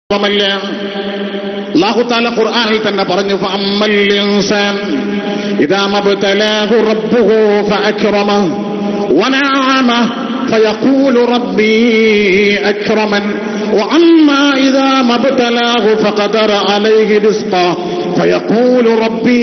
സ്വഭാവമല്ല അല്ലാഹു താല ഖുർആനിൽ തന്നെ പറഞ്ഞു ഫഅമ്മൽ ഇൻസാൻ ഇദാ മബ്തലാഹു റബ്ബുഹു ഫഅക്രമഹു വനഅമഹു فيقول ربي أكرمن وأما إذا ما ابتلاه فقدر عليه رزقه فيقول ربي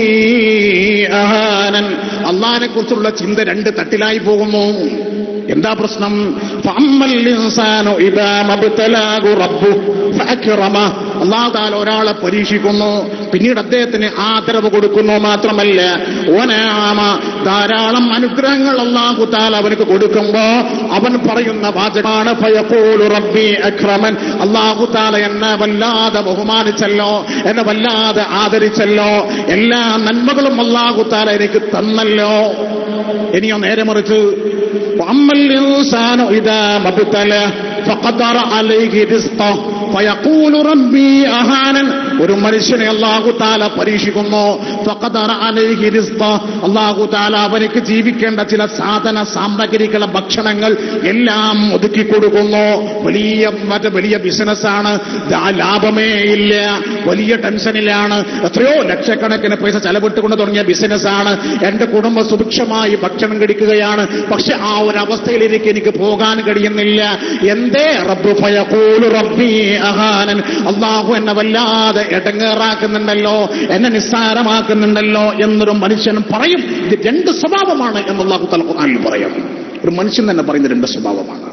أهانن അള്ളാഹിനെ കുറിച്ചുള്ള ചിന്ത രണ്ട് തട്ടിലായി പോകുന്നു എന്താ പ്രശ്നം ഫഅമ്മൽ ഇൻസാനു ഇദാ മബ്തലാഹു റബ്ബു ഫഅക്രമ അല്ലാഹു തആല ഒരാളെ പരീക്ഷിക്കുന്നു പിന്നീട് അദ്ദേഹത്തിന് ആദരവ് കൊടുക്കുന്നു മാത്രമല്ല ഓനാമ ധാരാളം അനുഗ്രഹങ്ങൾ അല്ലാഹു തആല അവനക്ക് കൊടുക്കുമ്പോ അവൻ പറയുന്ന വാചകമാണ് ഫയഖൂലു റബ്ബി അക്രമൻ അല്ലാഹു തആല എന്നെ വല്ലാതെ ബഹുമാനിച്ചല്ലോ എന്നെ വല്ലാതെ ആദരിച്ചല്ലോ എല്ലാ നന്മകളും അല്ലാഹു തആല എനിക്ക് തന്നല്ലോ ഇനിയോ നേരെ മറിച്ച് وأما الإنسان إذا ما ابتلاه فقدر عليه رزقه فيقول ربي أهانا ഒരു മനുഷ്യനെ അള്ളാഹു താല പരീക്ഷിക്കുന്നു ഫഖദറ അലൈഹി റിസ്ഖ അള്ളാഹു താല അവനക്ക് ജീവിക്കേണ്ട ചില സാധന സാമഗ്രികള ഭക്ഷണങ്ങൾ എല്ലാം ഒതുക്കി കൊടുക്കുന്നു വലിയ മറ്റേ വലിയ ബിസിനസ്സാണ് ലാഭമേ ഇല്ല വലിയ ടെൻഷനിലാണ് എത്രയോ ലക്ഷക്കണക്കിന് പൈസ ചെലവിട്ടുകൊണ്ട് തുടങ്ങിയ ബിസിനസ്സാണ് എന്റെ കുടുംബം സുഭിക്ഷമായി ഭക്ഷണം കഴിക്കുകയാണ് പക്ഷെ ആ ഒരു അവസ്ഥയിലേക്ക് എനിക്ക് പോകാൻ കഴിയുന്നില്ല എന്തേ റബ്ബു ഫയഖൂലു റബ്ബി അഹാനൻ അള്ളാഹു എന്നെ വല്ലാതെ എടങ്ങേറാക്കുന്നുണ്ടല്ലോ എന്നെ നിസ്സാരമാക്കുന്നുണ്ടല്ലോ എന്നൊരു മനുഷ്യൻ പറയും ഇത് രണ്ട് സ്വഭാവമാണ് എന്ന് അള്ളാഹു തലക്കുറാനിൽ പറയും ഒരു മനുഷ്യൻ തന്നെ പറയുന്ന രണ്ട് സ്വഭാവമാണ്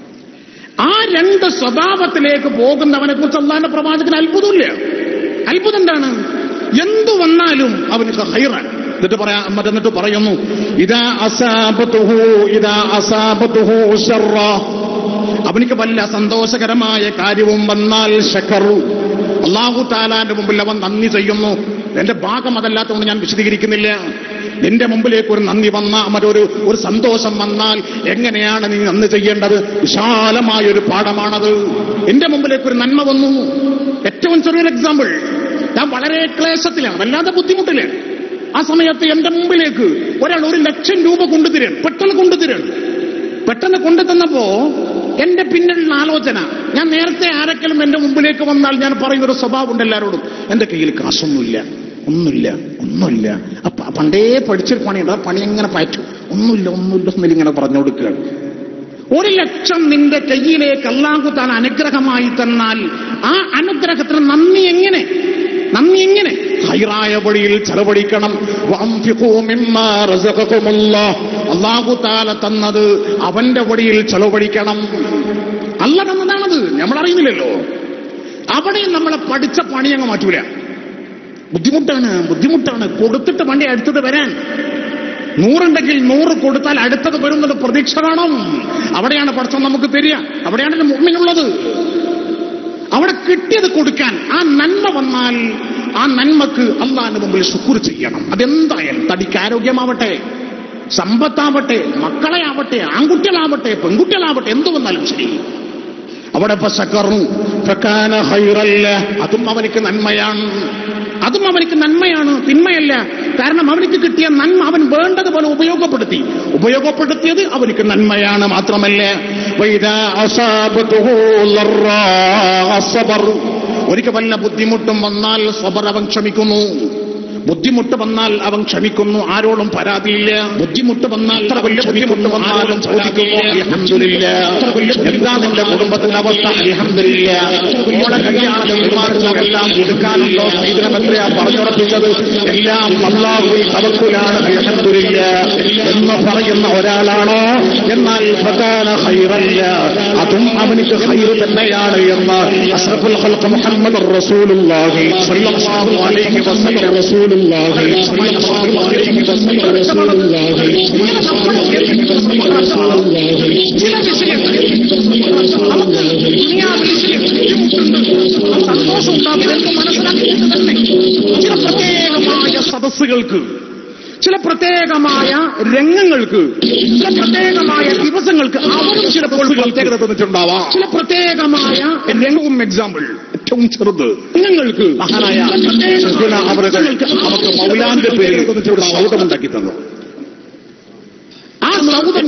ആ രണ്ട് സ്വഭാവത്തിലേക്ക് പോകുന്നവനെ കുറിച്ച് അള്ളാഹിന്റെ പ്രവാചകന് അത്ഭുതമില്ല അത്ഭുതം എന്താണ് എന്തു വന്നാലും അവന് ഹൈറാൻ എന്നിട്ട് പറയാ എന്നിട്ട് പറയുന്നു ഇതാ അസാബത്തുഹു ഇതാ അസാബത്തുഹു ശർറ അവനിക്ക് വല്ല സന്തോഷകരമായ കാര്യവും വന്നാൽ ശക്കറു അള്ളാഹു താലാന്റെ മുമ്പിൽ അവൻ നന്ദി ചെയ്യുന്നു എന്റെ ഭാഗം അതല്ലാത്തതുകൊണ്ട് ഞാൻ വിശദീകരിക്കുന്നില്ല നിന്റെ മുമ്പിലേക്ക് ഒരു നന്ദി വന്ന മറ്റൊരു ഒരു സന്തോഷം വന്നാൽ എങ്ങനെയാണ് നീ നന്ദി ചെയ്യേണ്ടത് വിശാലമായ ഒരു പാഠമാണത് എന്റെ മുമ്പിലേക്ക് ഒരു നന്മ വന്നു ഏറ്റവും ചെറിയൊരു എക്സാമ്പിൾ ഞാൻ വളരെ ക്ലേശത്തിലാണ് വല്ലാതെ ബുദ്ധിമുട്ടിലാണ് ആ സമയത്ത് എന്റെ മുമ്പിലേക്ക് ഒരാൾ ഒരു ലക്ഷം രൂപ കൊണ്ടുതരാൻ പെട്ടെന്ന് കൊണ്ടുതരാൻ പെട്ടെന്ന് കൊണ്ടുതന്നപ്പോ എന്റെ പിന്നിലുള്ള ആലോചന ഞാൻ നേരത്തെ ആരെങ്കിലും എന്റെ മുമ്പിലേക്ക് വന്നാൽ ഞാൻ പറയുന്ന ഒരു സ്വഭാവം ഉണ്ട് എല്ലാവരോടും എന്റെ കയ്യിൽ കാശൊന്നുമില്ല ഒന്നുമില്ല ഒന്നുമില്ല അപ്പൊ പണ്ടേ പഠിച്ചൊരു പണിയുണ്ട് ആ പണി എങ്ങനെ പറ്റും ഒന്നുമില്ല ഒന്നുമില്ല ഒന്നില്ല ഇങ്ങനെ പറഞ്ഞു കൊടുക്കുകയാണ് ഒരു ലക്ഷം നിന്റെ കയ്യിലേക്ക് അള്ളാഹു താൻ അനുഗ്രഹമായി തന്നാൽ ആ അനുഗ്രഹത്തിന് നന്ദി എങ്ങനെ നന്ദി എങ്ങനെ ഹൈറായ വഴിയിൽ ചെലവഴിക്കണം അള്ളാഹു താല തന്നത് അവന്റെ വഴിയിൽ ചെലവഴിക്കണം അല്ല തന്നതാണത് നമ്മൾ അറിയുന്നില്ലല്ലോ അവിടെ നമ്മളെ പഠിച്ച പണി അങ്ങ് മാറ്റൂല ബുദ്ധിമുട്ടാണ് ബുദ്ധിമുട്ടാണ് കൊടുത്തിട്ട് വണ്ടി അടുത്തത് വരാൻ നൂറുണ്ടെങ്കിൽ നൂറ് കൊടുത്താൽ അടുത്തത് വരുന്നത് പ്രതീക്ഷ വേണം അവിടെയാണ് പഠിച്ചം നമുക്ക് തരിക അവിടെയാണ് മുമ്മിനുള്ളത് അവിടെ കിട്ടിയത് കൊടുക്കാൻ ആ നന്മ വന്നാൽ ആ നന്മക്ക് അള്ളാന്റെ മുമ്പിൽ ശുക്ർ ചെയ്യണം അതെന്തായാലും തടിക്ക് ആരോഗ്യമാവട്ടെ സമ്പത്താവട്ടെ മക്കളെ ആവട്ടെ ആൺകുട്ടികളാവട്ടെ പെൺകുട്ടികളാവട്ടെ എന്തു വന്നാലും ശരി അവിടെ അതും അവനിക്ക് നന്മയാണ് അതും അവനിക്ക് നന്മയാണ് തിന്മയല്ല കാരണം അവനിക്ക് കിട്ടിയ നന്മ അവൻ വേണ്ടതുപോലെ ഉപയോഗപ്പെടുത്തി ഉപയോഗപ്പെടുത്തിയത് അവനിക്ക് നന്മയാണ് മാത്രമല്ല ഒരിക്കൽ വല്ല ബുദ്ധിമുട്ടും വന്നാൽ സ്വബർ അവൻ ക്ഷമിക്കുന്നു ബുദ്ധിമുട്ട് വന്നാൽ അവൻ ക്ഷമിക്കുന്നു ആരോടും പരാതിയില്ല ബുദ്ധിമുട്ട് വന്നാൽ എത്ര വലിയ ബുദ്ധിമുട്ട് വന്നാലും ചോദിക്കുന്നു അൽഹംദുലില്ല എന്താ നിന്റെ കുടുംബത്തിന്റെ അവസ്ഥ അൽഹംദുലില്ല മോളെ കല്യാണ തീരുമാനങ്ങളെല്ലാം കൊടുക്കാനുണ്ടോ സ്ത്രീധനം എത്രയാ പറഞ്ഞുറപ്പിച്ചത് എല്ലാം അള്ളാഹുവിൽ തവക്കുലാണ് അൽഹംദുലില്ല എന്ന് പറയുന്ന ഒരാളാണോ എന്നാൽ പ്രധാന ഹൈറല്ല അതും അവനിക്ക് ഹൈറ് തന്നെയാണ് എന്ന് അഷ്റഫുൽ ഖൽഖ് മുഹമ്മദ് റസൂലുള്ളാഹി സ്വല്ലല്ലാഹു അലൈഹി വസല്ലം റസൂൽ ചില വിഷയങ്ങൾ സന്തോഷം ഉണ്ടാകുമെന്ന് മനസ്സിലാക്കിയിട്ട് തന്നെ ചില പ്രത്യേകമായ സദസ്സുകൾക്ക് ചില പ്രത്യേകമായ രംഗങ്ങൾക്ക് ചില പ്രത്യേകമായ ദിവസങ്ങൾക്ക് അവരും ചിലപ്പോൾ പ്രത്യേകത തന്നിട്ടുണ്ടാവാം ചില പ്രത്യേകമായ രംഗവും എക്സാമ്പിൾ ഏറ്റവും ചെറുത് രംഗങ്ങൾക്ക് മഹാനായ അവർക്ക് അവർക്ക് മൗലാന്റെ പേരിൽ ഒരു സൗദമുണ്ടാക്കി തന്നു ആ സൗദത്തിന്റെ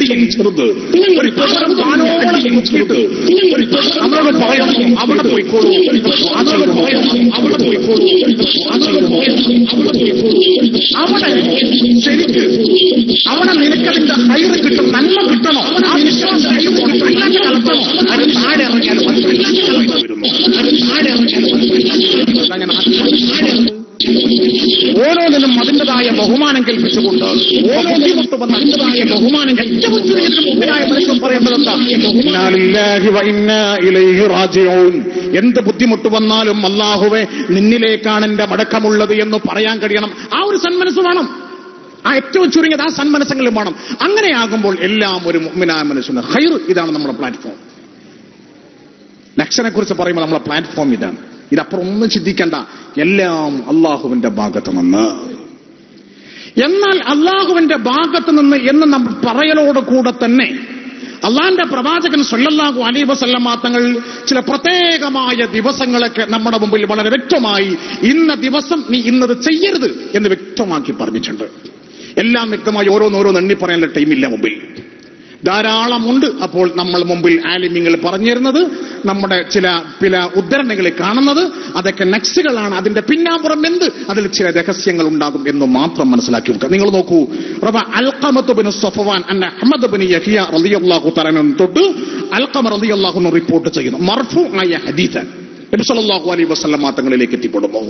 അടിയും ചെറുത് ഒരു പാത്രം വാനോളം പൊക്കിയിട്ട് നമ്മളോട് പറയണം അവിടെ പോയിക്കോളൂ അതോട് പറയണം അവിടെ പോയിക്കോളൂ അതോട് പറയണം അവിടെ പോയിക്കോളൂ അവിടെ ശരിക്ക് അവിടെ നിനക്കതിന്റെ ഹൈറ് കിട്ടും നന്മ കിട്ടണോ ആ വിശ്വാസം അല്ലാത്ത കളത്തണോ അത് താഴെ ഇറങ്ങിയാൽ മതി. വരുന്നു. അത് താഴെ ഇറങ്ങിയാൽ മതി. അങ്ങനെ താഴെ ഇറങ്ങി. ഓരോന്നിനും അതിൻ്റെതായ ബഹുമാനം കൽപ്പിച്ചുകൊണ്ട് ഓരോ ബുദ്ധിമുട്ടും അതിൻ്റെതായ ബഹുമാനം ഏറ്റവും ചുരുങ്ങിയ മുമ്പിനായ മനുഷ്യൻ പറയേണ്ടത് എന്താ ഇന്നാ ലില്ലാഹി വ ഇന്നാ ഇലൈഹി റാജിഊൻ. എന്ത് ബുദ്ധിമുട്ട് വന്നാലും അള്ളാഹുവെ നിന്നിലേക്കാണ് എന്റെ മടക്കമുള്ളത് എന്ന് പറയാൻ കഴിയണം ആ ഒരു സന്മനസ് വേണം ആ ഏറ്റവും ചുരുങ്ങിയത് ആ സന്മനസ്സെങ്കിലും വേണം അങ്ങനെയാകുമ്പോൾ എല്ലാം ഒരു മുഅ്മിനായ മനുഷ്യന് ഹൈർ ഇതാണ് നമ്മുടെ പ്ലാറ്റ്ഫോം ലക്ഷനെ കുറിച്ച് പറയുമ്പോൾ നമ്മളെ പ്ലാറ്റ്ഫോം ഇതാണ് ഇതപ്പുറം ഒന്നും ചിന്തിക്കണ്ട എല്ലാം അള്ളാഹുവിന്റെ ഭാഗത്ത് നിന്ന് എന്നാൽ അള്ളാഹുവിന്റെ ഭാഗത്ത് നിന്ന് എന്ന് നമ്മൾ പറയലോട് കൂടെ തന്നെ അള്ളാന്റെ പ്രവാചകൻ സല്ലല്ലാഹു അലൈഹി വസല്ലമ തങ്ങൾ ചില പ്രത്യേകമായ ദിവസങ്ങളൊക്കെ നമ്മുടെ മുമ്പിൽ വളരെ വ്യക്തമായി ഇന്ന ദിവസം നീ ഇന്നത് ചെയ്യരുത് എന്ന് വ്യക്തമാക്കി പറഞ്ഞിട്ടുണ്ട് എല്ലാം വ്യക്തമായി ഓരോന്നോരോന്ന് എണ്ണി പറയാനുള്ള ടൈമില്ല മുമ്പിൽ ധാരാളമുണ്ട് അപ്പോൾ നമ്മൾ മുമ്പിൽ ആലിമ്യങ്ങൾ പറഞ്ഞിരുന്നത് നമ്മുടെ ചില ചില ഉദ്ധരണികൾ കാണുന്നത് അതൊക്കെ നക്സുകളാണ് അതിന്റെ പിന്നാമ്പുറം എന്ത് അതിൽ ചില രഹസ്യങ്ങൾ ഉണ്ടാകും എന്ന് മാത്രം മനസ്സിലാക്കി വെക്കുക നിങ്ങൾ നോക്കൂ റബ അൽഖമത്ത് ബിൻ സഫവാൻ അന്ന അഹമ്മദ് ബിൻ യഹിയ റളിയല്ലാഹു തആല തൊട്ട് അൽഖമ റളിയല്ലാഹു റിപ്പോർട്ട് ചെയ്യുന്നു മർഫു ആയ ഹദീസ് നബി സല്ലല്ലാഹു അലൈഹി വസല്ലം തങ്ങളിലേക്ക് എത്തിപ്പെടുന്നു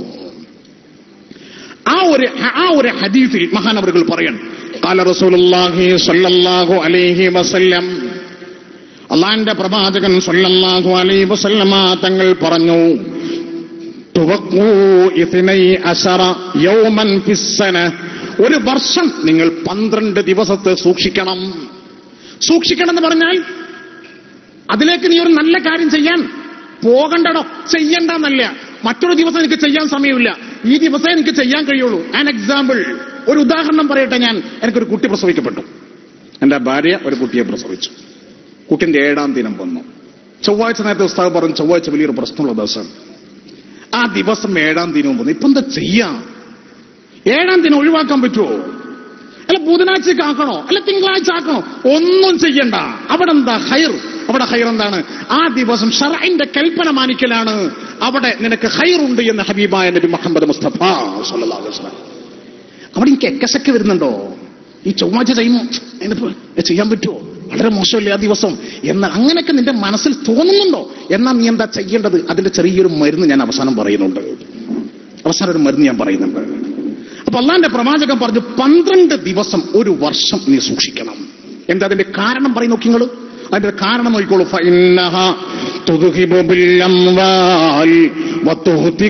ആ ഒരു ആ ഒരു ഹദീസിൽ മഹാനവറുകൾ പറയണം قال رسول الله صلى الله عليه وسلم അള്ളാന്റെ പ്രവാചകൻ സല്ലല്ലാഹു അലൈഹി വസല്ലമ തങ്ങൾ പറഞ്ഞു തുവക്കൂ ഇത്നൈ അശറ യൗമൻ ഫിസ്സന ഒരു വർഷം നിങ്ങൾ പന്ത്രണ്ട് ദിവസത്തെ സൂക്ഷിക്കണം സൂക്ഷിക്കണം എന്ന് പറഞ്ഞാൽ അതിലേക്ക് നീ ഒരു നല്ല കാര്യം ചെയ്യാൻ പോകണ്ടടോ ചെയ്യണ്ടെന്നല്ല മറ്റൊരു ദിവസം എനിക്ക് ചെയ്യാൻ സമയമില്ല ഈ ദിവസം എനിക്ക് ചെയ്യാൻ കഴിയുള്ളൂ ആൻ എക്സാമ്പിൾ ഒരു ഉദാഹരണം പറയട്ടെ ഞാൻ എനിക്കൊരു കുട്ടി പ്രസവിക്കപ്പെട്ടു എന്റെ ഭാര്യ ഒരു കുട്ടിയെ പ്രസവിച്ചു കുട്ടിന്റെ ഏഴാം ദിനം വന്നു ചൊവ്വാഴ്ച നേരത്തെ ഉസ്താവ് പറഞ്ഞു ചൊവ്വാഴ്ച വലിയൊരു പ്രശ്നമുള്ള ദിവസം ആ ദിവസം ഏഴാം ദിനവും വന്നു ഇപ്പൊ എന്താ ചെയ്യാം ഏഴാം ദിനം ഒഴിവാക്കാൻ പറ്റുമോ അല്ല ബുധനാഴ്ചക്ക് ആക്കണോ അല്ല തിങ്കളാഴ്ച ആക്കണോ ഒന്നും ചെയ്യണ്ട അവിടെ എന്താ ഹൈർ അവിടെ ഹൈർ എന്താണ് ആ ദിവസം ഷറൈന്റെ കൽപ്പന മാനിക്കലാണ് അവിടെ നിനക്ക് ഹൈറുണ്ട് എന്ന് ഹബീബായ നബി മുഹമ്മദ് മുസ്തഫ സല്ലല്ലാഹു അലൈഹി വസല്ലം അവിടെ എനിക്ക് എക്കശക്ക് വരുന്നുണ്ടോ ഈ ചൊവ്വാഴ്ച ചെയ്യുമോ എന്നിപ്പോ ഇത് ചെയ്യാൻ പറ്റുമോ വളരെ മോശമല്ലേ ആ ദിവസം എന്നാൽ അങ്ങനെയൊക്കെ നിന്റെ മനസ്സിൽ തോന്നുന്നുണ്ടോ എന്നാൽ നീ എന്താ ചെയ്യേണ്ടത് അതിന്റെ ചെറിയൊരു മരുന്ന് ഞാൻ അവസാനം പറയുന്നുണ്ട് അവസാനം ഒരു മരുന്ന് ഞാൻ പറയുന്നുണ്ട് അപ്പൊ അള്ളാന്റെ പ്രവാചകൻ പറഞ്ഞു പന്ത്രണ്ട് ദിവസം ഒരു വർഷം നീ സൂക്ഷിക്കണം എന്താ അതിന്റെ കാരണം പറയും നോക്കി നിങ്ങൾ അതിന്റെ കാരണം നോക്കിക്കോളൂ ഫഇന്നഹ തുദ്ഹിബു ബിൽ അംവാൽ വതുഹ്തി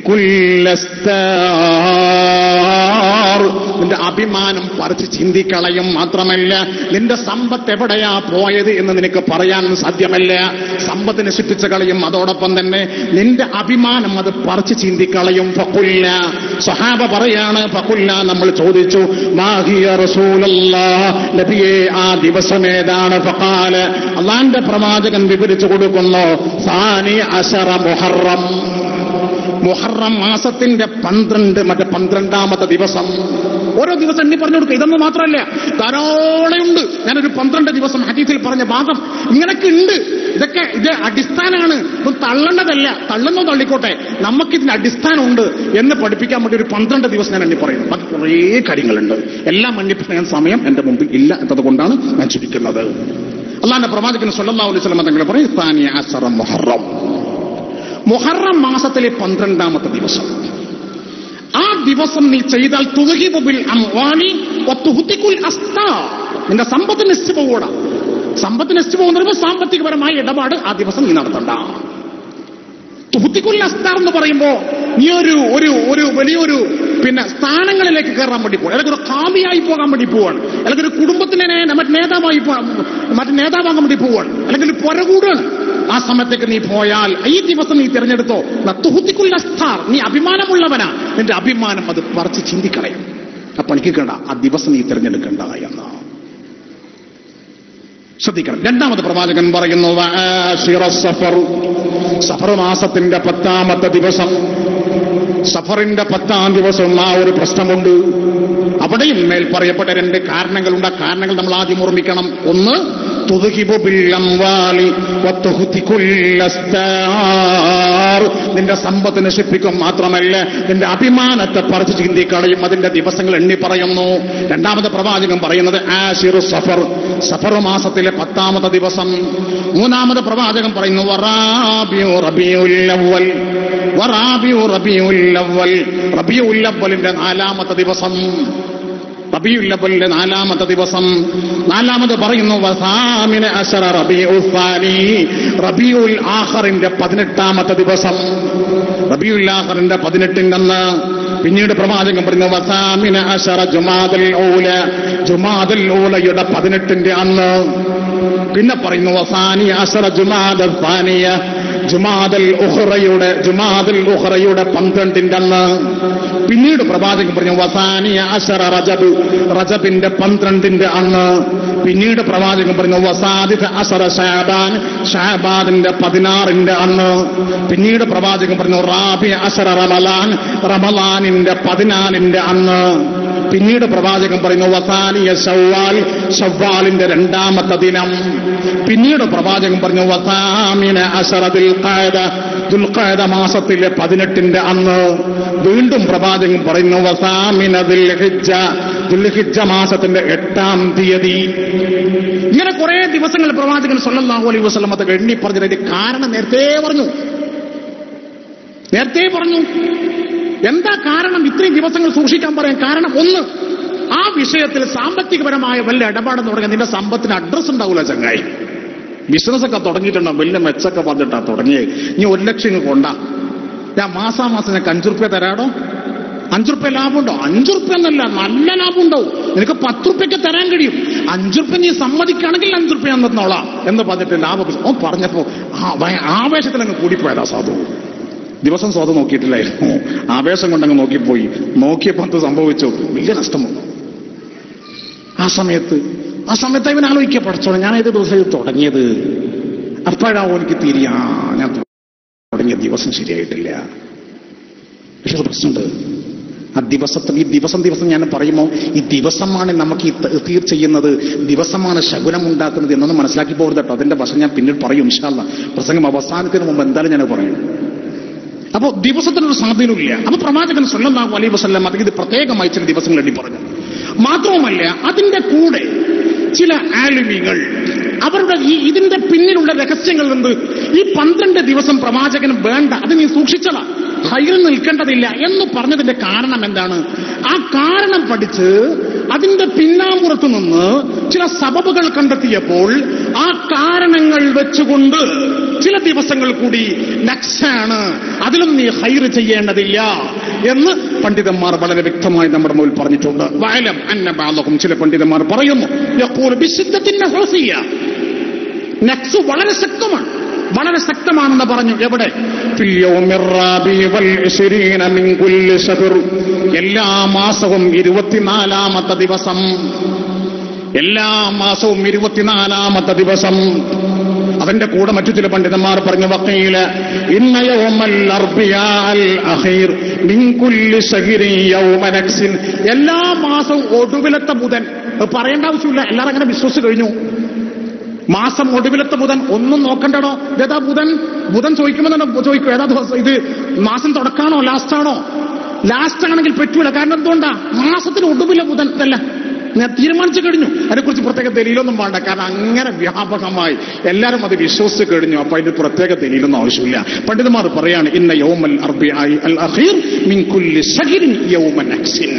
കുല്ലസ്താർ നിന്റെ അഭിമാനം പറിച്ച് ചിന്തിക്കളയും മാത്രമല്ല നിന്റെ സമ്പത്ത് എവിടെയാ പോയത് എന്ന് നിനക്ക് പറയാൻ സാധ്യമല്ല സമ്പത്ത് നശിപ്പിച്ച് കളയും അതോടൊപ്പം തന്നെ നിന്റെ അഭിമാനം അത് പറിച്ച് ചിന്തിക്കളയും ഫക്കുല്ല സഹാബ പറയാണ് ഫക്കുല്ല നമ്മൾ ചോദിച്ചു മാഹിയ റസൂലല്ലാ നബിയെ ആ ദിവസം ഏതാണ് ഫഖാല് അള്ളാന്റെ പ്രവാചകൻ വിവരിച്ചു കൊടുക്കുന്നു സാനി അശറ മുഹറം മുഹറം മാസത്തിന്റെ പന്ത്രണ്ട് മറ്റേ പന്ത്രണ്ടാമത്തെ ദിവസം ഓരോ ദിവസം എണ്ണി പറഞ്ഞു കൊടുക്കുക ഇതൊന്നും മാത്രമല്ല ധാരാളമുണ്ട് ഞാനൊരു പന്ത്രണ്ട് ദിവസം ഹദീസിൽ പറഞ്ഞ ഭാഗം ഇങ്ങനൊക്കെ ഉണ്ട് ഇതൊക്കെ ഇത് അടിസ്ഥാനമാണ് ഇപ്പം തള്ളേണ്ടതല്ല തള്ളുന്നോ തള്ളിക്കോട്ടെ നമുക്കിതിന് അടിസ്ഥാനമുണ്ട് എന്ന് പഠിപ്പിക്കാൻ വേണ്ടി ഒരു പന്ത്രണ്ട് ദിവസം ഞാൻ എണ്ണി പറയുന്നു ബാക്കി കുറേ കാര്യങ്ങളുണ്ട് എല്ലാം എണ്ണിപ്പിക്കാൻ സമയം എന്റെ മുമ്പിൽ ഇല്ല എന്നതുകൊണ്ടാണ് ഞാൻ ചുരുക്കുന്നത് അള്ളാന്റെ പ്രവാചകൻ സല്ലല്ലാഹു അലൈഹി വസല്ലം തങ്ങൾ പറയും താനിയ അസറ മുഹറം മുഹറം മാസത്തിലെ പന്ത്രണ്ടാമത്തെ ദിവസം ആ ദിവസം നീ ചെയ്താൽ തുകഹിബിൽ അംവാനി വത്തുഹുത്തിക്കുൽ അസ്താ നിന്റെ സമ്പത്ത് നശിച്ചു പോകൂടാ സമ്പത്ത് നശിച്ചു പോകുന്ന സാമ്പത്തികപരമായ ഇടപാട് ആ ദിവസം നീ നടത്തണ്ട തുഹുത്തിക്കുൽ അസ്താർ എന്ന് പറയുമ്പോ നീ ഒരു ഒരു ഒരു വലിയൊരു പിന്നെ സ്ഥാനങ്ങളിലേക്ക് കയറാൻ വേണ്ടി പോകും അല്ലെങ്കിൽ ഒരു കാമിയായി പോകാൻ വേണ്ടി പോവാണ് അല്ലെങ്കിൽ ഒരു കുടുംബത്തിനെ നേ- മറ്റ് നേതാവായി പോ- മറ്റ് നേതാവാകാൻ വേണ്ടി പോവാണ് അല്ലെങ്കിൽ ഒരു പുരകൂടാണ് ആ സമയത്തേക്ക് നീ പോയാൽ ഈ ദിവസം നീ തിരഞ്ഞെടുത്തോ തുഹുത്തിക്കുൽ അസ്താർ നീ അഭിമാനമുള്ളവനാ നിന്റെ അഭിമാനം അത് പറിച്ച് ചിന്തിക്കളയും അപ്പൊ എനിക്ക് കണ്ട ആ ദിവസം നീ തിരഞ്ഞെടുക്കണ്ട എന്നാ ശ്രദ്ധിക്കണം രണ്ടാമത് പ്രവാചകൻ പറയുന്നു വആശിറ സഫർ സഫർ മാസത്തിന്റെ പത്താമത്തെ ദിവസം സഫറിന്റെ പത്താം ദിവസം ആ ഒരു പ്രശ്നമുണ്ട് ആ അവിടെയും മേൽ പറയപ്പെട്ട രണ്ട് കാരണങ്ങളുണ്ട് ആ കാരണങ്ങൾ നമ്മൾ ആദ്യം ഓർമ്മിക്കണം ഒന്ന് തുതുകിബു ബില്ലംവാലി വത്തുഹുതി കുല്ലസ്താർ. നിന്റെ സമ്പത്ത് നശിപ്പിക്കും മാത്രമല്ല നിന്റെ അഭിമാനത്തെ പറിച്ച് ചിന്തിക്കളയും അതിന്റെ ദിവസങ്ങൾ എണ്ണി പറയുന്നു രണ്ടാമത്തെ പ്രവാചകൻ പറയുന്നത് ആഷിറു സഫർ സഫർ മാസത്തിലെ പത്താമത്തെ ദിവസം മൂന്നാമത് പ്രവാചകൻ പറയുന്നു വറാബിയു റബിയുൽ അവ്വൽ വറാബിയു റബിയുൽ അവ്വൽ റബിയുൽ അവ്വലിന്റെ നാലാമത്തെ ദിവസം റബിയുല്ലബലിന്റെ നാലാമത്തെ ദിവസം നാലാമത് പറയുന്നു വസാമിന് അശറ റബിഉ സാനി റബിയുൽ ആഖറിന്റെ പതിനെട്ടാമത്തെ ദിവസം റബിയുൽ ആഖറിന്റെ പതിനെട്ടിന്റെ അന്ന് പിന്നീട് പ്രവാചകൻ പറയുന്നു വസാമിന് അശറ ജുമാദൽ ഊല ജുമാദൽ ഊലയുടെ പതിനെട്ടിന്റെ അന്ന് പിന്നെ പറയുന്നു വസാനി അശറ ജുമാദ സാനിയ ജുമാദൽ ഉഹ്റയുടെ ജുമാദൽ ഉഹ്റയുടെ പന്ത്രണ്ടിന്റെ അന്ന് പിന്നീട് പ്രവാചകൻ പറഞ്ഞു വസാനിയ അശറ റജബ് റജബിന്റെ പന്ത്രണ്ടിന്റെ അന്ന് പിന്നീട് പ്രവാചകൻ പറഞ്ഞു വസാദിത അസറ ഷാബാൻ ഷാബാദിന്റെ പതിനാറിന്റെ അന്ന് പിന്നീട് പ്രവാചകൻ പറഞ്ഞു റാബി അസറ റമലാൻ റമലാനിന്റെ പതിനാലിന്റെ അന്ന് പിന്നീട് പ്രവാചകൻ പറയുന്നു വസാനിയ ഷവ്വാൽ ഷവ്വാലിന്റെ രണ്ടാമത്തെ ദിനം പിന്നീട് പ്രവാചകൻ പറഞ്ഞു വസാമിന അസറ ദുൽഖാദ ദുൽഖാദ മാസത്തിലെ പതിനെട്ടിന്റെ അന്ന് വീണ്ടും പ്രവാചകൻ പറയുന്നു വസാമിന ദുൽഹിജ്ജ ദുൽഹിജ്ജ മാസത്തിന്റെ എട്ടാം തീയതി ഇങ്ങനെ കുറെ ദിവസങ്ങൾ പ്രവാചകൻ സല്ലല്ലാഹു അലൈഹി വസല്ലം അത് എണ്ണി പറഞ്ഞതിന്റെ കാരണം നേരത്തെ പറഞ്ഞു നേരത്തെ പറഞ്ഞു എന്താ കാരണം ഇത്രയും ദിവസങ്ങൾ സൂക്ഷിക്കാൻ പറയാൻ കാരണം ഒന്ന് ആ വിഷയത്തിൽ സാമ്പത്തികപരമായ വല്ല ഇടപാടെന്ന് തുടങ്ങിയ നിന്റെ സമ്പത്തിന് അഡ്രസ് ഉണ്ടാവില്ല ചങ്ങായി ബിസിനസ് ഒക്കെ തുടങ്ങിയിട്ടുണ്ടോ വലിയ മെച്ചൊക്കെ വന്നിട്ടാ തുടങ്ങിയേ ഇനി ഒരു ലക്ഷം ഇങ്ങ് കൊണ്ടാ ഞാൻ മാസാമാസം ഞാൻ അഞ്ചുറുപ്യ തരാടോ അഞ്ചുറുപ്യ ലാഭമുണ്ടോ അഞ്ചുറുപ്യ എന്നല്ല നല്ല ലാഭം ഉണ്ടാവും നിനക്ക് പത്ത് റുപ്യക്ക് തരാൻ കഴിയും അഞ്ചുറുപ്യ നീ സമ്മതിക്കുകയാണെങ്കിൽ അഞ്ചുറുപ്യ തന്നോളാം എന്ന് പറഞ്ഞിട്ട് ലാഭം ഓ പറഞ്ഞപ്പോ ആ ഭയ- ആവേശത്തിൽ അങ്ങ് കൂടിപ്പോയതാ സാധു ദിവസം സ്വാദം നോക്കിയിട്ടില്ലായിരുന്നു ആവേശം കൊണ്ടങ്ങ് നോക്കിപ്പോയി നോക്കിയപ്പോ എന്ത് സംഭവിച്ചു വലിയ നഷ്ടം വന്നു ആ സമയത്ത് ആ സമയത്ത് ഇവൻ ആലോചിക്കുക പഠിച്ചോളെ ഞാൻ ഏത് ദിവസം ഇത് തുടങ്ങിയത് അപ്പോഴാവും എനിക്ക് തിരിയ ആ ഞാൻ തുടങ്ങിയ ദിവസം ശരിയായിട്ടില്ല പക്ഷെ ഒരു പ്രശ്നമുണ്ട് ആ ദിവസത്തിൽ ഈ ദിവസം ദിവസം ഞാൻ പറയുമ്പോൾ ഈ ദിവസമാണ് നമുക്ക് ഈ ത- തീർ ചെയ്യുന്നത് ദിവസമാണ് ശകുനം ഉണ്ടാക്കുന്നത് എന്നൊന്ന് മനസ്സിലാക്കി പോകരുത് കേട്ടോ അതിന്റെ വശം ഞാൻ പിന്നീട് പറയും ഇൻഷാല്ല പ്രസംഗം അവസാനത്തിന് മുമ്പ് എന്തായാലും ഞാൻ പറയും അപ്പോ ദിവസത്തിനൊരു സ്വാധീനമില്ല അപ്പൊ പ്രവാചകൻ സല്ലല്ലാഹു അലൈഹി വസല്ലം അത് ഇത് പ്രത്യേകമായി ചില ദിവസങ്ങൾ എണ്ണി പറഞ്ഞു മാത്രവുമല്ല അതിന്റെ കൂടെ ചില ആലിമികൾ അവരുടെ ഈ ഇതിന്റെ പിന്നിലുള്ള രഹസ്യങ്ങൾ എന്ത് ഈ പന്ത്രണ്ട് ദിവസം പ്രവാചകൻ വേണ്ട അത് നീ സൂക്ഷിച്ചതാ ഹൈറിൽ നിൽക്കേണ്ടതില്ല എന്ന് പറഞ്ഞതിന്റെ കാരണം എന്താണ് ആ കാരണം പഠിച്ച് അതിന്റെ പിന്നാമ്പുറത്ത് നിന്ന് ചില സബബുകൾ കണ്ടെത്തിയപ്പോൾ ആ കാരണങ്ങൾ വെച്ചുകൊണ്ട് ചില ദിവസങ്ങൾ കൂടി നക്സാണ് അതിലും നീ ഹൈറ് ചെയ്യേണ്ടതില്ല എന്ന് പണ്ഡിതന്മാർ വളരെ വ്യക്തമായി നമ്മുടെ മുന്നിൽ പറഞ്ഞിട്ടുണ്ട് വയലം അന്നബാലകം ചില പണ്ഡിതന്മാർ പറയുന്നു യഖൂലു ബിശിദ്ദത്തിൻ നഹ്സിയ്യ. നക്സ് വളരെ ശക്തമാണ് വളരെ ശക്തമാണെന്ന് പറഞ്ഞു എവിടെ ഫിൽ യൗമിർ റാബി വൽ ഇശ്രീന മിൻ കുല്ലി ശഹർ. എല്ലാ മാസവും ഇരുപത്തിനാലാമത്തെ ദിവസം എല്ലാ മാസവും ഇരുപത്തിനാലാമത്തെ ദിവസം അവന്റെ കൂടെ മറ്റു ചില പണ്ഡിതന്മാർ പറഞ്ഞു വക്കീല് ഇന്ന യൗമൽ അർബിയാ അൽ അഖീർ മിൻ കുല്ലി ശഹരി യൗമ നക്സിൻ എല്ലാ മാസവും ഒടുവിലത്തെ ബുധൻ അത് പറയേണ്ട ആവശ്യമില്ല എല്ലാവരും അങ്ങനെ വിശ്വസിച്ച് കഴിഞ്ഞു മാസം ഒടുവിലത്തെ ബുധൻ ഒന്നും നോക്കണ്ടടോ ഇതേതാ ബുധൻ ബുധൻ ചോദിക്കുമ്പോൾ തന്നെ ചോദിക്കും ഏതാ ദിവസം ഇത് മാസം തുടക്കാണോ ലാസ്റ്റ് ആണോ ലാസ്റ്റ് ആണെങ്കിൽ പറ്റൂല കാരണം എന്തുകൊണ്ടാ മാസത്തിന് ഒടുവിലെ ബുധൻ ഇതല്ല ഞാൻ തീരുമാനിച്ചു കഴിഞ്ഞു അതിനെക്കുറിച്ച് പ്രത്യേക ദലീലൊന്നും വേണ്ട കാരണം അങ്ങനെ വ്യാപകമായി എല്ലാവരും അത് വിശ്വസിച്ച് കഴിഞ്ഞു അപ്പൊ അതിന് പ്രത്യേക ദലീലൊന്നും ആവശ്യമില്ല പണ്ഡിതന്മാർ പറയാണ് ഇന്ന യൗമൽ അർബിയായി അൽ അഖീർ മിൻ കുല്ലി ശഹിരിൻ യൗമൻ അക്സിൻ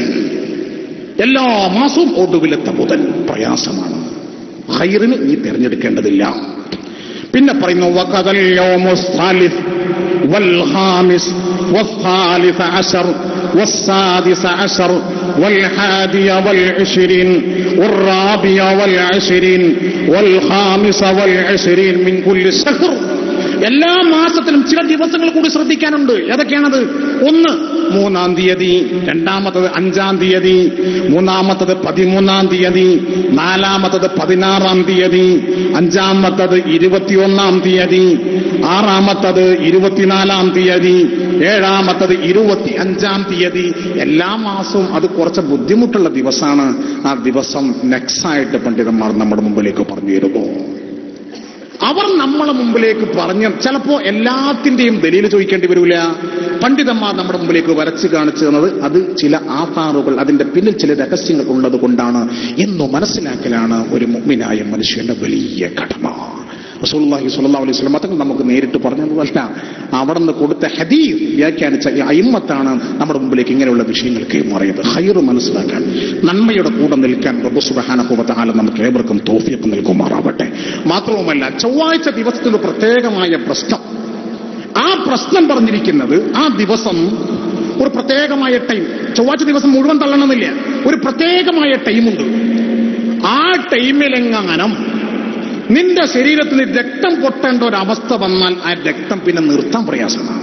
എല്ലാ മാസവും ഒടുവിലത്തെ ബുധൻ പ്രയാസമാണ് ഹൈറിന് നീ തിരഞ്ഞെടുക്കേണ്ടതില്ല പിന്നെ പറയുന്നു വഖദൽ യൗമു സാലിസ് വൽ ഖാമിസ് والثالث عشر والسادس عشر والحادي والعشرين والرابع والعشرين والخامس والعشرين من كل شهر എല്ലാ മാസത്തിലും ചില ദിവസങ്ങൾ കൂടി ശ്രദ്ധിക്കാനുണ്ട് ഏതൊക്കെയാണത് ഒന്ന് മൂന്നാം തീയതി രണ്ടാമത്തത് അഞ്ചാം തീയതി മൂന്നാമത്തത് പതിമൂന്നാം തീയതി നാലാമത്തത് പതിനാറാം തീയതി അഞ്ചാമത്തത് ഇരുപത്തിയൊന്നാം തീയതി ആറാമത്തത് ഇരുപത്തിനാലാം തീയതി ഏഴാമത്തത് ഇരുപത്തി അഞ്ചാം തീയതി എല്ലാ മാസവും അത് കുറച്ച് ബുദ്ധിമുട്ടുള്ള ദിവസമാണ് ആ ദിവസം നെക്സായിട്ട് പണ്ഡിതന്മാർ നമ്മുടെ മുമ്പിലേക്ക് പറഞ്ഞു തരുന്നു അവർ നമ്മളെ മുമ്പിലേക്ക് പറഞ്ഞ് ചിലപ്പോ എല്ലാത്തിന്റെയും ദലീൽ ചോദിക്കേണ്ടി വരില്ല പണ്ഡിതന്മാർ നമ്മുടെ മുമ്പിലേക്ക് വരച്ച് കാണിച്ചു തന്നത് അത് ചില ആധാറുകൾ അതിന്റെ പിന്നിൽ ചില രഹസ്യങ്ങൾ ഉള്ളത് കൊണ്ടാണ് എന്ന് മനസ്സിലാക്കലാണ് ഒരു മുഗ്മിനായ മനുഷ്യന്റെ വലിയ കടമ റസൂലുള്ളാഹി സ്വല്ലല്ലാഹു അലൈഹി വസല്ലം തങ്ങൾ നമുക്ക് നേരിട്ട് പറഞ്ഞതല്ല അവിടെ നിന്ന് കൊടുത്ത ഹദീസ് വ്യാഖ്യാനിച്ച ഈ അയിമത്താണ് നമ്മുടെ മുമ്പിലേക്ക് ഇങ്ങനെയുള്ള വിഷയങ്ങൾ കൈമാറിയത് ഹൈറ് മനസ്സിലാക്കാൻ നന്മയുടെ കൂടെ നിൽക്കാൻ റബ്ബ് സുബ്ഹാനഹു വ തആല നമുക്ക് ഏവർക്കും തോഫിയൊക്കെ നൽകുമാറാവട്ടെ മാത്രവുമല്ല ചൊവ്വാഴ്ച ദിവസത്തിന് പ്രത്യേകമായ പ്രശ്നം ആ പ്രശ്നം പറഞ്ഞിരിക്കുന്നത് ആ ദിവസം ഒരു പ്രത്യേകമായ ടൈം ചൊവ്വാഴ്ച ദിവസം മുഴുവൻ തള്ളണമെന്നില്ല ഒരു പ്രത്യേകമായ ടൈമുണ്ട് ആ ടൈമിലെങ്ങാനം നിന്റെ ശരീരത്തിൽ രക്തം പൊട്ടേണ്ട ഒരവസ്ഥ വന്നാൽ ആ രക്തം പിന്നെ നിർത്താൻ പ്രയാസമാണ്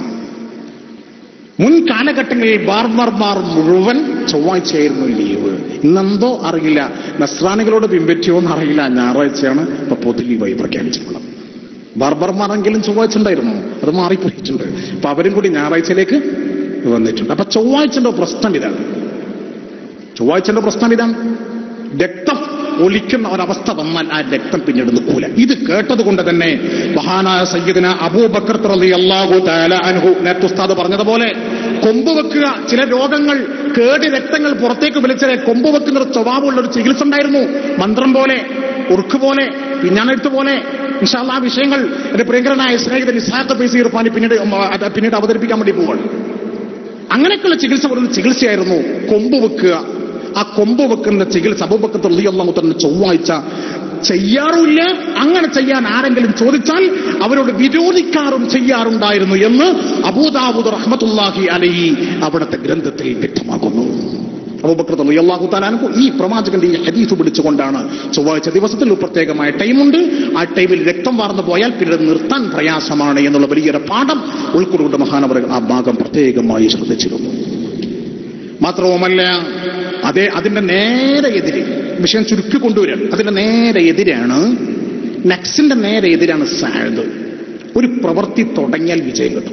മുൻ കാലഘട്ടങ്ങളിൽ ബാർബർമാർ മുഴുവൻ ചൊവ്വാഴ്ചയായിരുന്നു ലീവ് ഇന്നെന്തോ അറിയില്ല നസ്രാനികളോട് പിൻപറ്റിയോ എന്നറിയില്ല ഞായറാഴ്ചയാണ് ഇപ്പൊ പൊതു ലീവായി പ്രഖ്യാപിച്ചിട്ടുള്ളത് ബാർബർമാരെങ്കിലും ചൊവ്വാഴ്ച ഉണ്ടായിരുന്നു അത് മാറിപ്പോയിട്ടുണ്ട് അപ്പൊ അവരും കൂടി ഞായറാഴ്ചയിലേക്ക് വന്നിട്ടുണ്ട് അപ്പൊ ചൊവ്വാഴ്ചന്റെ പ്രശ്നം ഇതാണ് ചൊവ്വാഴ്ചന്റെ പ്രശ്നം ഇതാണ് രക്തം ഒലിക്കുന്ന ഒരവസ്ഥ വന്നാൽ ആ രക്തം പിന്നീട് നിൽക്കൂല ഇത് കേട്ടത് കൊണ്ട് തന്നെ മഹാനായ സയ്യിദിന അബൂബക്കർ അള്ളാഹു താല അൻഹു നേരത്തെ ഉസ്താദ് പറഞ്ഞതുപോലെ കൊമ്പ് വെക്കുക ചില രോഗങ്ങൾ കേടി രക്തങ്ങൾ പുറത്തേക്ക് വലിച്ചാൽ കൊമ്പ് വെക്കുന്ന ഒരു സ്വഭാവമുള്ള ഒരു ചികിത്സ ഉണ്ടായിരുന്നു മന്ത്രം പോലെ ഉറുക്ക് പോലെ പിഞ്ഞാണെഴുത്ത് പോലെ ഇൻഷാല്ല ആ വിഷയങ്ങൾ എന്റെ പ്രിയങ്കരനായ സ്നേഹിതൻ ഇസാഖ് പൈസ ഇർഫാനി പിന്നീട് ഉം, അത് പിന്നീട് അവതരിപ്പിക്കാൻ വേണ്ടി പോവാണ് അങ്ങനെയൊക്കെയുള്ള ചികിത്സ പറയുന്ന ചികിത്സയായിരുന്നു കൊമ്പ് വെക്കുക ആ കൊമ്പ് വെക്കുന്ന ചികിത്സ അബൂബക്കത്ത് അള്ളാഹു തന്നെ ചൊവ്വാഴ്ച ചെയ്യാറുമില്ല അങ്ങനെ ചെയ്യാൻ ആരെങ്കിലും ചോദിച്ചാൽ അവരോട് വിരോധിക്കാറും ചെയ്യാറുണ്ടായിരുന്നു എന്ന് അബൂദാബുദ് റഹ്മത്തുല്ലാഹി അലഹി അവിടുത്തെ ഗ്രന്ഥത്തിൽ വ്യക്തമാക്കുന്നു അബൂബക്കർ അള്ളാഹു താലാനു ഈ പ്രവാചകന്റെ ഈ ഹദീസ് പിടിച്ചുകൊണ്ടാണ് ചൊവ്വാഴ്ച ദിവസത്തിൽ ഒരു പ്രത്യേകമായ ടൈമുണ്ട് ആ ടൈമിൽ രക്തം വാർന്നു പോയാൽ പിന്നീട് നിർത്താൻ പ്രയാസമാണ് എന്നുള്ള വലിയൊരു പാഠം ഉൾക്കൊള്ളുകൊണ്ട് മഹാനവറുകൾ ആ ഭാഗം പ്രത്യേകമായി ശ്രദ്ധിച്ചിരുന്നു മാത്രവുമല്ല അതേ അതിന്റെ നേരെ എതിര് വിഷയം ചുരുക്കി കൊണ്ടുവരാൻ അതിന്റെ നേരെ എതിരാണ് നക്സിന്റെ നേരെ എതിരാണ് സാഴത് ഒരു പ്രവൃത്തി തുടങ്ങിയാൽ വിജയം കിട്ടും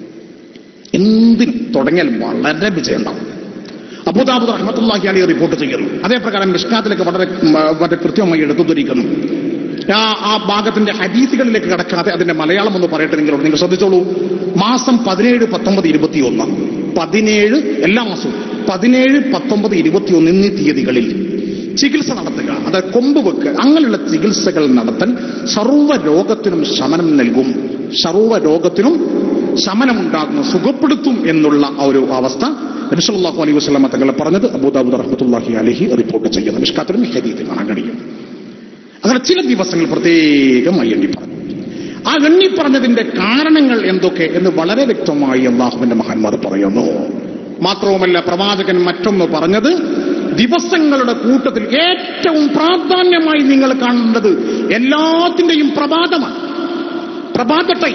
എന്തിനും തുടങ്ങിയാൽ വളരെ വിജയം ഉണ്ടാവും അബുദാബുദ് റഹ്മത്തുള്ളാഹി അലി റിപ്പോർട്ട് ചെയ്യുന്നു അതേപ്രകാരം മിഷ്കാത്തിലേക്ക് വളരെ ഉം, വളരെ കൃത്യമായി എടുത്തുതിരിക്കുന്നു ആ ആ ഭാഗത്തിന്റെ ഹദീസുകളിലേക്ക് കടക്കാതെ അതിന്റെ മലയാളം ഒന്ന് പറയട്ടെ നിങ്ങളോട് നിങ്ങൾ ശ്രദ്ധിച്ചോളൂ മാസം പതിനേഴ് പത്തൊമ്പത് ഇരുപത്തിയൊന്ന് പതിനേഴ് എല്ലാ മാസവും പതിനേഴ് പത്തൊമ്പത് ഇരുപത്തിയൊന്ന് എന്നീ തീയതികളിൽ ചികിത്സ നടത്തുക അത് കൊമ്പ് വെക്കുക അങ്ങനെയുള്ള ചികിത്സകൾ നടത്താൻ സർവ്വ രോഗത്തിനും ശമനം നൽകും സർവ്വ രോഗത്തിനും ശമനമുണ്ടാകും സുഖപ്പെടുത്തും എന്നുള്ള ആ ഒരു അവസ്ഥ നബിസല്ലാഹു അലൈഹി വസ്ലാമ തങ്ങളെ പറഞ്ഞത് അബൂദാബുദ് റഹ്മത്തുല്ലാഹി അലഹി റിപ്പോർട്ട് ചെയ്യുന്ന നിഷ്കാത്തിനും ഹദീത്ത് കാണാൻ കഴിയും അങ്ങനെ ചില ദിവസങ്ങൾ പ്രത്യേകമായി എണ്ണി പറഞ്ഞു ആ എണ്ണി പറഞ്ഞതിന്റെ കാരണങ്ങൾ എന്തൊക്കെ എന്ന് വളരെ വ്യക്തമായി അള്ളാഹുവിന്റെ മഹാന്മാർ പറയുന്നു മാത്രവുമല്ല പ്രവാചകൻ മറ്റൊന്ന് പറഞ്ഞത് ദിവസങ്ങളുടെ കൂട്ടത്തിൽ ഏറ്റവും പ്രാധാന്യമായി നിങ്ങൾ കാണേണ്ടത് എല്ലാത്തിന്റെയും പ്രഭാതമാണ് പ്രഭാത ടൈം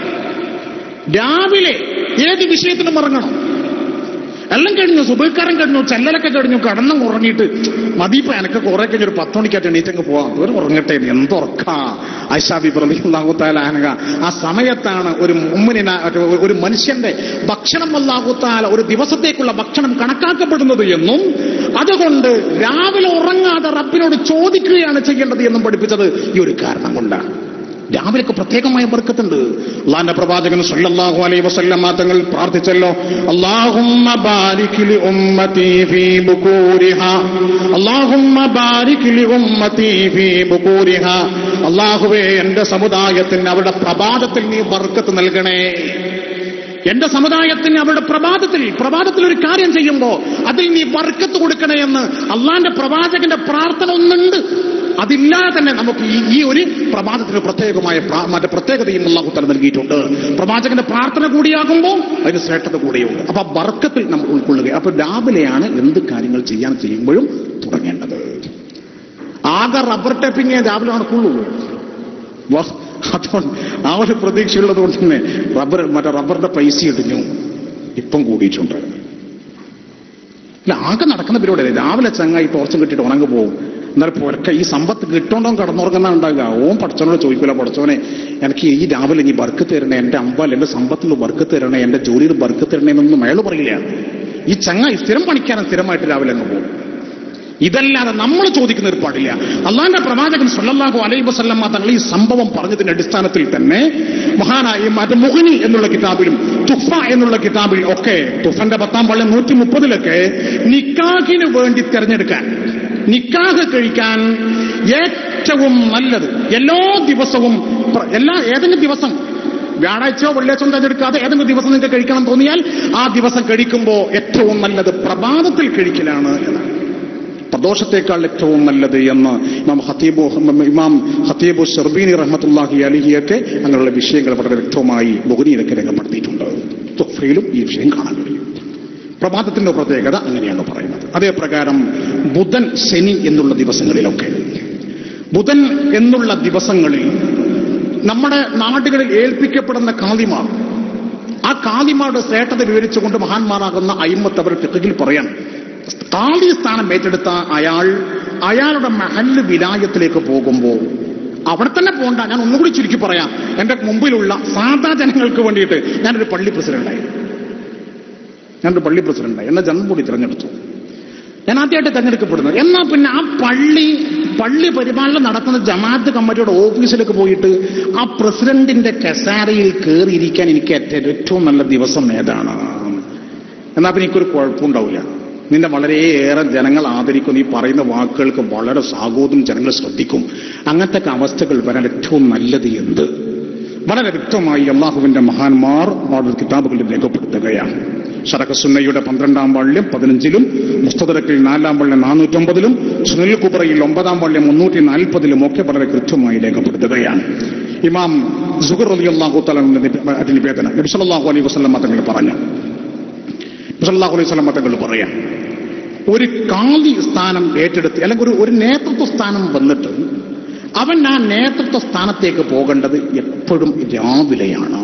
രാവിലെ ഏത് വിഷയത്തിനും ഇറങ്ങണം എല്ലാം കഴിഞ്ഞു സുബൈക്കാരൻ കഴിഞ്ഞു ചെല്ലലൊക്കെ കഴിഞ്ഞു കടന്നും ഉറങ്ങിയിട്ട് മതിയിപ്പോ എനക്ക് കുറെ കഴിഞ്ഞ് ഒരു പത്ത് മണിക്കാറ്റ് എണീറ്റങ്ങ് പോവാം ഒരു ഉറങ്ങട്ടെ എന്തുറക്കാ ഐഷാബി പ്രതിഹുത്താല അനക ആ സമയത്താണ് ഒരു മുമ്മിന ഒരു മനുഷ്യന്റെ ഭക്ഷണം അല്ലാഹുത്താല ഒരു ദിവസത്തേക്കുള്ള ഭക്ഷണം കണക്കാക്കപ്പെടുന്നത് എന്നും അതുകൊണ്ട് രാവിലെ ഉറങ്ങാതെ റബ്ബിനോട് ചോദിക്കുകയാണ് ചെയ്യേണ്ടത് എന്നും പഠിപ്പിച്ചത് ഈ ഒരു കാരണം കൊണ്ടാണ് രാവിലെയൊക്കെ പ്രത്യേകമായ ബർക്കത്തുണ്ട് അള്ളാന്റെ പ്രവാചകൻ സല്ലല്ലാഹു അലൈഹി വസല്ലം തങ്ങൾ പ്രാർത്ഥിച്ചല്ലോ അല്ലാഹുമ്മ ബാരിക് ലി ഉമ്മതി ഫീ ബുകൂരിഹാ അല്ലാഹുമ്മ ബാരിക് ലി ഉമ്മതി ഫീ ബുകൂരിഹാ അല്ലാഹുവേ എന്റെ സമുദായത്തിന് അവരുടെ പ്രഭാതത്തിൽ നീ ബർക്കത്ത് നൽകണേ എന്റെ സമുദായത്തിന് അവരുടെ പ്രഭാതത്തിൽ പ്രഭാതത്തിൽ ഒരു കാര്യം ചെയ്യുമ്പോ അതിൽ നീ വർക്കത്ത് കൊടുക്കണേ എന്ന് അള്ളാന്റെ പ്രവാചകന്റെ പ്രാർത്ഥന ഒന്നുണ്ട് അതില്ലാതെ തന്നെ നമുക്ക് ഈ ഈ ഒരു പ്രഭാതത്തിന് പ്രത്യേകമായ പ്രാ- മറ്റേ പ്രത്യേകതയും അള്ളാഹു തല നൽകിയിട്ടുണ്ട് പ്രവാചകന്റെ പ്രാർത്ഥന കൂടിയാകുമ്പോൾ അതിന് ശ്രേഷ്ഠത കൂടിയുണ്ട് അപ്പൊ ആ ബർക്കത്തിൽ നമ്മൾ ഉൾക്കൊള്ളുക അപ്പൊ രാവിലെയാണ് എന്ത് കാര്യങ്ങൾ ചെയ്യാൻ ചെയ്യുമ്പോഴും തുടങ്ങേണ്ടത് ആകെ റബ്ബർ ടാപ്പിങ് രാവിലെ നടക്കുള്ളൂ വ- അതുകൊണ്ട് ആ ഒരു പ്രതീക്ഷയുള്ളത് കൊണ്ട് തന്നെ റബ്ബർ മറ്റേ റബ്ബറിന്റെ പൈസ ഇടിഞ്ഞു ഇപ്പം കൂടിയിട്ടുണ്ട് ഇല്ല ആകെ നടക്കുന്ന പരിപാടി രാവിലെ ചങ്ങായി ടോർച്ചും കിട്ടിയിട്ട് ഉണങ്ങ് പോകും എന്നാൽ പുരക്ക ഈ സമ്പത്ത് കിട്ടോണ്ടോ കടന്നുറങ്ങുന്ന ഉണ്ടാകുക ഓൻ പഠിച്ചവനോട് ചോദിക്കൂല പഠിച്ചവനെ എനിക്ക് ഈ രാവിലെ ഇനി ബർക്ക് തരണേ എന്റെ അമ്പാൽ എന്റെ സമ്പത്തിൽ ബർക്ക് തരണേ എന്റെ ജോലിയിൽ ബർക്ക് തരണേ എന്നൊന്നും അയാൾ പറയില്ല ഈ ചങ്ങായി സ്ഥിരം പണിക്കാരൻ സ്ഥിരമായിട്ട് രാവിലെ അങ്ങ് പോകും ഇതല്ലാതെ നമ്മൾ ചോദിക്കുന്ന ഒരു പാടില്ല അള്ളാന്റെ പ്രവാചകൻ സല്ലല്ലാഹു അലൈഹി വസല്ലമ്മ തങ്ങൾ ഈ സംഭവം പറഞ്ഞതിന്റെ അടിസ്ഥാനത്തിൽ തന്നെ മഹാനായ മറ്റേ മുഹനി എന്നുള്ള കിതാബിലും തുഫ എന്നുള്ള കിതാബിൽ ഒക്കെ തുഫന്റെ പത്താം പള്ളി നൂറ്റി മുപ്പതിലൊക്കെ നിക്കാഹിന് വേണ്ടി തിരഞ്ഞെടുക്കാൻ നിക്കാഹ് കഴിക്കാൻ ഏറ്റവും നല്ലത് എല്ലാ ദിവസവും പ്ര- എല്ലാ ഏതെങ്കിലും ദിവസം വ്യാഴാഴ്ചയോ വെള്ളിയാഴ്ചയോ തിരഞ്ഞെടുക്കാതെ ഏതെങ്കിലും ദിവസം നിങ്ങൾക്ക് കഴിക്കണം തോന്നിയാൽ ആ ദിവസം കഴിക്കുമ്പോൾ ഏറ്റവും നല്ലത് പ്രഭാതത്തിൽ കഴിക്കലാണ് എന്നാണ് പ്രദോഷത്തേക്കാൾ ഏറ്റവും നല്ലത് എന്ന് ഇമാം ഹത്തീബു ഇമാം ഹത്തീബു ഷർബീനി റഹ്മത്തുല്ലാഹി അലിഹിയൊക്കെ അങ്ങനെയുള്ള വിഷയങ്ങൾ വളരെ വ്യക്തമായി ബുഹനിയിലൊക്കെ രേഖപ്പെടുത്തിയിട്ടുണ്ട് തുഫയിലും ഈ വിഷയം കാണാൻ കഴിയും പ്രഭാതത്തിന്റെ പ്രത്യേകത അങ്ങനെയാണ് പറയുന്നത് അതേ പ്രകാരം ബുധൻ ശനി എന്നുള്ള ദിവസങ്ങളിലൊക്കെ ബുധൻ എന്നുള്ള ദിവസങ്ങളിൽ നമ്മുടെ നാടുകളിൽ ഏൽപ്പിക്കപ്പെടുന്ന കാതിമാർ ആ കാതിമാരുടെ ശ്രേഷ്ഠത വിവരിച്ചുകൊണ്ട് മഹാന്മാരാകുന്ന അയിമത്ത് അവർ ഫിഖിൽ പറയാൻ കാളി സ്ഥാനം ഏറ്റെടുത്ത അയാൾ അയാളുടെ മഹല്ല് വിലായത്തിലേക്ക് പോകുമ്പോൾ അവിടെ തന്നെ പോണ്ട ഞാൻ ഒന്നുകൂടി ചുരുക്കി പറയാം എന്റെ മുമ്പിലുള്ള സാധാ ജനങ്ങൾക്ക് വേണ്ടിയിട്ട് ഞാനൊരു പള്ളി പ്രസിഡന്റായി ഞാനൊരു പള്ളി പ്രസിഡന്റായി എന്നെ ജന്മകൂടി തിരഞ്ഞെടുത്തു ഞാൻ ആദ്യമായിട്ട് തെരഞ്ഞെടുക്കപ്പെടുന്നത് എന്നാ പിന്നെ ആ പള്ളി പള്ളി പരിപാലനം നടത്തുന്ന ജമാഅത്ത് കമ്മിറ്റിയുടെ ഓഫീസിലേക്ക് പോയിട്ട് ആ പ്രസിഡന്റിന്റെ കസാരയിൽ കയറിയിരിക്കാൻ എനിക്ക് ഏറ്റ- ഏറ്റവും നല്ല ദിവസം ഏതാണ് എന്നാ പിന്നെ എനിക്കൊരു കുഴപ്പമുണ്ടാവില്ല നിന്നെ വളരെയേറെ ജനങ്ങൾ ആദരിക്കും നീ പറയുന്ന വാക്കുകൾക്ക് വളരെ സാഗോദം ജനങ്ങൾ ശ്രദ്ധിക്കും അങ്ങനത്തെ ഒക്കെ അവസ്ഥകൾ വരാൻ ഏറ്റവും നല്ലത് എന്ത് വളരെ വ്യക്തമായി അള്ളാഹുവിന്റെ മഹാന്മാർ അവരുടെ കിതാബുകളിൽ രേഖപ്പെടുത്തുകയാണ് ഷറഖസുന്നയുടെ പന്ത്രണ്ടാം വാള്യം പതിനഞ്ചിലും മുസ്തദറക്കിൽ നാലാം വാള്യം നാനൂറ്റൊമ്പതിലും സുനിൽ കുബറയിൽ ഒമ്പതാം വാള്യം മുന്നൂറ്റി നാൽപ്പതിലും ഒക്കെ വളരെ കൃത്യമായി രേഖപ്പെടുത്തുകയാണ് ഇമാം സുഹർ അലി അള്ളാഹു തല നിവേദന നബി സല്ലല്ലാഹു അലൈഹി വസല്ലം തങ്ങൾ പറഞ്ഞു നബി സല്ലല്ലാഹു അലൈഹി വസല്ലം തങ്ങൾ പറയാം ഒരു കാലി സ്ഥാനം ഏറ്റെടുത്ത് അല്ലെങ്കിൽ ഒരു ഒരു നേതൃത്വ സ്ഥാനം വന്നിട്ട് അവൻ ആ നേതൃത്വ സ്ഥാനത്തേക്ക് പോകേണ്ടത് എപ്പോഴും രാവിലെയാണ്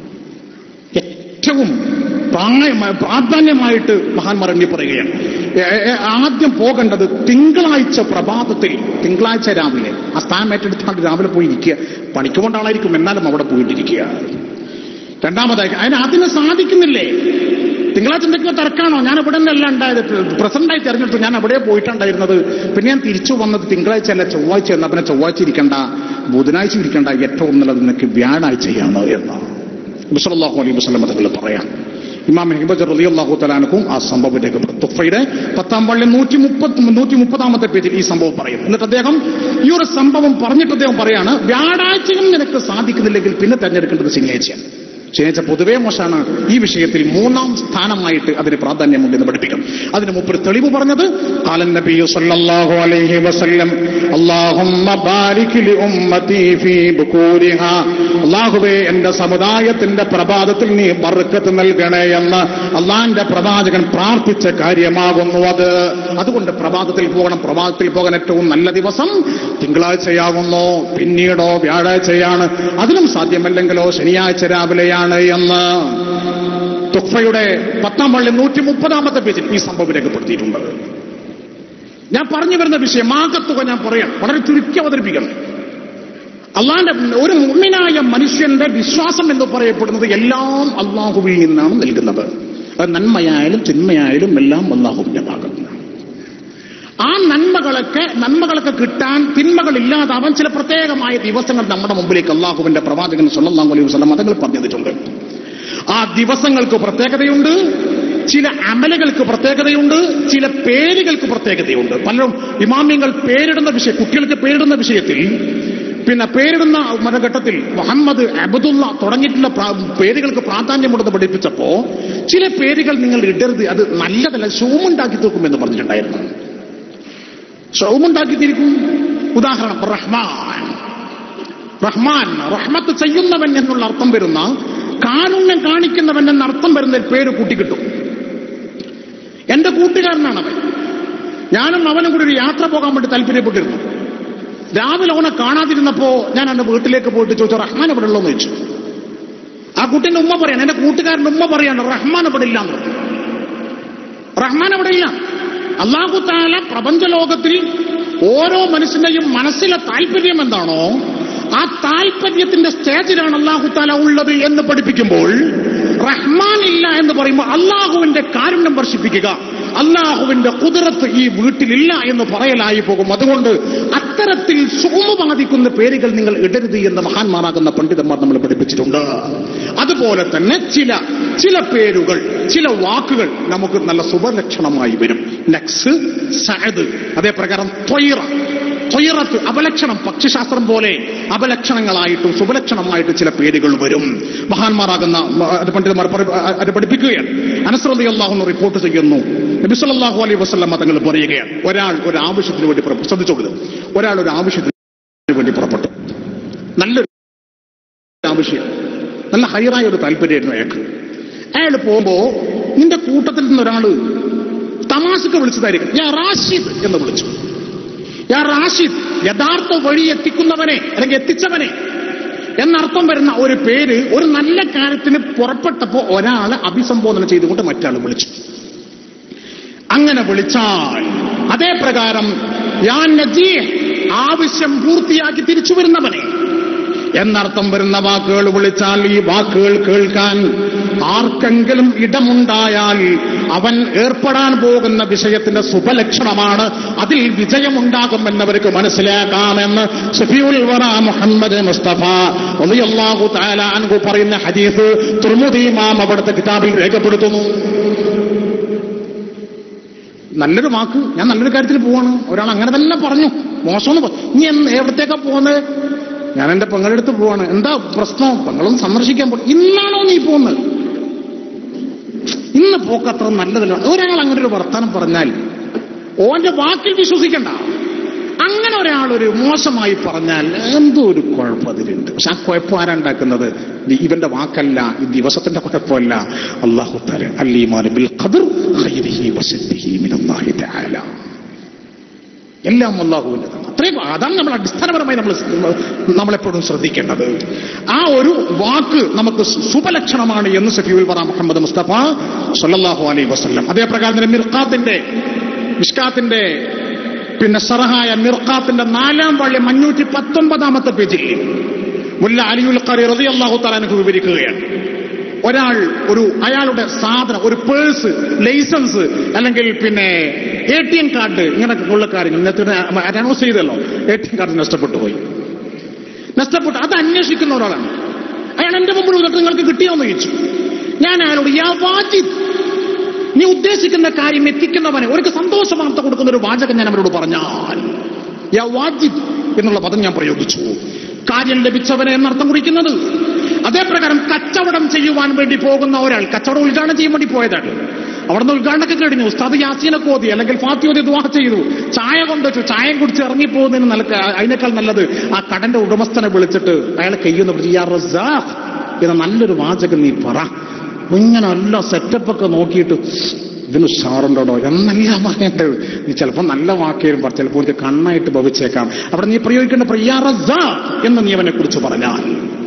ഏറ്റവും പ്രായ- പ്രാധാന്യമായിട്ട് മഹാന്മാർ എണ്ണി പറയുകയാണ് ഏ- ഏ- ആദ്യം പോകേണ്ടത് തിങ്കളാഴ്ച പ്രഭാതത്തിൽ തിങ്കളാഴ്ച രാവിലെ ആ സ്ഥാനം ഏറ്റെടുത്താണ്ട് രാവിലെ പോയി ഇരിക്കുക പണിക്ക് കൊണ്ട ആളായിരിക്കും എന്നാലും അവിടെ പോയിട്ടിരിക്കുക രണ്ടാമതായി അതിന് അതിന് സാധിക്കുന്നില്ലേ തിങ്കളാഴ്ച എന്തെങ്കിലും തിരക്കാണോ ഞാൻ ഇവിടെ നിന്നല്ല ഉണ്ടായത് പ്രസിഡന്റായി തെരഞ്ഞെടുത്തു ഞാൻ അവിടെ പോയിട്ടുണ്ടായിരുന്നത് പിന്നെ ഞാൻ തിരിച്ചു വന്നത് തിങ്കളാഴ്ച അല്ല ചൊവ്വാഴ്ച എന്നാ പിന്നെ ചൊവ്വാഴ്ച ഇരിക്കണ്ട ബുധനാഴ്ച ഇരിക്കണ്ട ഏറ്റവും നല്ലത് നിനക്ക് വ്യാഴാഴ്ചയാണ് എന്ന് മുസലാഹു അലൈഹി വസ്ലം അതുകൾ പറയാം ഇമാം ഹിബജ് റളിയല്ലാഹു തലാനക്കും ആ സംഭവം രേഖപ്പെടുത്തും തുഫയുടെ പത്താം പള്ളി നൂറ്റി മുപ്പത്തി നൂറ്റി മുപ്പതാമത്തെ പേജിൽ ഈ സംഭവം പറയും എന്നിട്ട് അദ്ദേഹം ഈ ഒരു സംഭവം പറഞ്ഞിട്ട് അദ്ദേഹം പറയാണ് വ്യാഴാഴ്ചയും നിനക്ക് സാധിക്കുന്നില്ലെങ്കിൽ പിന്നെ തെരഞ്ഞെടുക്കേണ്ടത് ശനിയാഴ്ചയാണ് ശനിയാഴ്ച പൊതുവേ മോശമാണ് ഈ വിഷയത്തിൽ മൂന്നാം സ്ഥാനമായിട്ട് അതിന് പ്രാധാന്യമുണ്ടെന്ന് പഠിപ്പിക്കും അതിന് മുമ്പ് ഒരു തെളിവ് പറഞ്ഞത് കാലൻ നബി സല്ലല്ലാഹു അലൈഹി വസല്ലം അല്ലാഹുമ്മ ബാരിക് ലി ഉമ്മതി ഫീ ബുകൂരിഹാ അല്ലാഹുവേ എന്റെ സമുദായത്തിന്റെ പ്രഭാതത്തിൽ നീ ബർക്കത്ത് നൽകണേ എന്ന് അള്ളാഹിന്റെ പ്രവാചകൻ പ്രാർത്ഥിച്ച കാര്യമാകുന്നു അത് അതുകൊണ്ട് പ്രഭാതത്തിൽ പോകണം പ്രഭാതത്തിൽ പോകാൻ ഏറ്റവും നല്ല ദിവസം തിങ്കളാഴ്ചയാകുന്നു പിന്നീടോ വ്യാഴാഴ്ചയാണ് അതിനും സാധ്യമല്ലെങ്കിലോ ശനിയാഴ്ച രാവിലെയാണ് എന്ന് തുഫയുടെ പത്താം പള്ളി നൂറ്റി മുപ്പതാമത്തെ പേജിൽ ഈ സംഭവം രേഖപ്പെടുത്തിയിട്ടുണ്ട് ഞാൻ പറഞ്ഞു വരുന്ന വിഷയം ആകത്തുക ഞാൻ പറയാം വളരെ ചുരുക്കി അവതരിപ്പിക്കണം അള്ളാന്റെ ഒരു മുമ്മിനായ മനുഷ്യന്റെ വിശ്വാസം എന്ന് പറയപ്പെടുന്നത് എല്ലാം അള്ളാഹുവിൽ നിന്നാണ് നൽകുന്നത് അത് നന്മയായാലും തിന്മയായാലും എല്ലാം അള്ളാഹുവിന്റെ ഭാഗത്ത് നിന്നാണ് ആ നന്മകളൊക്കെ നന്മകളൊക്കെ കിട്ടാൻ തിന്മകൾ ഇല്ലാതാവാൻ ചില പ്രത്യേകമായ ദിവസങ്ങൾ നമ്മുടെ മുമ്പിലേക്ക് അള്ളാഹുവിന്റെ പ്രവാചകൻ സല്ലല്ലാഹു അലൈഹി വസല്ലം മതങ്ങൾ പറഞ്ഞു തന്നിട്ടുണ്ട് ആ ദിവസങ്ങൾക്ക് പ്രത്യേകതയുണ്ട് ചില അമലുകൾക്ക് പ്രത്യേകതയുണ്ട് ചില പേരുകൾക്ക് പ്രത്യേകതയുണ്ട് പലരും ഇമാമ്യങ്ങൾ പേരിടുന്ന വിഷയം കുട്ടികൾക്ക് പേരിടുന്ന വിഷയത്തിൽ പിന്നെ പേരിടുന്ന മറ്റേ ഘട്ടത്തിൽ മുഹമ്മദ് അബദുള്ള തുടങ്ങിയിട്ടുള്ള പ്രാ- പേരുകൾക്ക് പ്രാധാന്യമുണ്ടെന്ന് പഠിപ്പിച്ചപ്പോ ചില പേരുകൾ നിങ്ങൾ ഇടരുത് അത് നല്ലതല്ല ഷോമുണ്ടാക്കി തീർക്കുമെന്ന് പറഞ്ഞിട്ടുണ്ടായിരുന്നു ഷൗമുണ്ടാക്കി തിരിക്കും ഉദാഹരണം റഹ്മാൻ റഹ്മാൻ റഹ്മത്ത് ചെയ്യുന്നവൻ എന്നുള്ള അർത്ഥം വരുന്ന കാരുണ്യം കാണിക്കുന്നവൻ എന്ന അർത്ഥം വരുന്ന ഒരു പേര് കൂട്ടിക്കിട്ടും എന്റെ കൂട്ടുകാരനാണ് അവൻ ഞാനും അവനും കൂടി ഒരു യാത്ര പോകാൻ വേണ്ടി താല്പര്യപ്പെട്ടിരുന്നു രാവിലെ ഓനെ കാണാതിരുന്നപ്പോ ഞാൻ എന്റെ വീട്ടിലേക്ക് പോയിട്ട് ചോദിച്ചു റഹ്മാൻ എവിടെ ഉള്ളതെന്ന് ചോദിച്ചു ആ കുട്ടിന്റെ ഉമ്മ പറയാണ് എന്റെ കൂട്ടുകാരന്റെ ഉമ്മ പറയാണ് റഹ്മാൻ എവിടെ ഇല്ല എന്ന് പറഞ്ഞു. റഹ്മാൻ എവിടെ ഇല്ല അള്ളാഹു താല പ്രപഞ്ച ലോകത്തിൽ ഓരോ മനുഷ്യന്റെയും മനസ്സിലെ താല്പര്യം എന്താണോ ആ താല്പര്യത്തിന്റെ സ്റ്റേജിലാണ് അള്ളാഹു താല ഉള്ളത് എന്ന് പഠിപ്പിക്കുമ്പോൾ റഹ്മാൻ ഇല്ല എന്ന് പറയുമ്പോൾ അള്ളാഹുവിന്റെ കാരുണ്യം വർഷിപ്പിക്കുക അള്ളാഹുവിന്റെ കുതിരത്ത് ഈ വീട്ടിലില്ല എന്ന് പറയലായി പോകും അതുകൊണ്ട് അത്തരത്തിൽ സുഖമ ബാധിക്കുന്ന പേരുകൾ നിങ്ങൾ ഇടരുത് എന്ന് മഹാന്മാരാകുന്ന പണ്ഡിതന്മാർ നമ്മൾ പഠിപ്പിച്ചിട്ടുണ്ട് അതുപോലെ തന്നെ ചില ചില പേരുകൾ ചില വാക്കുകൾ നമുക്ക് നല്ല സുപലക്ഷണമായി വരും നക്സ് സഅദ് അതേ പ്രകാരം ത്വയ്റ ത്വയ്റത്ത് അപലക്ഷണം പക്ഷിശാസ്ത്രം പോലെ അപലക്ഷണങ്ങളായിട്ടും സുപലക്ഷണമായിട്ടും ചില പേരുകൾ വരും മഹാന്മാരാകുന്ന മ, അത് പണ്ഡിതന്മാർ പറ- അത് പഠിപ്പിക്കുകയാണ് അനസ്രതി അള്ളാഹു റിപ്പോർട്ട് ചെയ്യുന്നു നബി സല്ലല്ലാഹു അലൈഹി വസല്ലം തങ്ങൾ പറയുകയാണ് ഒരാൾ ഒരു ആവശ്യത്തിന് വേണ്ടി പുറപ്പെട്ടു ശ്രദ്ധിച്ചോളൂ ഒരാൾ ഒരു ആവശ്യത്തിന് വേണ്ടി പുറപ്പെട്ടു നല്ലൊരു ആവശ്യം നല്ല ഹൈറായ ഒരു താല്പര്യമായിരുന്നു അയാൾക്ക് അയാൾ പോകുമ്പോ നിന്റെ കൂട്ടത്തിൽ നിന്ന് ഒരാള് തമാശക്ക് വിളിച്ചതായിരിക്കും ഞാൻ റാഷിദ് എന്ന് വിളിച്ചു ഞാൻ റാഷിദ് യഥാർത്ഥ വഴി എത്തിക്കുന്നവനെ അല്ലെങ്കിൽ എത്തിച്ചവനെ എന്നർത്ഥം വരുന്ന ഒരു പേര് ഒരു നല്ല കാര്യത്തിന് പുറപ്പെട്ടപ്പോ ഒരാളെ അഭിസംബോധന ചെയ്തുകൊണ്ട് മറ്റാൾ വിളിച്ചു അങ്ങനെ വിളിച്ചാൽ അതേ പ്രകാരം ഞാൻ നജീഹ് ആവശ്യം പൂർത്തിയാക്കി തിരിച്ചു വരുന്നവനെ എന്നർത്ഥം വരുന്ന വാക്കുകൾ വിളിച്ചാൽ ഈ വാക്കുകൾ കേൾക്കാൻ ആർക്കെങ്കിലും ഇടമുണ്ടായാൽ അവൻ ഏർപ്പെടാൻ പോകുന്ന വിഷയത്തിന്റെ സുപലക്ഷണമാണ് അതിൽ വിജയമുണ്ടാകുമെന്നവർക്ക് മനസ്സിലാക്കാമെന്ന് ഷഫീഉൽ വറ മുഹമ്മദ് മുസ്തഫ റളിയല്ലാഹു തആല അൻഹു പറയുന്ന ഹദീസ് തുർമുദി ഇമാം അവിടുത്തെ കിതാബിൽ രേഖപ്പെടുത്തുന്നു നല്ലൊരു വാക്ക് ഞാൻ നല്ലൊരു കാര്യത്തിൽ പോവാണ് ഒരാൾ അങ്ങനെ തന്നെ പറഞ്ഞു മോശമെന്ന് പറഞ്ഞു നീ എന്ന് എവിടത്തേക്കാ പോകുന്നത് ഞാൻ എന്റെ പെങ്ങളെടുത്ത് പോവാണ് എന്താ പ്രശ്നം പെങ്ങളും സന്ദർശിക്കാൻ പോ ഇന്നാണോ നീ പോകുന്നത് ഇന്ന് പോക്കത്ര നല്ലതല്ല ഒരാൾ അങ്ങനെ ഒരു വർത്തമാനം പറഞ്ഞാൽ ഓന്റെ വാക്കിൽ വിശ്വസിക്കണ്ട അങ്ങനെ ഒരാൾ ഒരു മോശമായി പറഞ്ഞാൽ എന്തോ ഒരു കുഴപ്പം അതിലുണ്ട് പക്ഷെ ആ കുഴപ്പം ആരാണ്ടാക്കുന്നത് ഇത് ഇവന്റെ വാക്കല്ല ഈ ദിവസത്തിന്റെ കുഴപ്പമല്ല അള്ളാഹു തആല അല്ലീമാൻ ബിൽ ഖദർ ഖൈരിഹി വശദ്ദിഹി മിനല്ലാഹി തആല എല്ലാം അള്ളാഹുവിൻ്റെതാണ് അത്രയും അതാണ് നമ്മൾ അടിസ്ഥാനപരമായി നമ്മൾ നമ്മളെപ്പോഴും ശ്രദ്ധിക്കേണ്ടത് ആ ഒരു വാക്ക് നമുക്ക് സുപലക്ഷണമാണ് എന്ന് സഫീഉൽ വറ മുഹമ്മദ് മുസ്തഫ സല്ലല്ലാഹു അലൈഹി വസല്ലം അതേ പ്രകാരം തന്നെ മിർഖാത്തിന്റെ മിഷ്കാത്തിന്റെ പിന്നെ സറഹായ മിർഖാത്തിന്റെ നാലാം വള്ളി അഞ്ഞൂറ്റി പത്തൊമ്പതാമത്തെ പേജിൽ മുല്ല അലിയുൽ ഖറി റളിയല്ലാഹു തആല അൻഹു വിവരിക്കുകയാണ് ഒരാൾ ഒരു അയാളുടെ സാധനം ഒരു പേഴ്സ് ലൈസൻസ് അല്ലെങ്കിൽ പിന്നെ എ ടി എം കാർഡ് ഇങ്ങനൊക്കെ ഉള്ള കാര്യങ്ങൾ നേരത്തെ അനൗൺസ് ചെയ്തല്ലോ എ ടി എം കാർഡ് നഷ്ടപ്പെട്ടു പോയി നഷ്ടപ്പെട്ടു അത് അന്വേഷിക്കുന്ന ഒരാളാണ് അയാൾ എന്റെ മുമ്പിൽ വന്നിട്ട് നിങ്ങൾക്ക് കിട്ടിയോന്ന് ചോദിച്ചു ഞാൻ അയാളോട് യാ വാജിദ് നീ ഉദ്ദേശിക്കുന്ന കാര്യം എത്തിക്കുന്നവനെ ഒരു സന്തോഷ വാർത്ത കൊടുക്കുന്ന ഒരു വാചകം ഞാൻ അവരോട് പറഞ്ഞാൽ യാ വാജിദ് എന്നുള്ള പദം ഞാൻ പ്രയോഗിച്ചു കാര്യം ലഭിച്ചവനെ എന്നർത്ഥം കുറിക്കുന്നത് അതേ പ്രകാരം കച്ചവടം ചെയ്യുവാൻ വേണ്ടി പോകുന്ന ഒരാൾ കച്ചവടം ഉദ്ഘാടനം ചെയ്യാൻ വേണ്ടി പോയതാണ് അവിടുന്ന് ഉദ്ഘാടനമൊക്കെ കഴിഞ്ഞു ഉസ്താദ് യാസീനൊക്കെ ഓതി അല്ലെങ്കിൽ ഫാത്തി ഓതി ദുവാ ചെയ്തു ചായ കൊണ്ടുവച്ചു ചായ കുടിച്ച് ഇറങ്ങിപ്പോകുന്നതിന് നല്ല അതിനേക്കാൾ നല്ലത് ആ കടന്റെ ഉടമസ്ഥനെ വിളിച്ചിട്ട് അയാളെ കയ്യൊന്ന് പിടിച്ച് "യാ റസാഖ്" എന്ന നല്ലൊരു വാചകം നീ പറ ഇങ്ങനെ നല്ല സെറ്റപ്പൊക്കെ നോക്കിയിട്ട് ഇതിന് ഉഷാറുണ്ടോ എന്നല്ല പറയേണ്ടത് നീ ചിലപ്പോൾ നല്ല വാക്കേരും പറ ചിലപ്പോൾ എനിക്ക് കണ്ണായിട്ട് ഭവിച്ചേക്കാം അവിടെ നീ പ്രയോഗിക്കേണ്ട പ്രിയാറസ എന്ന് നീ അവനെ കുറിച്ച് പറഞ്ഞാൽ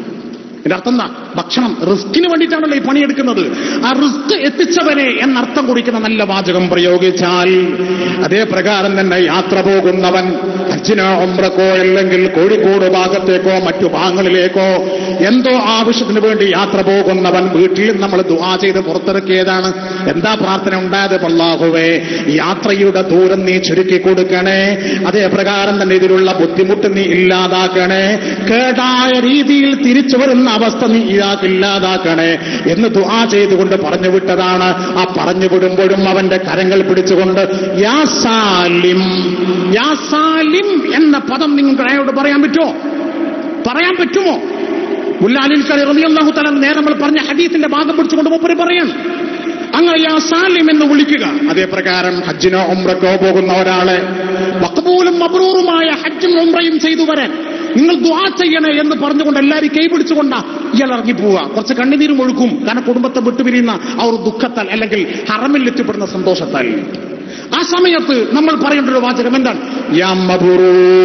എന്റെ അർത്ഥം എന്താ ഭക്ഷണം റിസ്കിന് വേണ്ടിയിട്ടാണല്ലോ ഈ പണിയെടുക്കുന്നത് ആ റിസ്ക് എത്തിച്ചവനെ എന്നർത്ഥം കുറിക്കുന്ന നല്ല വാചകം പ്രയോഗിച്ചാൽ അതേ പ്രകാരം തന്നെ യാത്ര പോകുന്നവൻ ഹജ്ജിനോ ഒമ്രക്കോ അല്ലെങ്കിൽ കോഴിക്കോട് ഭാഗത്തേക്കോ മറ്റു ഭാഗങ്ങളിലേക്കോ എന്തോ ആവശ്യത്തിന് വേണ്ടി യാത്ര പോകുന്നവൻ വീട്ടിൽ നമ്മൾ ദുആ ചെയ്ത് പുറത്തിറക്കിയതാണ് എന്താ പ്രാർത്ഥന ഉണ്ടായത് പല്ലാഹുവേ യാത്രയുടെ ദൂരം നീ ചുരുക്കി കൊടുക്കണേ അതേ പ്രകാരം തന്നെ ഇതിലുള്ള ബുദ്ധിമുട്ട് നീ ഇല്ലാതാക്കണേ കേടായ രീതിയിൽ തിരിച്ചു വരുന്ന അവസ്ഥ നീ ഇല്ലാതാക്കണേ എന്ന് ദുആ ചെയ്തുകൊണ്ട് പറഞ്ഞു വിട്ടതാണ് ആ പറഞ്ഞു വിടുമ്പോഴും അവന്റെ കരങ്ങൾ പിടിച്ചുകൊണ്ട് യാ സാലിം യാ സാലിം എന്ന പദം നിങ്ങൾക്ക് അയാളോട് പറയാൻ പറ്റുമോ പറയാൻ പറ്റുമോ മുല്ലാലിൽ കളി റളിയല്ലാഹു തആല നേരെ നമ്മൾ പറഞ്ഞ ഹദീസിന്റെ ഭാഗം പിടിച്ചുകൊണ്ട് മൂപ്പര് പറയാണ് അങ്ങനെ യാ സാലിം എന്ന് വിളിക്കുക അതേ പ്രകാരം ഹജ്ജിനോ ഉംറക്കോ പോകുന്ന ഒരാളെ മക്ബൂലും മബ്രൂറുമായ ഹജ്ജും ഉംറയും ചെയ്തു വരാൻ നിങ്ങൾ ദുആ ചെയ്യണേ എന്ന് പറഞ്ഞുകൊണ്ട് എല്ലാവരും കൈ പിടിച്ചുകൊണ്ടാ ഇയാൾ ഇറങ്ങി പോവുക കുറച്ച് കണ്ണുനീരും ഒഴുക്കും കാരണം കുടുംബത്തെ വിട്ടുപിരിയുന്ന ആ ഒരു ദുഃഖത്താൽ അല്ലെങ്കിൽ ഹറമിൽ എത്തിപ്പെടുന്ന സന്തോഷത്താൽ ആ സമയത്ത് നമ്മൾ പറയേണ്ട ഒരു വാചകം എന്താണ് യാ മബ്റൂർ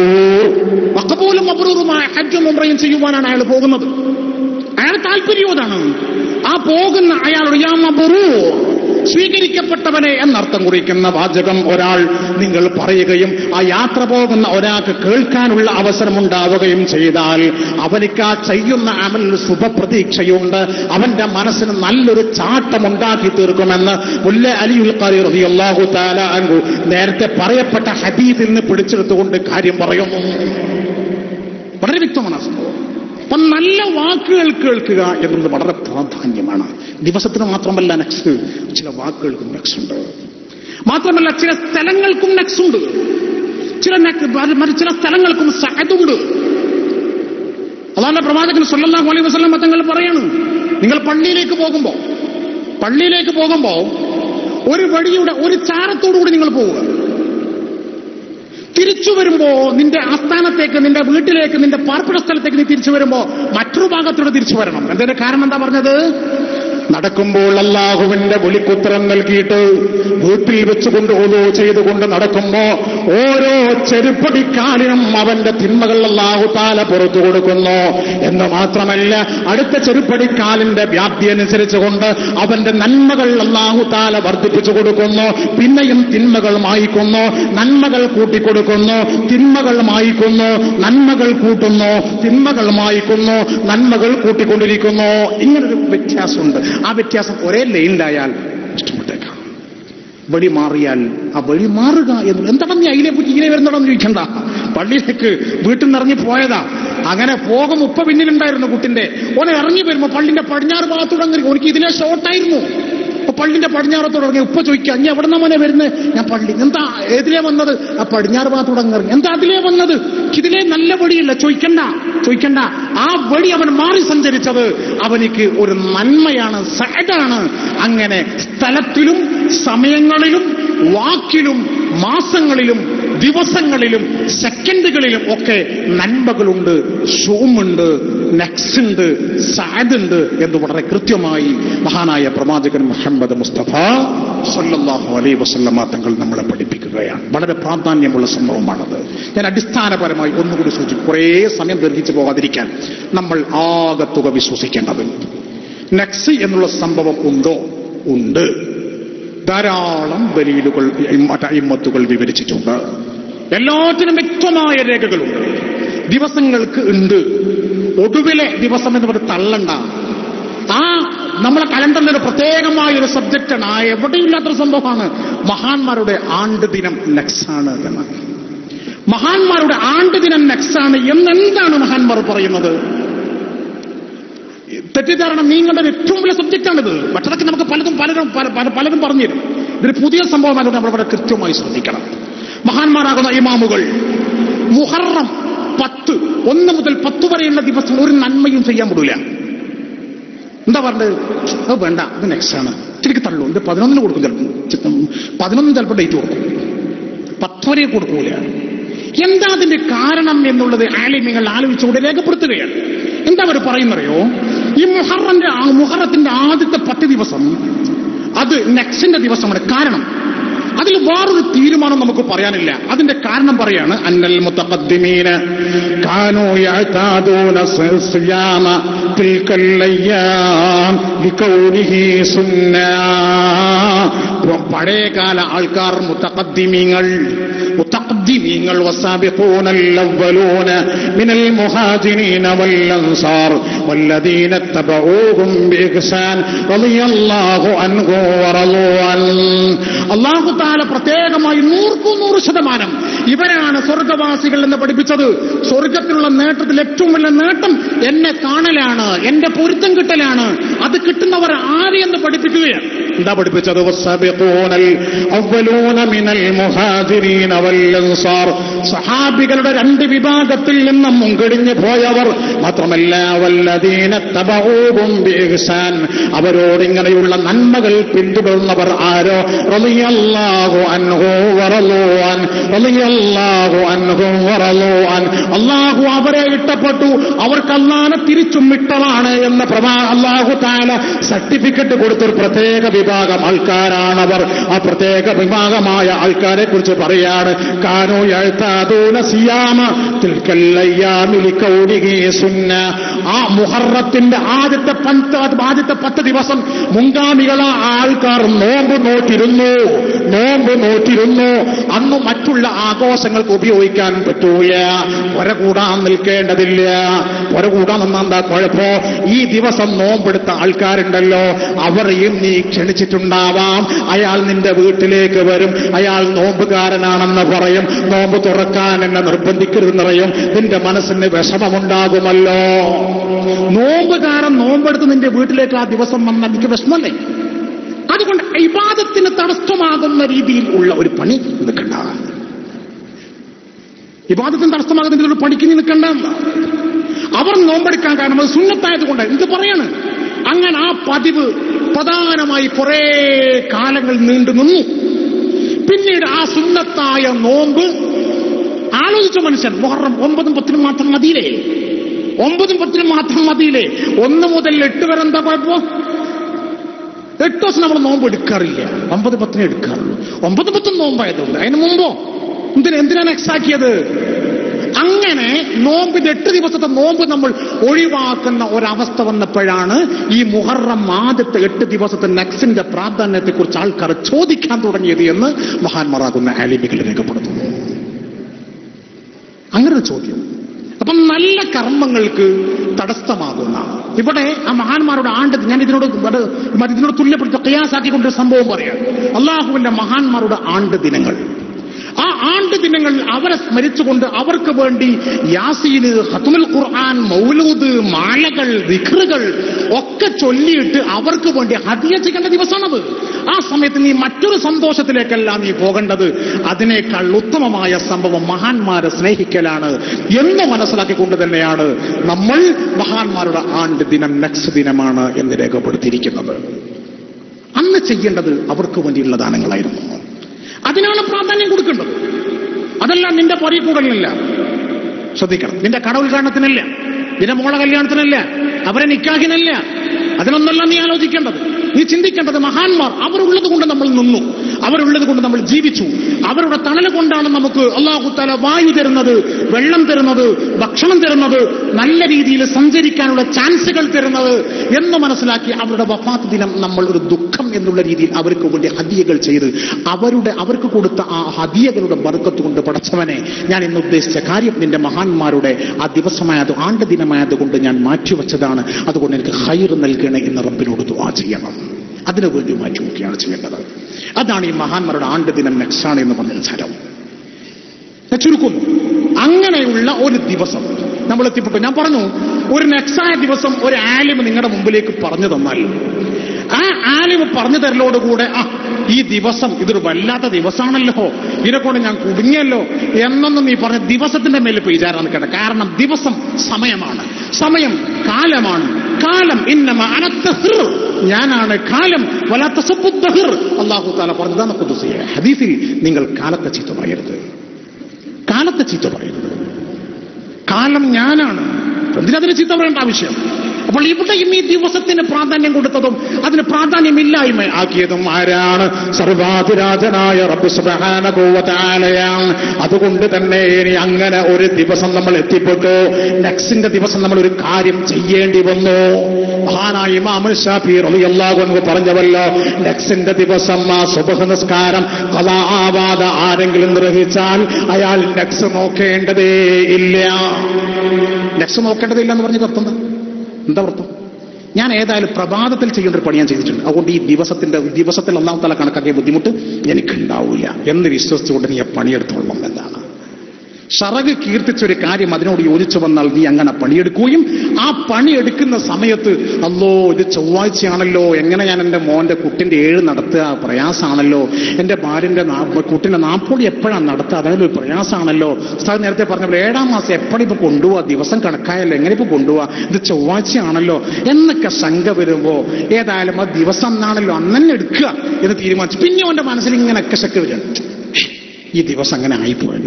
മഖബൂലും മബ്റൂറുമായ ഹജ്ജും ഉംറയും ചെയ്യുവാനാണ് അയാൾ പോകുന്നത് അയാൾ താല്പര്യം അതാണ് ആ പോകുന്ന അയാളോട് യാ മബ്റൂർ സ്വീകരിക്കപ്പെട്ടവനെ എന്നർത്ഥം കുറിക്കുന്ന വാചകം ഒരാൾ നിങ്ങൾ പറയുകയും ആ യാത്ര പോകുന്ന ഒരാൾക്ക് കേൾക്കാനുള്ള അവസരമുണ്ടാവുകയും ചെയ്താൽ അവനിക്ക് ആ ചെയ്യുന്ന അമൽ ശുഭപ്രതീക്ഷയുണ്ട് അവന്റെ മനസ്സിന് നല്ലൊരു ചാട്ടമുണ്ടാക്കി തീർക്കുമെന്ന് മുല്ല അലിയുൽ ഖറി റളിയല്ലാഹു തആല അൻഹു നേരത്തെ പറയപ്പെട്ട ഹദീസിൽ നിന്ന് പിടിച്ചെടുത്തുകൊണ്ട് കാര്യം പറയുന്നു വളരെ വ്യക്തമാണ് ആ സംഭവം അപ്പൊ നല്ല വാക്കുകൾ കേൾക്കുക എന്നുള്ളത് വളരെ പ്രാധാന്യമാണ് ദിവസത്തിന് മാത്രമല്ല നെക്സ്റ്റ് ചില വാക്കുകൾക്കും നെക്സ് ഉണ്ട് മാത്രമല്ല ചില സ്ഥലങ്ങൾക്കും നെക്സ് ഉണ്ട് ചില നെക്ക് മറ്റ് ചില സ്ഥലങ്ങൾക്കും സഹതുണ്ട് അതാണ് പ്രവാചകൻ സല്ലല്ലാഹു അലൈഹി വസല്ലം തങ്ങൾ പറയാണ് നിങ്ങൾ പള്ളിയിലേക്ക് പോകുമ്പോ പള്ളിയിലേക്ക് പോകുമ്പോ ഒരു വഴിയുടെ ഒരു ചാരത്തോടുകൂടി നിങ്ങൾ പോവുക തിരിച്ചു വരുമ്പോ നിന്റെ ആസ്ഥാനത്തേക്ക് നിന്റെ വീട്ടിലേക്ക് നിന്റെ പാർപ്പിട സ്ഥലത്തേക്ക് നീ തിരിച്ചു വരുമ്പോ മറ്റൊരു ഭാഗത്തൂടെ തിരിച്ചു വരണം എന്തിന്റെ കാരണം എന്താ പറഞ്ഞത് നടക്കുമ്പോൾ അള്ളാഹുവിന്റെ വിളിക്കുത്തരം നൽകിയിട്ട് വീട്ടിൽ വെച്ചുകൊണ്ട് ഓരോ ചെയ്തുകൊണ്ട് നടക്കുമ്പോ ഓരോ ചെരുപ്പടിക്കാലിനും അവന്റെ തിന്മകൾ അള്ളാഹു താല പുറത്തു കൊടുക്കുന്നു എന്ന് മാത്രമല്ല അടുത്ത ചെരുപ്പടിക്കാലിന്റെ വ്യാപ്തി അനുസരിച്ചുകൊണ്ട് അവന്റെ നന്മകൾ അള്ളാഹു താല വർദ്ധിപ്പിച്ചു കൊടുക്കുന്നു പിന്നെയും തിന്മകൾ മായിക്കുന്നു നന്മകൾ കൂട്ടിക്കൊടുക്കുന്നു തിന്മകൾ മായിക്കുന്നു നന്മകൾ കൂട്ടുന്നു തിന്മകൾ മായിക്കുന്നു നന്മകൾ കൂട്ടിക്കൊണ്ടിരിക്കുന്നു ഇങ്ങനൊരു വ്യത്യാസമുണ്ട് ആ വ്യത്യാസം ഒരേ ലൈനിലായാൽ ഇഷ്ടപ്പെട്ടേക്കാം വഴി മാറിയാൽ ആ വഴി മാറുക എന്ന് എന്താണ് നീ അതിലെ പറ്റി ഇങ്ങനെ വരുന്നതാണെന്ന് ചോദിക്കണ്ട പള്ളിയിലേക്ക് വീട്ടിൽ നിന്ന് ഇറങ്ങി പോയതാ അങ്ങനെ പോകും ഉപ്പ പിന്നിലുണ്ടായിരുന്നു കുട്ടിന്റെ ഓനെ ഇറങ്ങി വരുമ്പോ പള്ളിന്റെ പടിഞ്ഞാറ് ഭാഗത്തൂടെ അങ്ങനെ എനിക്ക് ഇതിലെ ഷോർട്ടായിരുന്നു അപ്പൊ പള്ളിന്റെ പടിഞ്ഞാറത്തോട് ഇറങ്ങി ഉപ്പ ചോദിക്കുക അഞ്ഞ എവിടെ മോനെ വരുന്നത് ഞാൻ പള്ളി എന്താ ഏതിലേ വന്നത് ആ പടിഞ്ഞാറ് ഭാഗത്തൂടെ അങ്ങ് ഇറങ്ങി എന്താ അതിലേ വന്നത് ഇതിലേ നല്ല വഴിയില്ല ചോദിക്കണ്ട ചോദിക്കണ്ട ആ വഴി അവൻ മാറി സഞ്ചരിച്ചത് അവനിക്ക് ഒരു നന്മയാണ് സഹജാണ് അങ്ങനെ സ്ഥലത്തിലും സമയങ്ങളിലും വാക്കിലും മാസങ്ങളിലും ദിവസങ്ങളിലും സെക്കൻഡുകളിലും ഒക്കെ നന്മകളുണ്ട് ഷൂമുണ്ട് നെക്സുണ്ട് സാദുണ്ട് എന്ന് വളരെ കൃത്യമായി മഹാനായ പ്രവാചകൻ മുഹമ്മദ് മുസ്തഫ സല്ലല്ലാഹു അലൈഹി വസല്ലമ തങ്ങൾ നമ്മളെ പഠിപ്പിക്കുകയാണ് വളരെ പ്രാധാന്യമുള്ള സംഭവമാണത് ഞാൻ അടിസ്ഥാനപരമായി ഒന്നുകൂടി സൂചിക്കും കുറേ സമയം ദീർഘിച്ചു പോകാതിരിക്കാൻ നമ്മൾ ആകത്തുക വിശ്വസിക്കേണ്ടത് നെക്സ് എന്നുള്ള സംഭവം ഉണ്ടോ ഉണ്ട് ധാരാളം ദലീലുകൾ ഇമ്മത്തുകൾ വിവരിച്ചിട്ടുണ്ട് എല്ലാത്തിനും വ്യക്തമായ രേഖകളുണ്ട് ദിവസങ്ങൾക്ക് ഉണ്ട് ഒടുവിലെ ദിവസം എന്ന് പറഞ്ഞ് തള്ളണ്ട ആ നമ്മളെ കലണ്ടറിൽ ഒരു പ്രത്യേകമായ ഒരു സബ്ജക്റ്റാണ് ആ എവിടെയില്ലാത്തൊരു സംഭവമാണ് മഹാന്മാരുടെ ആണ്ട് ദിനം നെക്സാണ് എന്ന് മഹാന്മാരുടെ ആണ്ട് ദിനം നെക്സാണ് എന്നെന്താണ് മഹാന്മാർ പറയുന്നത് തെറ്റിദ്ധാരണ നീങ്ങേണ്ട ഒരു ഏറ്റവും വലിയ സബ്ജക്റ്റാണിത് മറ്റതൊക്കെ നമുക്ക് പലതും പലരും പല- പല- പലരും പറഞ്ഞുതരും ഇതൊരു പുതിയ സംഭവമായതുകൊണ്ട് നമ്മൾ വളരെ കൃത്യമായി ശ്രദ്ധിക്കണം മഹാന്മാരാകുന്ന ഇമാമുകൾ മുഹറം പത്ത് ഒന്ന് മുതൽ പത്ത് വരെയുള്ള ദിവസം ഒരു നന്മയും ചെയ്യാൻ വിടില്ല എന്താ പറഞ്ഞത് അത് വേണ്ട ഇത് നെക്സ്റ്റ് ആണ് ശരിക്ക് തള്ളു ഇത് പതിനൊന്നിന് കൊടുക്കും ചിലപ്പോൾ പതിനൊന്ന് ചിലപ്പോൾ ഡേറ്റ് കൊടുക്കും പത്ത് വരെ കൊടുക്കൂല എന്താ അതിന്റെ കാരണം എന്നുള്ളത് ആലിമ്യങ്ങൾ ആലോചിച്ചുകൊണ്ട് രേഖപ്പെടുത്തുകയാണ് എന്താ അവർ പറയുന്നറിയോ ഈ മുഹറന്റെ ആ മുഹറത്തിന്റെ ആദ്യത്തെ പത്ത് ദിവസം അത് നെക്സ്റ്റിന്റെ ദിവസമാണ് കാരണം അതിൽ വേറൊരു തീരുമാനം നമുക്ക് പറയാനില്ല അതിന്റെ കാരണം പറയാണ് അന്നൽ മുത്തഖദ്ദിമീന കാനൂ യഅതാദൂന സിയാമ തിൽക്കൽ അയ്യാം ലികൗനിഹി സുന്നാ പഴയകാല ആൾക്കാർ മുത്തഖദ്ദിമീങ്ങൾ മുത്തഖദ്ദിമീങ്ങൾ വസാബിഖൂന الأولون من المهاجرين والأنصار والذين اتبعوهم بإحسان رضي الله عنه ورضوا عنه അള്ളാഹു താല പ്രത്യേകമായി നൂർക്കു നൂറ് ശതമാനം ഇവരാണ് സ്വർഗവാസികൾ എന്ന് പഠിപ്പിച്ചത് സ്വർഗത്തിലുള്ള നേട്ടത്തിൽ ഏറ്റവും വലിയ നേട്ടം എന്നെ കാണലാണ് എന്റെ പൊരുത്തം കിട്ടലാണ് അത് കിട്ടുന്നവർ ആര് എന്ന് പഠിപ്പിക്കുകയാണ് എന്താ പഠിപ്പിച്ചത് വസ്സബിഖൂനൽ അവ്വലൂന മിനൽ മുഹാജിരീന വല്ലൻസാർ സഹാബികളുടെ രണ്ട് വിഭാഗത്തിൽ നിന്നും മുൻകടിഞ്ഞു പോയവർ മാത്രമല്ല വല്ലദീന തബഊഹും ബിഇഹ്സാൻ അവരോട് ഇങ്ങനെയുള്ള നന്മകൾ പിന്തുടർന്നവർ ആരോ റളിയല്ലാഹു അൻഹു വറളൂ അൻ റളിയല്ലാഹു അൻഹു വറളൂ അൻ അല്ലാഹു അവരെ ഇഷ്ടപ്പെട്ടു അവർക്ക് അല്ലാഹനെ തിരിച്ചും ഇട്ടതാണ് എന്ന പ്രമാ അല്ലാഹു താല സർട്ടിഫിക്കറ്റ് കൊടുത്തൊരു പ്രത്യേക വിഭാഗം ആൾക്കാരാണവർ ആ പ്രത്യേക വിഭാഗമായ ആൾക്കാരെ കുറിച്ച് പറയാണ് കാനോ എഴുത്താതൂന സിയാമ തിൽക്കല്ലയ്യാമിലി കൗലികേ സുന്ന ആ മുഹറത്തിന്റെ ആദ്യത്തെ പത്ത് ആദ്യത്തെ പത്ത് ദിവസം മുൻഗാമികളാ ആൾക്കാർ നോമ്പ് നോറ്റിരുന്നു നോമ്പ് നോറ്റിരുന്നു അന്ന് മറ്റുള്ള ആഘോഷങ്ങൾക്ക് ഉപയോഗിക്കാൻ പറ്റൂല പുര കൂടാൻ നിൽക്കേണ്ടതില്ല പുര കൂടാൻ നിന്നാ കുഴപ്പോ ഈ ദിവസം നോമ്പെടുത്ത ആൾക്കാരുണ്ടല്ലോ അവരെയും നീ ക്ഷണിച്ചിട്ടുണ്ടാവാം അയാൾ നിന്റെ വീട്ടിലേക്ക് വരും അയാൾ നോമ്പുകാരനാണെന്ന് പറയും നോമ്പ് തുറക്കാൻ എന്നെ നിർബന്ധിക്കരുതെന്ന് പറയും നിന്റെ മനസ്സിന് വിഷമമുണ്ടാകുമല്ലോ നോമ്പുകാരൻ നോമ്പെടുത്ത് നിന്റെ വീട്ടിലേക്ക് ആ ദിവസം വന്നാൽ എനിക്ക് വിഷമല്ലേ അതുകൊണ്ട് ഇബാദത്തിന് തടസ്സമാകുന്ന രീതിയിൽ ഉള്ള ഒരു പണി നിൽക്കണ്ട ഇബാദത്തിന് തടസ്സമാകുന്ന രീതിയിലുള്ള പണിക്ക് നീ നിൽക്കണ്ട അവർ നോമ്പെടുക്കാൻ കാരണം അത് സുന്നത്തായതുകൊണ്ട് എന്ത് പറയാണ് അങ്ങനെ ആ പതിവ് പ്രധാനമായി കുറെ കാലങ്ങൾ നീണ്ടു നിന്നു പിന്നീട് ആ സുന്നത്തായ നോമ്പ് ആലോചിച്ച മനുഷ്യൻ മുഹറം ഒമ്പതും പത്തിനും മാത്രം മതിയില്ലേ ഒമ്പതും പത്തിനും മാത്രം മതിയില്ലേ ഒന്ന് മുതൽ എട്ട് വരെ എന്താ കുഴപ്പം എട്ട് ദിവസം നമ്മൾ നോമ്പ് എടുക്കാറില്ല ഒമ്പത് പത്തിനെ എടുക്കാറുള്ളൂ ഒമ്പത് പത്തും നോമ്പായതുകൊണ്ട് അതിന് മുമ്പോ എന്തിനാ എന്തിനാണ് എക്സാക്കിയത് അങ്ങനെ നോമ്പിന്റെ എട്ട് ദിവസത്തെ നോമ്പ് നമ്മൾ ഒഴിവാക്കുന്ന ഒരവസ്ഥ വന്നപ്പോഴാണ് ഈ മുഹറം ആദ്യത്തെ എട്ട് ദിവസത്തെ നെക്സിന്റെ പ്രാധാന്യത്തെക്കുറിച്ച് ആൾക്കാർ ചോദിക്കാൻ തുടങ്ങിയത് എന്ന് മഹാന്മാരാകുന്ന ആലിമികൾ രേഖപ്പെടുത്തുന്നു അങ്ങനെ ഒരു ചോദ്യം അപ്പം നല്ല കർമ്മങ്ങൾക്ക് തടസ്സമാകുന്ന ഇവിടെ ആ മഹാന്മാരുടെ ആണ്ട് ഞാൻ ഇതിനോട് വട- മറ്റ് ഇതിനോട് തുല്യപ്പെടുത്തി കയാസാക്കിക്കൊണ്ട് ഒരു സംഭവം പറയാം അള്ളാഹുവിന്റെ മഹാന്മാരുടെ ആണ്ട് ദിനങ്ങൾ ആ ആണ്ട് ദിനങ്ങൾ അവരെ സ്മരിച്ചുകൊണ്ട് അവർക്ക് വേണ്ടി യാസീന് ഹത്തുൽ ഖുർആൻ മൗലൂദ് മാലകൾ ദിഖറുകൾ ഒക്കെ ചൊല്ലിയിട്ട് അവർക്ക് വേണ്ടി ഹദിയ ചെയ്യേണ്ട ദിവസമാണത് ആ സമയത്ത് നീ മറ്റൊരു സന്തോഷത്തിലേക്കല്ല നീ പോകേണ്ടത് അതിനേക്കാൾ ഉത്തമമായ സംഭവം മഹാന്മാരെ സ്നേഹിക്കലാണ് എന്ന് മനസ്സിലാക്കിക്കൊണ്ട് തന്നെയാണ് നമ്മൾ മഹാന്മാരുടെ ആണ്ട് ദിനം നെക്സ്റ്റ് ദിനമാണ് എന്ന് രേഖപ്പെടുത്തിയിരിക്കുന്നത് അന്ന് ചെയ്യേണ്ടത് അവർക്ക് വേണ്ടിയുള്ള ദാനങ്ങളായിരുന്നു അതിനാണ് പ്രാധാന്യം കൊടുക്കേണ്ടത് അതല്ല നിന്റെ പൊരി കൂടലിനല്ല ശ്രദ്ധിക്കണം നിന്റെ കട ഉദ്ഘാടനത്തിനല്ല നിന്റെ മോളെ കല്യാണത്തിനല്ല അവരെ നിക്കാഹിനല്ല അതിനൊന്നല്ല നീ ആലോചിക്കേണ്ടത് നീ ചിന്തിക്കേണ്ടത് മഹാന്മാർ അവരുള്ളത് കൊണ്ട് നമ്മൾ നിന്നു അവരുള്ളത് കൊണ്ട് നമ്മൾ ജീവിച്ചു അവരുടെ തണൽ കൊണ്ടാണ് നമുക്ക് അള്ളാഹു തല വായു തരുന്നത് വെള്ളം തരുന്നത് ഭക്ഷണം തരുന്നത് നല്ല രീതിയിൽ സഞ്ചരിക്കാനുള്ള ചാൻസുകൾ തരുന്നത് എന്ന് മനസ്സിലാക്കി അവരുടെ വഫാത്ത് ദിനം നമ്മൾ ഒരു ദുഃഖം എന്നുള്ള രീതിയിൽ അവർക്ക് വേണ്ടി ഹദിയകൾ ചെയ്ത് അവരുടെ അവർക്ക് കൊടുത്ത ആ ഹദിയകളുടെ ബർക്കത്ത് കൊണ്ട് പടച്ചവനെ ഞാൻ ഇന്ന് ഉദ്ദേശിച്ച കാര്യം നിന്റെ മഹാന്മാരുടെ ആ ദിവസമായത് ആണ്ട് ദിനമായത് കൊണ്ട് ഞാൻ മാറ്റിവെച്ചതാണ് അതുകൊണ്ട് എനിക്ക് ഹൈർ നൽകണേ എന്ന് റബ്ബിനോട് ദുആ ചെയ്യണം അതിനുവേണ്ടി മാറ്റി നോക്കുകയാണ് ചെയ്യേണ്ടത് അതാണ് ഈ മഹാന്മാരുടെ ആണ്ട് ദിനം നെക്സാണ് എന്ന് പറഞ്ഞ ചരം ഞാൻ ചുരുക്കുന്നു അങ്ങനെയുള്ള ഒരു ദിവസം നമ്മൾ എത്തിപ്പെട്ടു ഞാൻ പറഞ്ഞു ഒരു നെക്സായ ദിവസം ഒരു ആലിമ് നിങ്ങളുടെ മുമ്പിലേക്ക് പറഞ്ഞു തന്നാൽ ആ ആലിമ് പറഞ്ഞു തരലോടുകൂടെ ആ ഈ ദിവസം ഇതൊരു വല്ലാത്ത ദിവസമാണല്ലോ ഇതിനെക്കൊണ്ട് ഞാൻ കുടുങ്ങിയല്ലോ എന്നൊന്നും നീ പറഞ്ഞ ദിവസത്തിന്റെ മേലെ ഇപ്പൊ വിചാരം നിൽക്കട്ടെ കാരണം ദിവസം സമയമാണ് സമയം കാലമാണ് കാലം ഇന്നമ അനത്തഹിർ ഞാനാണ് കാലം വലാത്ത സബുദ്ദഹിർ അള്ളാഹു താല പറഞ്ഞതാണ് കുതുസിയെ ഹദീസിൽ നിങ്ങൾ കാലത്തെ ചീത്ത പറയരുത് കാലത്തെ ചീത്ത പറയരുത് കാലം ഞാനാണ് എന്തിനതിന് ചീത്ത പറയേണ്ട ആവശ്യം അപ്പോൾ ഇവിടെയും ഈ ദിവസത്തിന് പ്രാധാന്യം കൊടുത്തതും അതിന് പ്രാധാന്യമില്ലായ്മ ആക്കിയതും ആരാണ് സർവാധിരാജനായ റബ്ബ് സുബ്ഹാനഹു വ തആലയാണ് അതുകൊണ്ട് തന്നെ ഇനി അങ്ങനെ ഒരു ദിവസം നമ്മൾ എത്തിപ്പെട്ടു നെക്സിന്റെ ദിവസം നമ്മൾ ഒരു കാര്യം ചെയ്യേണ്ടി വന്നു മഹാനായ ഇമാം ഷാഫി റളിയല്ലാഹു അൻഹു പറഞ്ഞവല്ലോ നെക്സിന്റെ ദിവസം ആ സുബഹ് നിസ്കാരം ഖലാ ആവാതെ ആരെങ്കിലും നിർവഹിച്ചാൽ അയാൾ നെക്സ് നോക്കേണ്ടതേ ഇല്ല നെക്സ് നോക്കേണ്ടതില്ല എന്ന് പറഞ്ഞ അർത്ഥം എന്താ? എന്താ അർത്ഥം ഞാൻ ഏതായാലും പ്രഭാതത്തിൽ ചെയ്യേണ്ട ഒരു പണി ഞാൻ ചെയ്തിട്ടുണ്ട് അതുകൊണ്ട് ഈ ദിവസത്തിന്റെ ദിവസത്തിൽ ഒന്നാം തല കണക്കാക്കിയ ബുദ്ധിമുട്ട് എനിക്കുണ്ടാവില്ല എന്ന് വിശ്വസിച്ചുകൊണ്ട് നീ ആ പണിയെടുത്തോളണം എന്നാണ് ഷറഗ് കീർത്തിച്ചൊരു കാര്യം അതിനോട് യോജിച്ചു വന്നാൽ നീ അങ്ങനെ പണിയെടുക്കുകയും ആ പണിയെടുക്കുന്ന സമയത്ത് അല്ലോ ഇത് ചൊവ്വാഴ്ചയാണല്ലോ എങ്ങനെ ഞാൻ എൻ്റെ മോന്റെ കുട്ടിന്റെ ഏഴ് നടത്തുക പ്രയാസമാണല്ലോ എൻ്റെ ഭാര്യന്റെ നാ- കുട്ടിന്റെ നാപ്പോളി എപ്പോഴാണ് നടത്തുക അതായത് ഒരു പ്രയാസമാണല്ലോ ഉസ്താദ് നേരത്തെ പറഞ്ഞ പോലെ ഏഴാം മാസം എപ്പോഴും ഇപ്പൊ കൊണ്ടുപോവാ ദിവസം കണക്കായല്ലോ എങ്ങനെ ഇപ്പൊ കൊണ്ടുപോവാ ഇത് ചൊവ്വാഴ്ചയാണല്ലോ എന്നൊക്കെ ശങ്ക വരുമ്പോ ഏതായാലും ആ ദിവസം എന്നാണല്ലോ അന്നെ എടുക്കുക എന്ന് തീരുമാനിച്ചു പിന്നെ അവന്റെ മനസ്സിൽ ഇങ്ങനെ ഒക്കെ ശക്തി വരികയാണ് ഈ ദിവസം അങ്ങനെ ആയിപ്പോയല്ലോ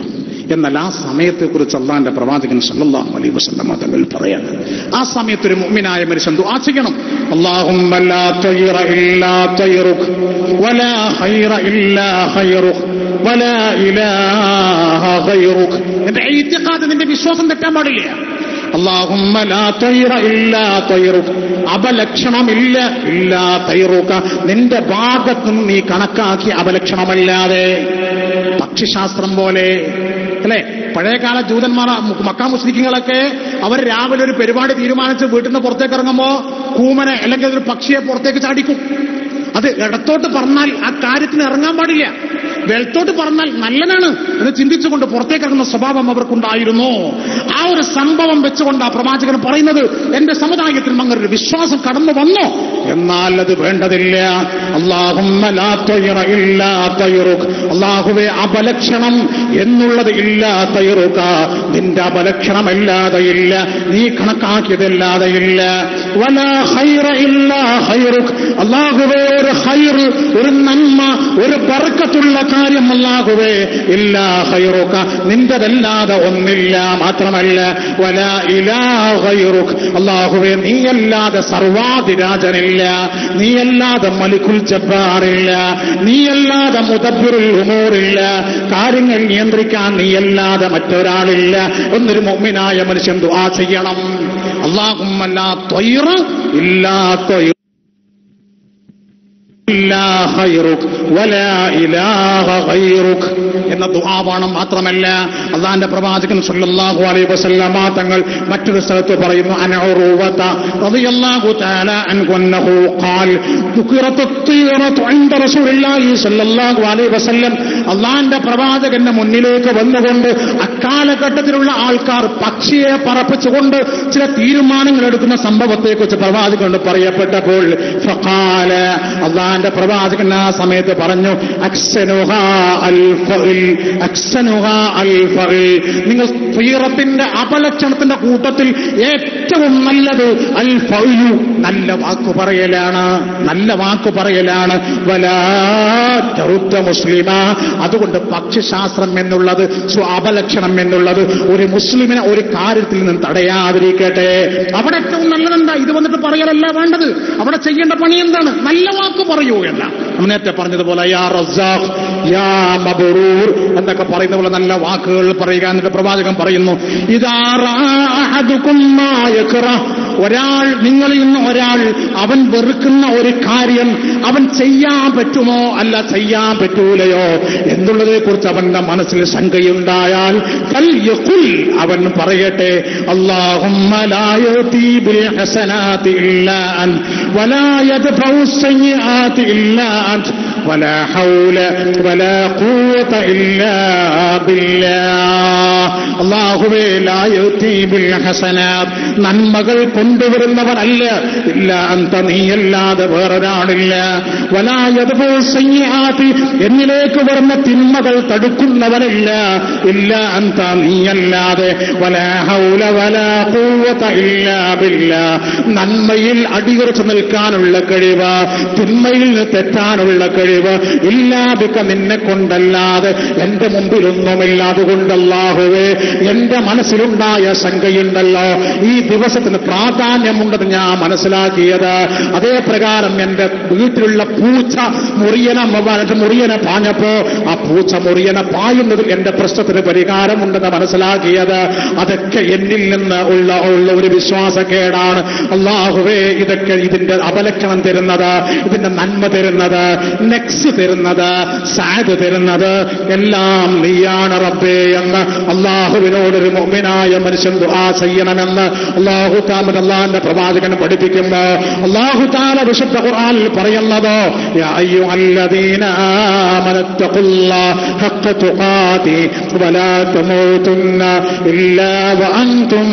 എന്നാൽ ആ സമയത്തെക്കുറിച്ച് അള്ളാന്റെ പ്രവാചകൻ സല്ലല്ലാഹു അലൈഹി വസല്ലമ തങ്ങൾ പറയാണ് ആ സമയത്ത് ഒരു മുഅ്മിനായ മനുഷ്യൻ ദുആ ചെയ്യണം അല്ലാഹുമ്മ ലാ തയ്റ ഇല്ലാ തയ്റുക് വലാ ഖൈറ ഇല്ലാ ഖൈറുക് വലാ ഇലാഹ ഖൈറുക് എന്റെ ഈത്തിഖാദ് നിന്റെ വിശ്വാസം തെറ്റാൻ പാടില്ല അള്ളാഹുമ്മ ലാ തൈറ ഇല്ലാ തൈറുക അപലക്ഷണമില്ല ഇല്ലാ തൈറുക നിന്റെ ഭാഗത്തു നിന്ന് നീ കണക്കാക്കി അപലക്ഷണമല്ലാതെ പക്ഷിശാസ്ത്രം പോലെ അല്ലെ പഴയകാല ജൂതന്മാർ മക്കാ മുസ്ലിങ്ങളൊക്കെ അവർ രാവിലെ ഒരു പരിപാടി തീരുമാനിച്ച് വീട്ടിൽ നിന്ന് പുറത്തേക്ക് ഇറങ്ങുമ്പോ കൂമനെ അല്ലെങ്കിൽ ഒരു പക്ഷിയെ പുറത്തേക്ക് ചാടിക്കും അത് ഇടത്തോട്ട് പറഞ്ഞാൽ ആ കാര്യത്തിന് ഇറങ്ങാൻ പാടില്ല വെളുത്തോട്ട് പറഞ്ഞാൽ നല്ലതാണ് എന്ന് ചിന്തിച്ചുകൊണ്ട് പുറത്തേക്ക് ഇറങ്ങുന്ന സ്വഭാവം അവർക്കുണ്ടായിരുന്നു ആ ഒരു സംഭവം വെച്ചുകൊണ്ട് ആ പ്രവാചകൻ പറയുന്നത് എന്റെ സമുദായത്തിൽ അങ്ങനെ ഒരു വിശ്വാസം കടന്നു വന്നു എന്നാൽ അത് വേണ്ടതില്ല അള്ളാഹുമ്മ ലാ തയ്റ ഇല്ലാ തയ്റുക്. അള്ളാഹുവെ അപലക്ഷണം എന്നുള്ളത് ഇല്ലാ തയ്റുക നിന്റെ അപലക്ഷണമല്ലാതെ ഇല്ല നീ കണക്കാക്കിയതല്ലാതെ ഇല്ല വലാ ഖൈറ ഇല്ലാ ഖൈറുക്. അള്ളാഹുവേ ഒരു ഹൈർ ഒരു നന്മ ഒരു ബർക്കത്തുള്ള കാര്യം അല്ലാഹുവേ ഇല്ലാ ഹൈറുക നിന്റെതല്ലാതെ ഒന്നില്ല മാത്രമല്ല വല ഇലാ ഖൈറുക് അല്ലാഹുവേ നീയല്ലാതെ സർവാധിരാജനില്ല നീയല്ലാതെ മലിക്കുൽ ജബ്ബാറില്ല നീയല്ലാതെ മുദബ്ബിറുൽ ഉമൂറില്ല കാര്യങ്ങൾ നിയന്ത്രിക്കാൻ നീയല്ലാതെ മറ്റൊരാളില്ല എന്നൊരു മുഅ്മിനായ മനുഷ്യൻ ദുആ ചെയ്യണം അല്ലാഹുമ്മ ലാ ത്വയ്റ ഇല്ലാ ത്വയ്റ ഇല്ലാ ഖൈറുക് വലാ ഇലാഹ ഖൈറുക് എന്ന ദുആവാണ് മാത്രമല്ല അള്ളാന്റെ പ്രവാചകൻ സല്ലല്ലാഹു അലൈഹി വസല്ലമ തങ്ങൾ മറ്റൊരു സ്ഥലത്ത് പറയുന്നു അൻ ഉറൂവത റളിയല്ലാഹു തആല അൻഹു അന്നഹു ഖാൽ ദുഖിറത്ത് الطيرة عند رسول الله صلى الله عليه وسلم അള്ളാന്റെ പ്രവാചകന്റെ മുന്നിലേക്ക് വന്നുകൊണ്ട് അക്കാലഘട്ടത്തിലുള്ള ആൾക്കാർ പക്ഷിയെ പറപ്പിച്ചുകൊണ്ട് ചില തീരുമാനങ്ങൾ എടുക്കുന്ന സംഭവത്തെക്കുറിച്ച് പ്രവാചകനോട് പറയപ്പെട്ടപ്പോൾ ഫഖാല അള്ളാന്റെ പ്രവാചകൻ ആ സമയത്ത് പറഞ്ഞു അക്സനുഹ അൽ ഫഇൽ അക്സനുഹ അൽ ഫഇൽ നിങ്ങൾ തീറത്തിന്റെ അപലക്ഷണത്തിന്റെ കൂട്ടത്തിൽ ഏറ്റവും നല്ലത് അൽ ഫഇലു നല്ല വാക്കു പറയലാണ് നല്ല വാക്കു പറയലാണ് വലാ തറുദ്ദ മുസ്ലിമ അതുകൊണ്ട് പക്ഷിശാസ്ത്രം എന്നുള്ളത് സ്വ അപലക്ഷണം എന്നുള്ളത് ഒരു മുസ്ലിമിനെ ഒരു കാര്യത്തിൽ നിന്നും തടയാതിരിക്കട്ടെ അവിടെ ഏറ്റവും നല്ലതെന്താ ഇത് വന്നിട്ട് പറയലല്ല വേണ്ടത് അവിടെ ചെയ്യേണ്ട പണി എന്താണ് നല്ല വാക്ക് പറയൂ എന്ന നമ്മൾ നേരത്തെ പറഞ്ഞതുപോലെ യാ റസാഖ് യാ മബറൂർ എന്നൊക്കെ പറയുന്ന പോലെ നല്ല വാക്കുകൾ പറയുക എന്നിട്ട് പ്രവാചകൻ പറയുന്നു ഇതാ റഅഹദുകും മാ യക്റഹ്. ഒരാൾ നിങ്ങളിൽ നിന്ന് ഒരാൾ അവൻ വെറുക്കുന്ന ഒരു കാര്യം അവൻ ചെയ്യാൻ പറ്റുമോ അല്ല ചെയ്യാൻ പറ്റൂലയോ എന്നുള്ളതിനെ കുറിച്ച് അവന്റെ മനസ്സിൽ ശങ്കയുണ്ടായാൽ ഫൽയഖുൽ അവൻ പറയട്ടെ അല്ലാഹുമ്മ ലാ യഅതി ബിൽ ഹസനാതി ഇല്ലാ അൻ വലാ യദ്ഫഉ السيئات إلا أنت ولا حول ولا قوة إلا بالله അള്ളാഹുവേ ലാ യഅതി ബിൽ ഹസനാത് നന്മകൾ കൊണ്ടുവരുന്നവനല്ല ഇല്ല അന്ത നീയല്ലാതെ വേറൊരാളില്ല വലാ യദ്ഫഉ സയ്യിആതി എന്നിലേക്ക് വരുന്ന തിന്മകൾ തടുക്കുന്നവനില്ല ഇല്ല അന്ത നീയല്ലാതെ വലാ ഹൗല വലാ ഖുവത ഇല്ലാ ബില്ലാ നന്മയിൽ അടിയുറച്ചു നിൽക്കാനുള്ള കഴിവ് തിന്മയിൽ നിന്ന് തെറ്റാനുള്ള കഴിവ് ഇല്ലാതിക്ക നിന്നെ കൊണ്ടല്ലാതെ എന്റെ മുമ്പിലൊന്നുമില്ല അതുകൊണ്ട് അല്ലാഹുവേ എന്റെ മനസ്സിലുണ്ടായ ശങ്കയുണ്ടല്ലോ ഈ ദിവസത്തിന് പ്രാധാന്യമുണ്ടെന്ന് ഞാൻ മനസ്സിലാക്കിയത് അതേ പ്രകാരം എന്റെ വീട്ടിലുള്ള പൂച്ച മുറിയന മുറിയനെ പാഞ്ഞപ്പോ ആ പൂച്ച മുറിയനെ പായുന്നതിൽ എന്റെ പ്രശ്നത്തിന് പരിഹാരമുണ്ടെന്ന് മനസ്സിലാക്കിയത് അതൊക്കെ എന്നിൽ നിന്ന് ഉള്ള ഉള്ള ഒരു വിശ്വാസക്കേടാണ് അള്ളാഹുവേ ഇതൊക്കെ ഇതിന്റെ അപലക്ഷണം തരുന്നത് ഇതിന്റെ നന്മ തരുന്നത് നെക്സ് തരുന്നത് സാദ് തരുന്നത് എല്ലാം നീയാണ് റബ്ബേ എന്ന് അള്ളാഹുവിനോട് ഒരു മുഅ്മിനായ മനുഷ്യൻ ദുആ ചെയ്യണമെന്ന് അള്ളാഹു താമൻ അള്ളാഹിന്റെ പ്രവാചകൻ പഠിപ്പിക്കുമ്പോ അള്ളാഹു താല വിശുദ്ധ ഖുർആനിൽ പറയുന്നതോ യാ അയ്യുഹല്ലദീന ആമനത്തഖുല്ലാഹ ഹഖ തുഖാതി വലാ തമൂതുന്ന ഇല്ലാ വഅൻതും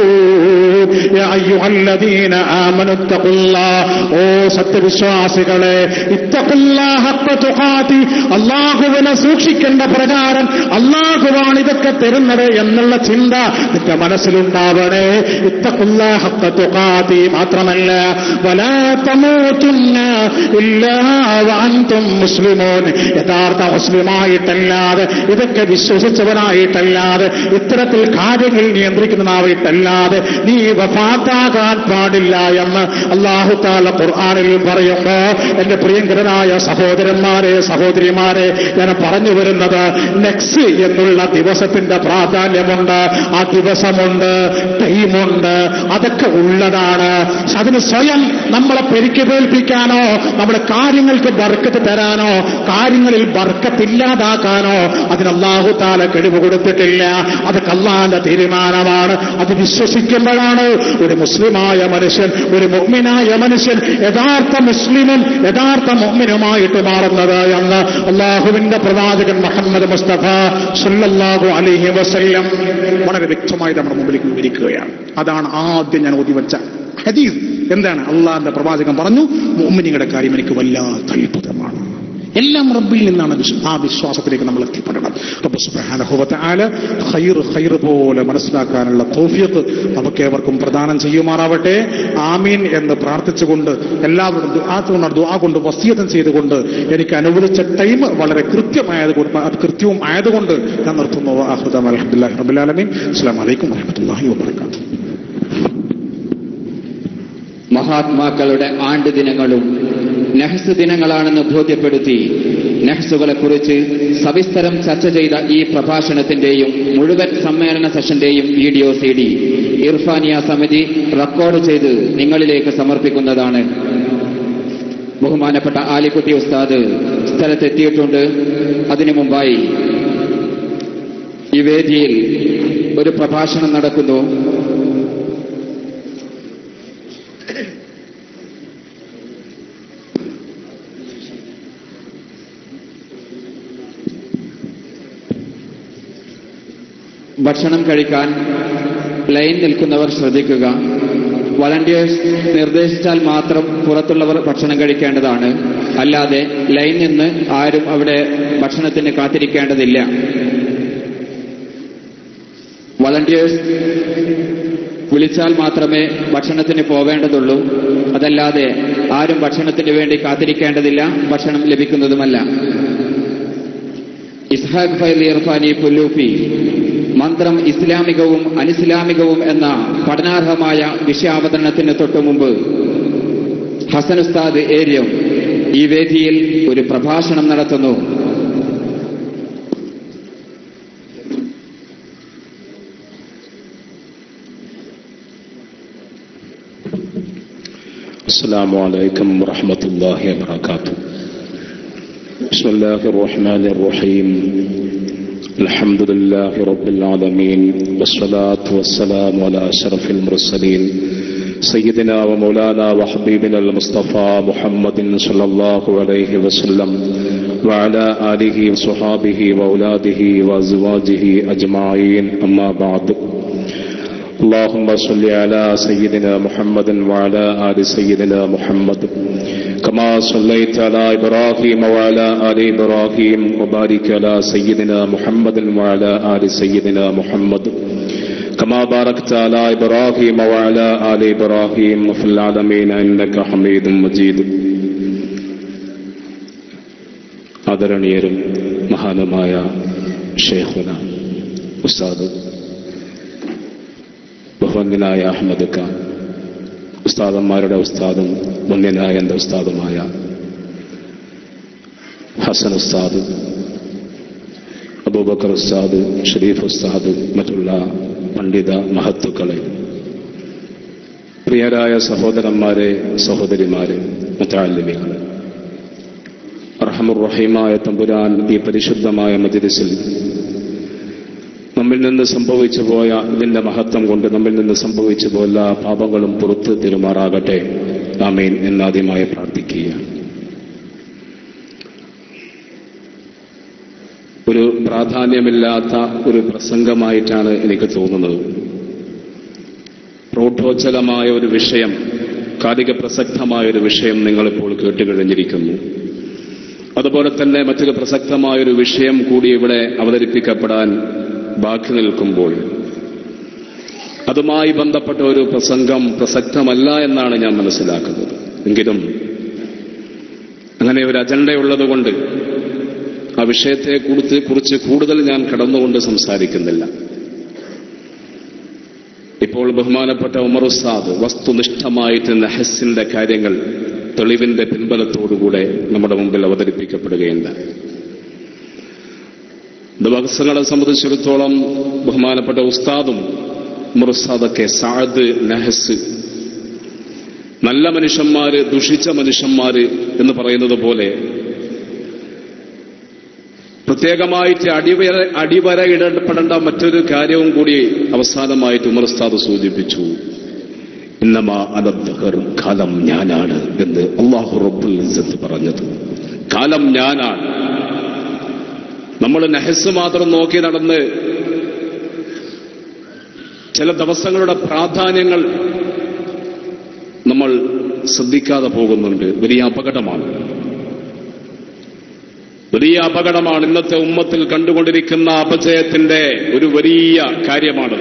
മുസ്ലിമൂൻ യാ അയ്യുഹല്ലദീന ആമനത്തഖുല്ലാഹ ഓ സത്യവിശ്വാസികളെ ഇത്തഖുല്ലാഹി അള്ളാഹുവിനെ സൂക്ഷിക്കേണ്ട പ്രകാരം അള്ളാഹുവാണ് ഇതൊക്കെ തരുന്നത് എന്നുള്ള ചിന്ത നിന്റെ മനസ്സിലുണ്ടാവണേ ഇത്തഖുല്ലാഹി മാത്രമല്ല വലാ തമൂതുന്ന ഇല്ലാ വഅൻതും മുസ്ലിമൂൻ യഥാർത്ഥ മുസ്ലിമായിട്ടല്ലാതെ ഇതൊക്കെ വിശ്വസിച്ചവനായിട്ടല്ലാതെ ഇത്തരത്തിൽ കാര്യങ്ങൾ നിയന്ത്രിക്കുന്നതായിട്ടല്ലാതെ നീ വഫാത്താകാൻ പാടില്ല എന്ന് അള്ളാഹു താല ഖുർആാനിൽ പറയുമ്പോ എന്റെ പ്രിയങ്കരനായ സഹോദരന്മാരെ സഹോദരിമാരെ ഞാൻ പറഞ്ഞു വരുന്നത് നെക്സ് എന്നുള്ള ദിവസത്തിന്റെ പ്രാധാന്യമുണ്ട് ആ ദിവസമുണ്ട് ടൈമുണ്ട് അതൊക്കെ ഉള്ളതാണ് അതിന് സ്വയം നമ്മളെ പെരുക്കിപേൽപ്പിക്കാനോ നമ്മുടെ കാര്യങ്ങൾക്ക് ബർക്കത്ത് തരാനോ കാര്യങ്ങളിൽ ബർക്കത്തില്ലാതാക്കാനോ അതിന് അള്ളാഹു താല കഴിവ് കൊടുത്തിട്ടില്ല അത് കള്ളാന്റെ തീരുമാനമാണ് അത് വിശ്വസിക്കുമ്പോഴാണ് ഒരു മുസ്ലിമായ മനുഷ്യൻ ഒരു മുഗ്മിനായ മനുഷ്യൻ യഥാർത്ഥ മുസ്ലിമും യഥാർത്ഥ മുഗ്മിനുമായിട്ട് മാറുന്നത് എന്ന് അള്ളാഹുവിന്റെ പ്രവാചകൻ മുഹമ്മദ് മുസ്തഫ സല്ലല്ലാഹു അലൈഹി വസല്ലം വളരെ വ്യക്തമായി നമ്മുടെ മുമ്പിലേക്ക് വിവരിക്കുകയാണ് അതാണ് ആദ്യം ഞാൻ ഓതി വെച്ച ഹദീസ് എന്താണ് അള്ളാഹിന്റെ പ്രവാചകൻ പറഞ്ഞു മുഅ്മിനീങ്ങളുടെ കാര്യം എനിക്ക് വല്ലാത്ത അത്ഭുതമാണ് എല്ലാം റബ്ബിൽ നിന്നാണ് വിശ്വ- ആ വിശ്വാസത്തിലേക്ക് നമ്മൾ എത്തിപ്പെടണം റബ്ബ് സുബ്ഹാനഹു വ തആല ഖൈർ ഖൈർ പോലെ മനസ്സിലാക്കാനുള്ള തൗഫീഖ് നമുക്ക് ഏവർക്കും പ്രദാനം ചെയ്യുമാറാവട്ടെ ആമീൻ എന്ന് പ്രാർത്ഥിച്ചുകൊണ്ട് എല്ലാവരും ദുആ കൊണ്ട് ദുആ കൊണ്ട് വസിയത്തം ചെയ്തുകൊണ്ട് എനിക്ക് അനുവദിച്ച ടൈം വളരെ കൃത്യമായതുകൊണ്ട് അത് കൃത്യവും ആയതുകൊണ്ട് ഞാൻ നിർത്തുന്നു ആഹ്ദം അൽഹംദുലില്ലാഹി റബ്ബിൽ ആലമീൻ അസ്സലാമു അലൈക്കും വറഹ്മത്തുള്ളാഹി വബറകാതുഹു മഹാത്മാക്കളുടെ ആണ്ട് ദിനങ്ങളും നെഹ്സ് ദിനങ്ങളാണെന്ന് ബോധ്യപ്പെടുത്തി നെഹ്സുകളെ കുറിച്ച് സവിസ്തരം ചർച്ച ചെയ്ത ഈ പ്രഭാഷണത്തിന്റെയും മുഴുവൻ സമ്മേളന സെഷന്റെയും വീഡിയോ സി ഡി ഇർഫാനിയ സമിതി റെക്കോർഡ് ചെയ്ത് നിങ്ങളിലേക്ക് സമർപ്പിക്കുന്നതാണ് ബഹുമാനപ്പെട്ട ആലിക്കുട്ടി ഉസ്താദ് സ്ഥലത്തെത്തിയിട്ടുണ്ട് അതിനു മുമ്പായി ഈ വേദിയിൽ ഒരു പ്രഭാഷണം നടക്കുന്നു ഭക്ഷണം കഴിക്കാൻ ലൈൻ നിൽക്കുന്നവർ ശ്രദ്ധിക്കുക വളണ്ടിയേഴ്സ് നിർദ്ദേശിച്ചാൽ മാത്രം പുറത്തുള്ളവർ ഭക്ഷണം കഴിക്കേണ്ടതാണ് അല്ലാതെ ലൈൻ നിന്ന് ആരും അവിടെ ഭക്ഷണത്തിന് കാത്തിരിക്കേണ്ടതില്ല വളണ്ടിയേഴ്സ് വിളിച്ചാൽ മാത്രമേ ഭക്ഷണത്തിന് പോവേണ്ടതുള്ളൂ അതല്ലാതെ ആരും ഭക്ഷണത്തിന് വേണ്ടി കാത്തിരിക്കേണ്ടതില്ല ഭക്ഷണം ലഭിക്കുന്നതുമല്ല ഇസ്ഹാഖ് ഫൈൽ ഇർഫാനി പുല്ലൂപ്പി മന്ത്രം ഇസ്ലാമികവും അനിസ്ലാമികവും എന്ന പഠനാർഹമായ വിഷയാവതരണത്തിന് തൊട്ടു മുമ്പ് ഹസൻ ഉസ്താദ് ഏരിയം ഈ വേദിയിൽ ഒരു പ്രഭാഷണം നടത്തുന്നു السلام عليكم ورحمة الله وبركاته بسم الله الرحمن الرحيم الحمد لله رب العالمين والصلاة والسلام على أشرف المرسلين سيدنا ومولانا وحبيبنا المصطفى محمد صلى الله عليه وسلم وعلى آله وصحابه وأولاده وأزواجه أجمعين أما بعد اللهم صل على سيدنا محمد وعلى آل سيدنا محمد كما صليت على إبراهيم وعلى آل إبراهيم وبارك على سيدنا محمد وعلى آل سيدنا محمد كما باركت على إبراهيم وعلى آل إبراهيم في العالمين إنك حميد مجيد ആദരണീയരും മഹാനുമായ ഷേഖുന ഉസ്താദ് ബഹുവന്യനായ അഹമ്മദ് ഖാൻ ഉസ്താദന്മാരുടെ ഉസ്താദും വന്യനായ എൻ്റെ ഉസ്താദുമായ ഹസൻ ഉസ്താദ് അബൂബക്കർ ഉസ്താദ് ഷരീഫ് ഉസ്താദ് മറ്റുള്ള പണ്ഡിത മഹത്തുക്കളെ പ്രിയരായ സഹോദരന്മാരെ സഹോദരിമാരെ മുത്താലിമികളെ റഹമുറഹീമായ തമ്പുരാൻ ഈ പരിശുദ്ധമായ മജിലിസിൽ നമ്മിൽ നിന്ന് സംഭവിച്ചു പോയ ഇതിന്റെ മഹത്വം കൊണ്ട് നമ്മിൽ നിന്ന് സംഭവിച്ചു പോയ എല്ലാ പാപങ്ങളും പുറത്തു തിരുമാറാകട്ടെ ആമീൻ എന്നാദ്യമായി പ്രാർത്ഥിക്കുക ഒരു പ്രാധാന്യമില്ലാത്ത ഒരു പ്രസംഗമായിട്ടാണ് എനിക്ക് തോന്നുന്നത് പ്രോഢോജ്ജലമായ ഒരു വിഷയം കാലിക പ്രസക്തമായ ഒരു വിഷയം നിങ്ങളിപ്പോൾ കേട്ടുകഴിഞ്ഞിരിക്കുന്നു അതുപോലെ തന്നെ മറ്റൊരു പ്രസക്തമായ ഒരു വിഷയം കൂടി ഇവിടെ അവതരിപ്പിക്കപ്പെടാൻ ബാക്കി നിൽക്കുമ്പോൾ അതുമായി ബന്ധപ്പെട്ട ഒരു പ്രസംഗം പ്രസക്തമല്ല എന്നാണ് ഞാൻ മനസ്സിലാക്കുന്നത് എങ്കിലും അങ്ങനെ ഒരു അജണ്ടയുള്ളതുകൊണ്ട് ആ വിഷയത്തെ കുറിച്ച് കുറിച്ച് കൂടുതൽ ഞാൻ കടന്നുകൊണ്ട് സംസാരിക്കുന്നില്ല ഇപ്പോൾ ബഹുമാനപ്പെട്ട ഉമർ ഉസ്താദ് വസ്തുനിഷ്ഠമായിട്ട് നഹസിന്റെ കാര്യങ്ങൾ തെളിവിന്റെ പിൻബലത്തോടുകൂടെ നമ്മുടെ മുമ്പിൽ അവതരിപ്പിക്കപ്പെടുകയുണ്ടായി ദിവസങ്ങളെ സംബന്ധിച്ചിടത്തോളം ബഹുമാനപ്പെട്ട ഉസ്താദും ഉമർ ഉസ്താദൊക്കെ സാദ് നഹസ് നല്ല മനുഷ്യന്മാര് ദുഷിച്ച മനുഷ്യന്മാര് എന്ന് പറയുന്നത് പോലെ പ്രത്യേകമായിട്ട് അടിവര അടിവരയിടപ്പെടേണ്ട മറ്റൊരു കാര്യവും കൂടി അവസാനമായിട്ട് ഉമർ ഉസ്താദ് സൂചിപ്പിച്ചു ഇന്നമാ അനദ്ഹർ കാലം ഞാനാണ് എന്ന് അള്ളാഹു റബ്ബുൽ ഇസ്സത്ത് പറഞ്ഞത് കാലം ഞാനാണ് നമ്മൾ നെഹസ് മാത്രം നോക്കി നടന്ന് ചില ദിവസങ്ങളുടെ പ്രാധാന്യങ്ങൾ നമ്മൾ ശ്രദ്ധിക്കാതെ പോകുന്നുണ്ട് വലിയ അപകടമാണ് വലിയ അപകടമാണ് ഇന്നത്തെ ഉമ്മത്തിൽ കണ്ടുകൊണ്ടിരിക്കുന്ന അപജയത്തിന്റെ ഒരു വലിയ കാര്യമാണ്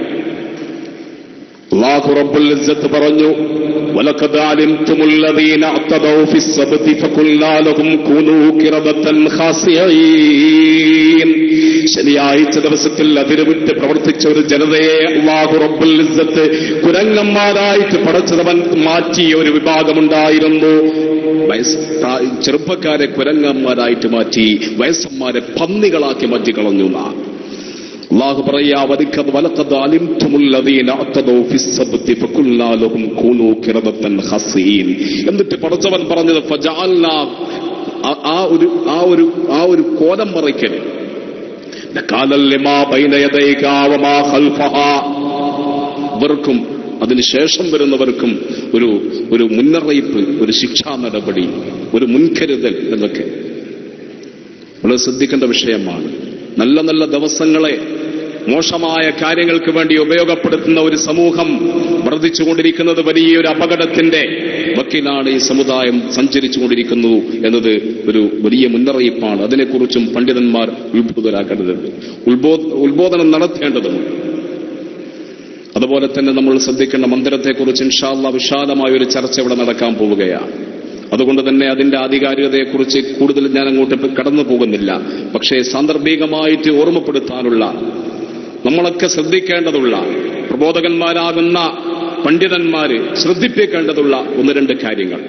അള്ളാഹു റബ്ബുൽ ഇസ്സത്ത് പറഞ്ഞു വലഖദ് അലിംതുമുല്ലദീന അത്തദൗ ഫിസ്സബ്തി ഫഖുല്ലാ ലഹും കൂനൂ ഖിറദത്തൻ ഖാസിഈൻ ശനിയാഴ്ച ദിവസത്തിൽ അതിരുവിട്ട് പ്രവർത്തിച്ച ഒരു ജനതയെ അള്ളാഹു റബ്ബുൽ ഇസ്സത്ത് കുരങ്ങന്മാരായിട്ട് പടച്ചതവൻ മാറ്റിയ ഒരു വിഭാഗമുണ്ടായിരുന്നു വയസ്സ് പ്രാ- ചെറുപ്പക്കാരെ കുരങ്ങന്മാരായിട്ട് മാറ്റി വയസ്സന്മാരെ പന്നികളാക്കി മാറ്റി കളഞ്ഞു എന്നാ അള്ളാഹു പറയാ വദിക്കത് വലക്കത് അലിംതുമുല്ലദീന അത്തദൗ ഫിസ്സബ്തി ഫഖുല്ലാ ലഹും കൂനൂ ഖിറദത്തൻ ഖസീൻ എന്നിട്ട് പടച്ചവൻ പറഞ്ഞത് ഫജഅൽനാ ആ- ആ ഒരു ആ ഒരു ആ ഒരു കോലം മറയ്ക്കൽ നകാലൽ ലിമാ ബൈന യദൈക വമാ ഖൽഫഹാ ഇവർക്കും അതിനുശേഷം വരുന്നവർക്കും ഒരു ഒരു മുന്നറിയിപ്പ് ഒരു ശിക്ഷാ നടപടി ഒരു മുൻകരുതൽ എന്നൊക്കെ വളരെ ശ്രദ്ധിക്കേണ്ട വിഷയമാണ് നല്ല നല്ല ദിവസങ്ങളെ മോശമായ കാര്യങ്ങൾക്ക് വേണ്ടി ഉപയോഗപ്പെടുത്തുന്ന ഒരു സമൂഹം വർദ്ധിച്ചുകൊണ്ടിരിക്കുന്നത് വലിയൊരു അപകടത്തിന്റെ വക്കിലാണ് ഈ സമുദായം സഞ്ചരിച്ചുകൊണ്ടിരിക്കുന്നു എന്നത് ഒരു വലിയ മുന്നറിയിപ്പാണ് അതിനെക്കുറിച്ചും പണ്ഡിതന്മാർ ഉത്ബോധരാക്കേണ്ടതുണ്ട് ഉത്ബോ ഉത്ബോധനം നടത്തേണ്ടതുണ്ട് അതുപോലെ തന്നെ നമ്മൾ ശ്രദ്ധിക്കേണ്ട മന്ദിരത്തെക്കുറിച്ച് ഇൻഷാല്ല വിശാലമായ ഒരു ചർച്ച ഇവിടെ നടക്കാൻ പോവുകയാണ് അതുകൊണ്ട് തന്നെ അതിന്റെ ആധികാരികതയെക്കുറിച്ച് കൂടുതൽ ഞാൻ അങ്ങോട്ട് കടന്നു പോകുന്നില്ല പക്ഷേ സാന്ദർഭികമായിട്ട് ഓർമ്മപ്പെടുത്താനുള്ള നമ്മളൊക്കെ ശ്രദ്ധിക്കേണ്ടതുള്ള പ്രബോധകന്മാരാകുന്ന പണ്ഡിതന്മാര് ശ്രദ്ധിപ്പിക്കേണ്ടതുള്ള ഒന്ന് രണ്ട് കാര്യങ്ങൾ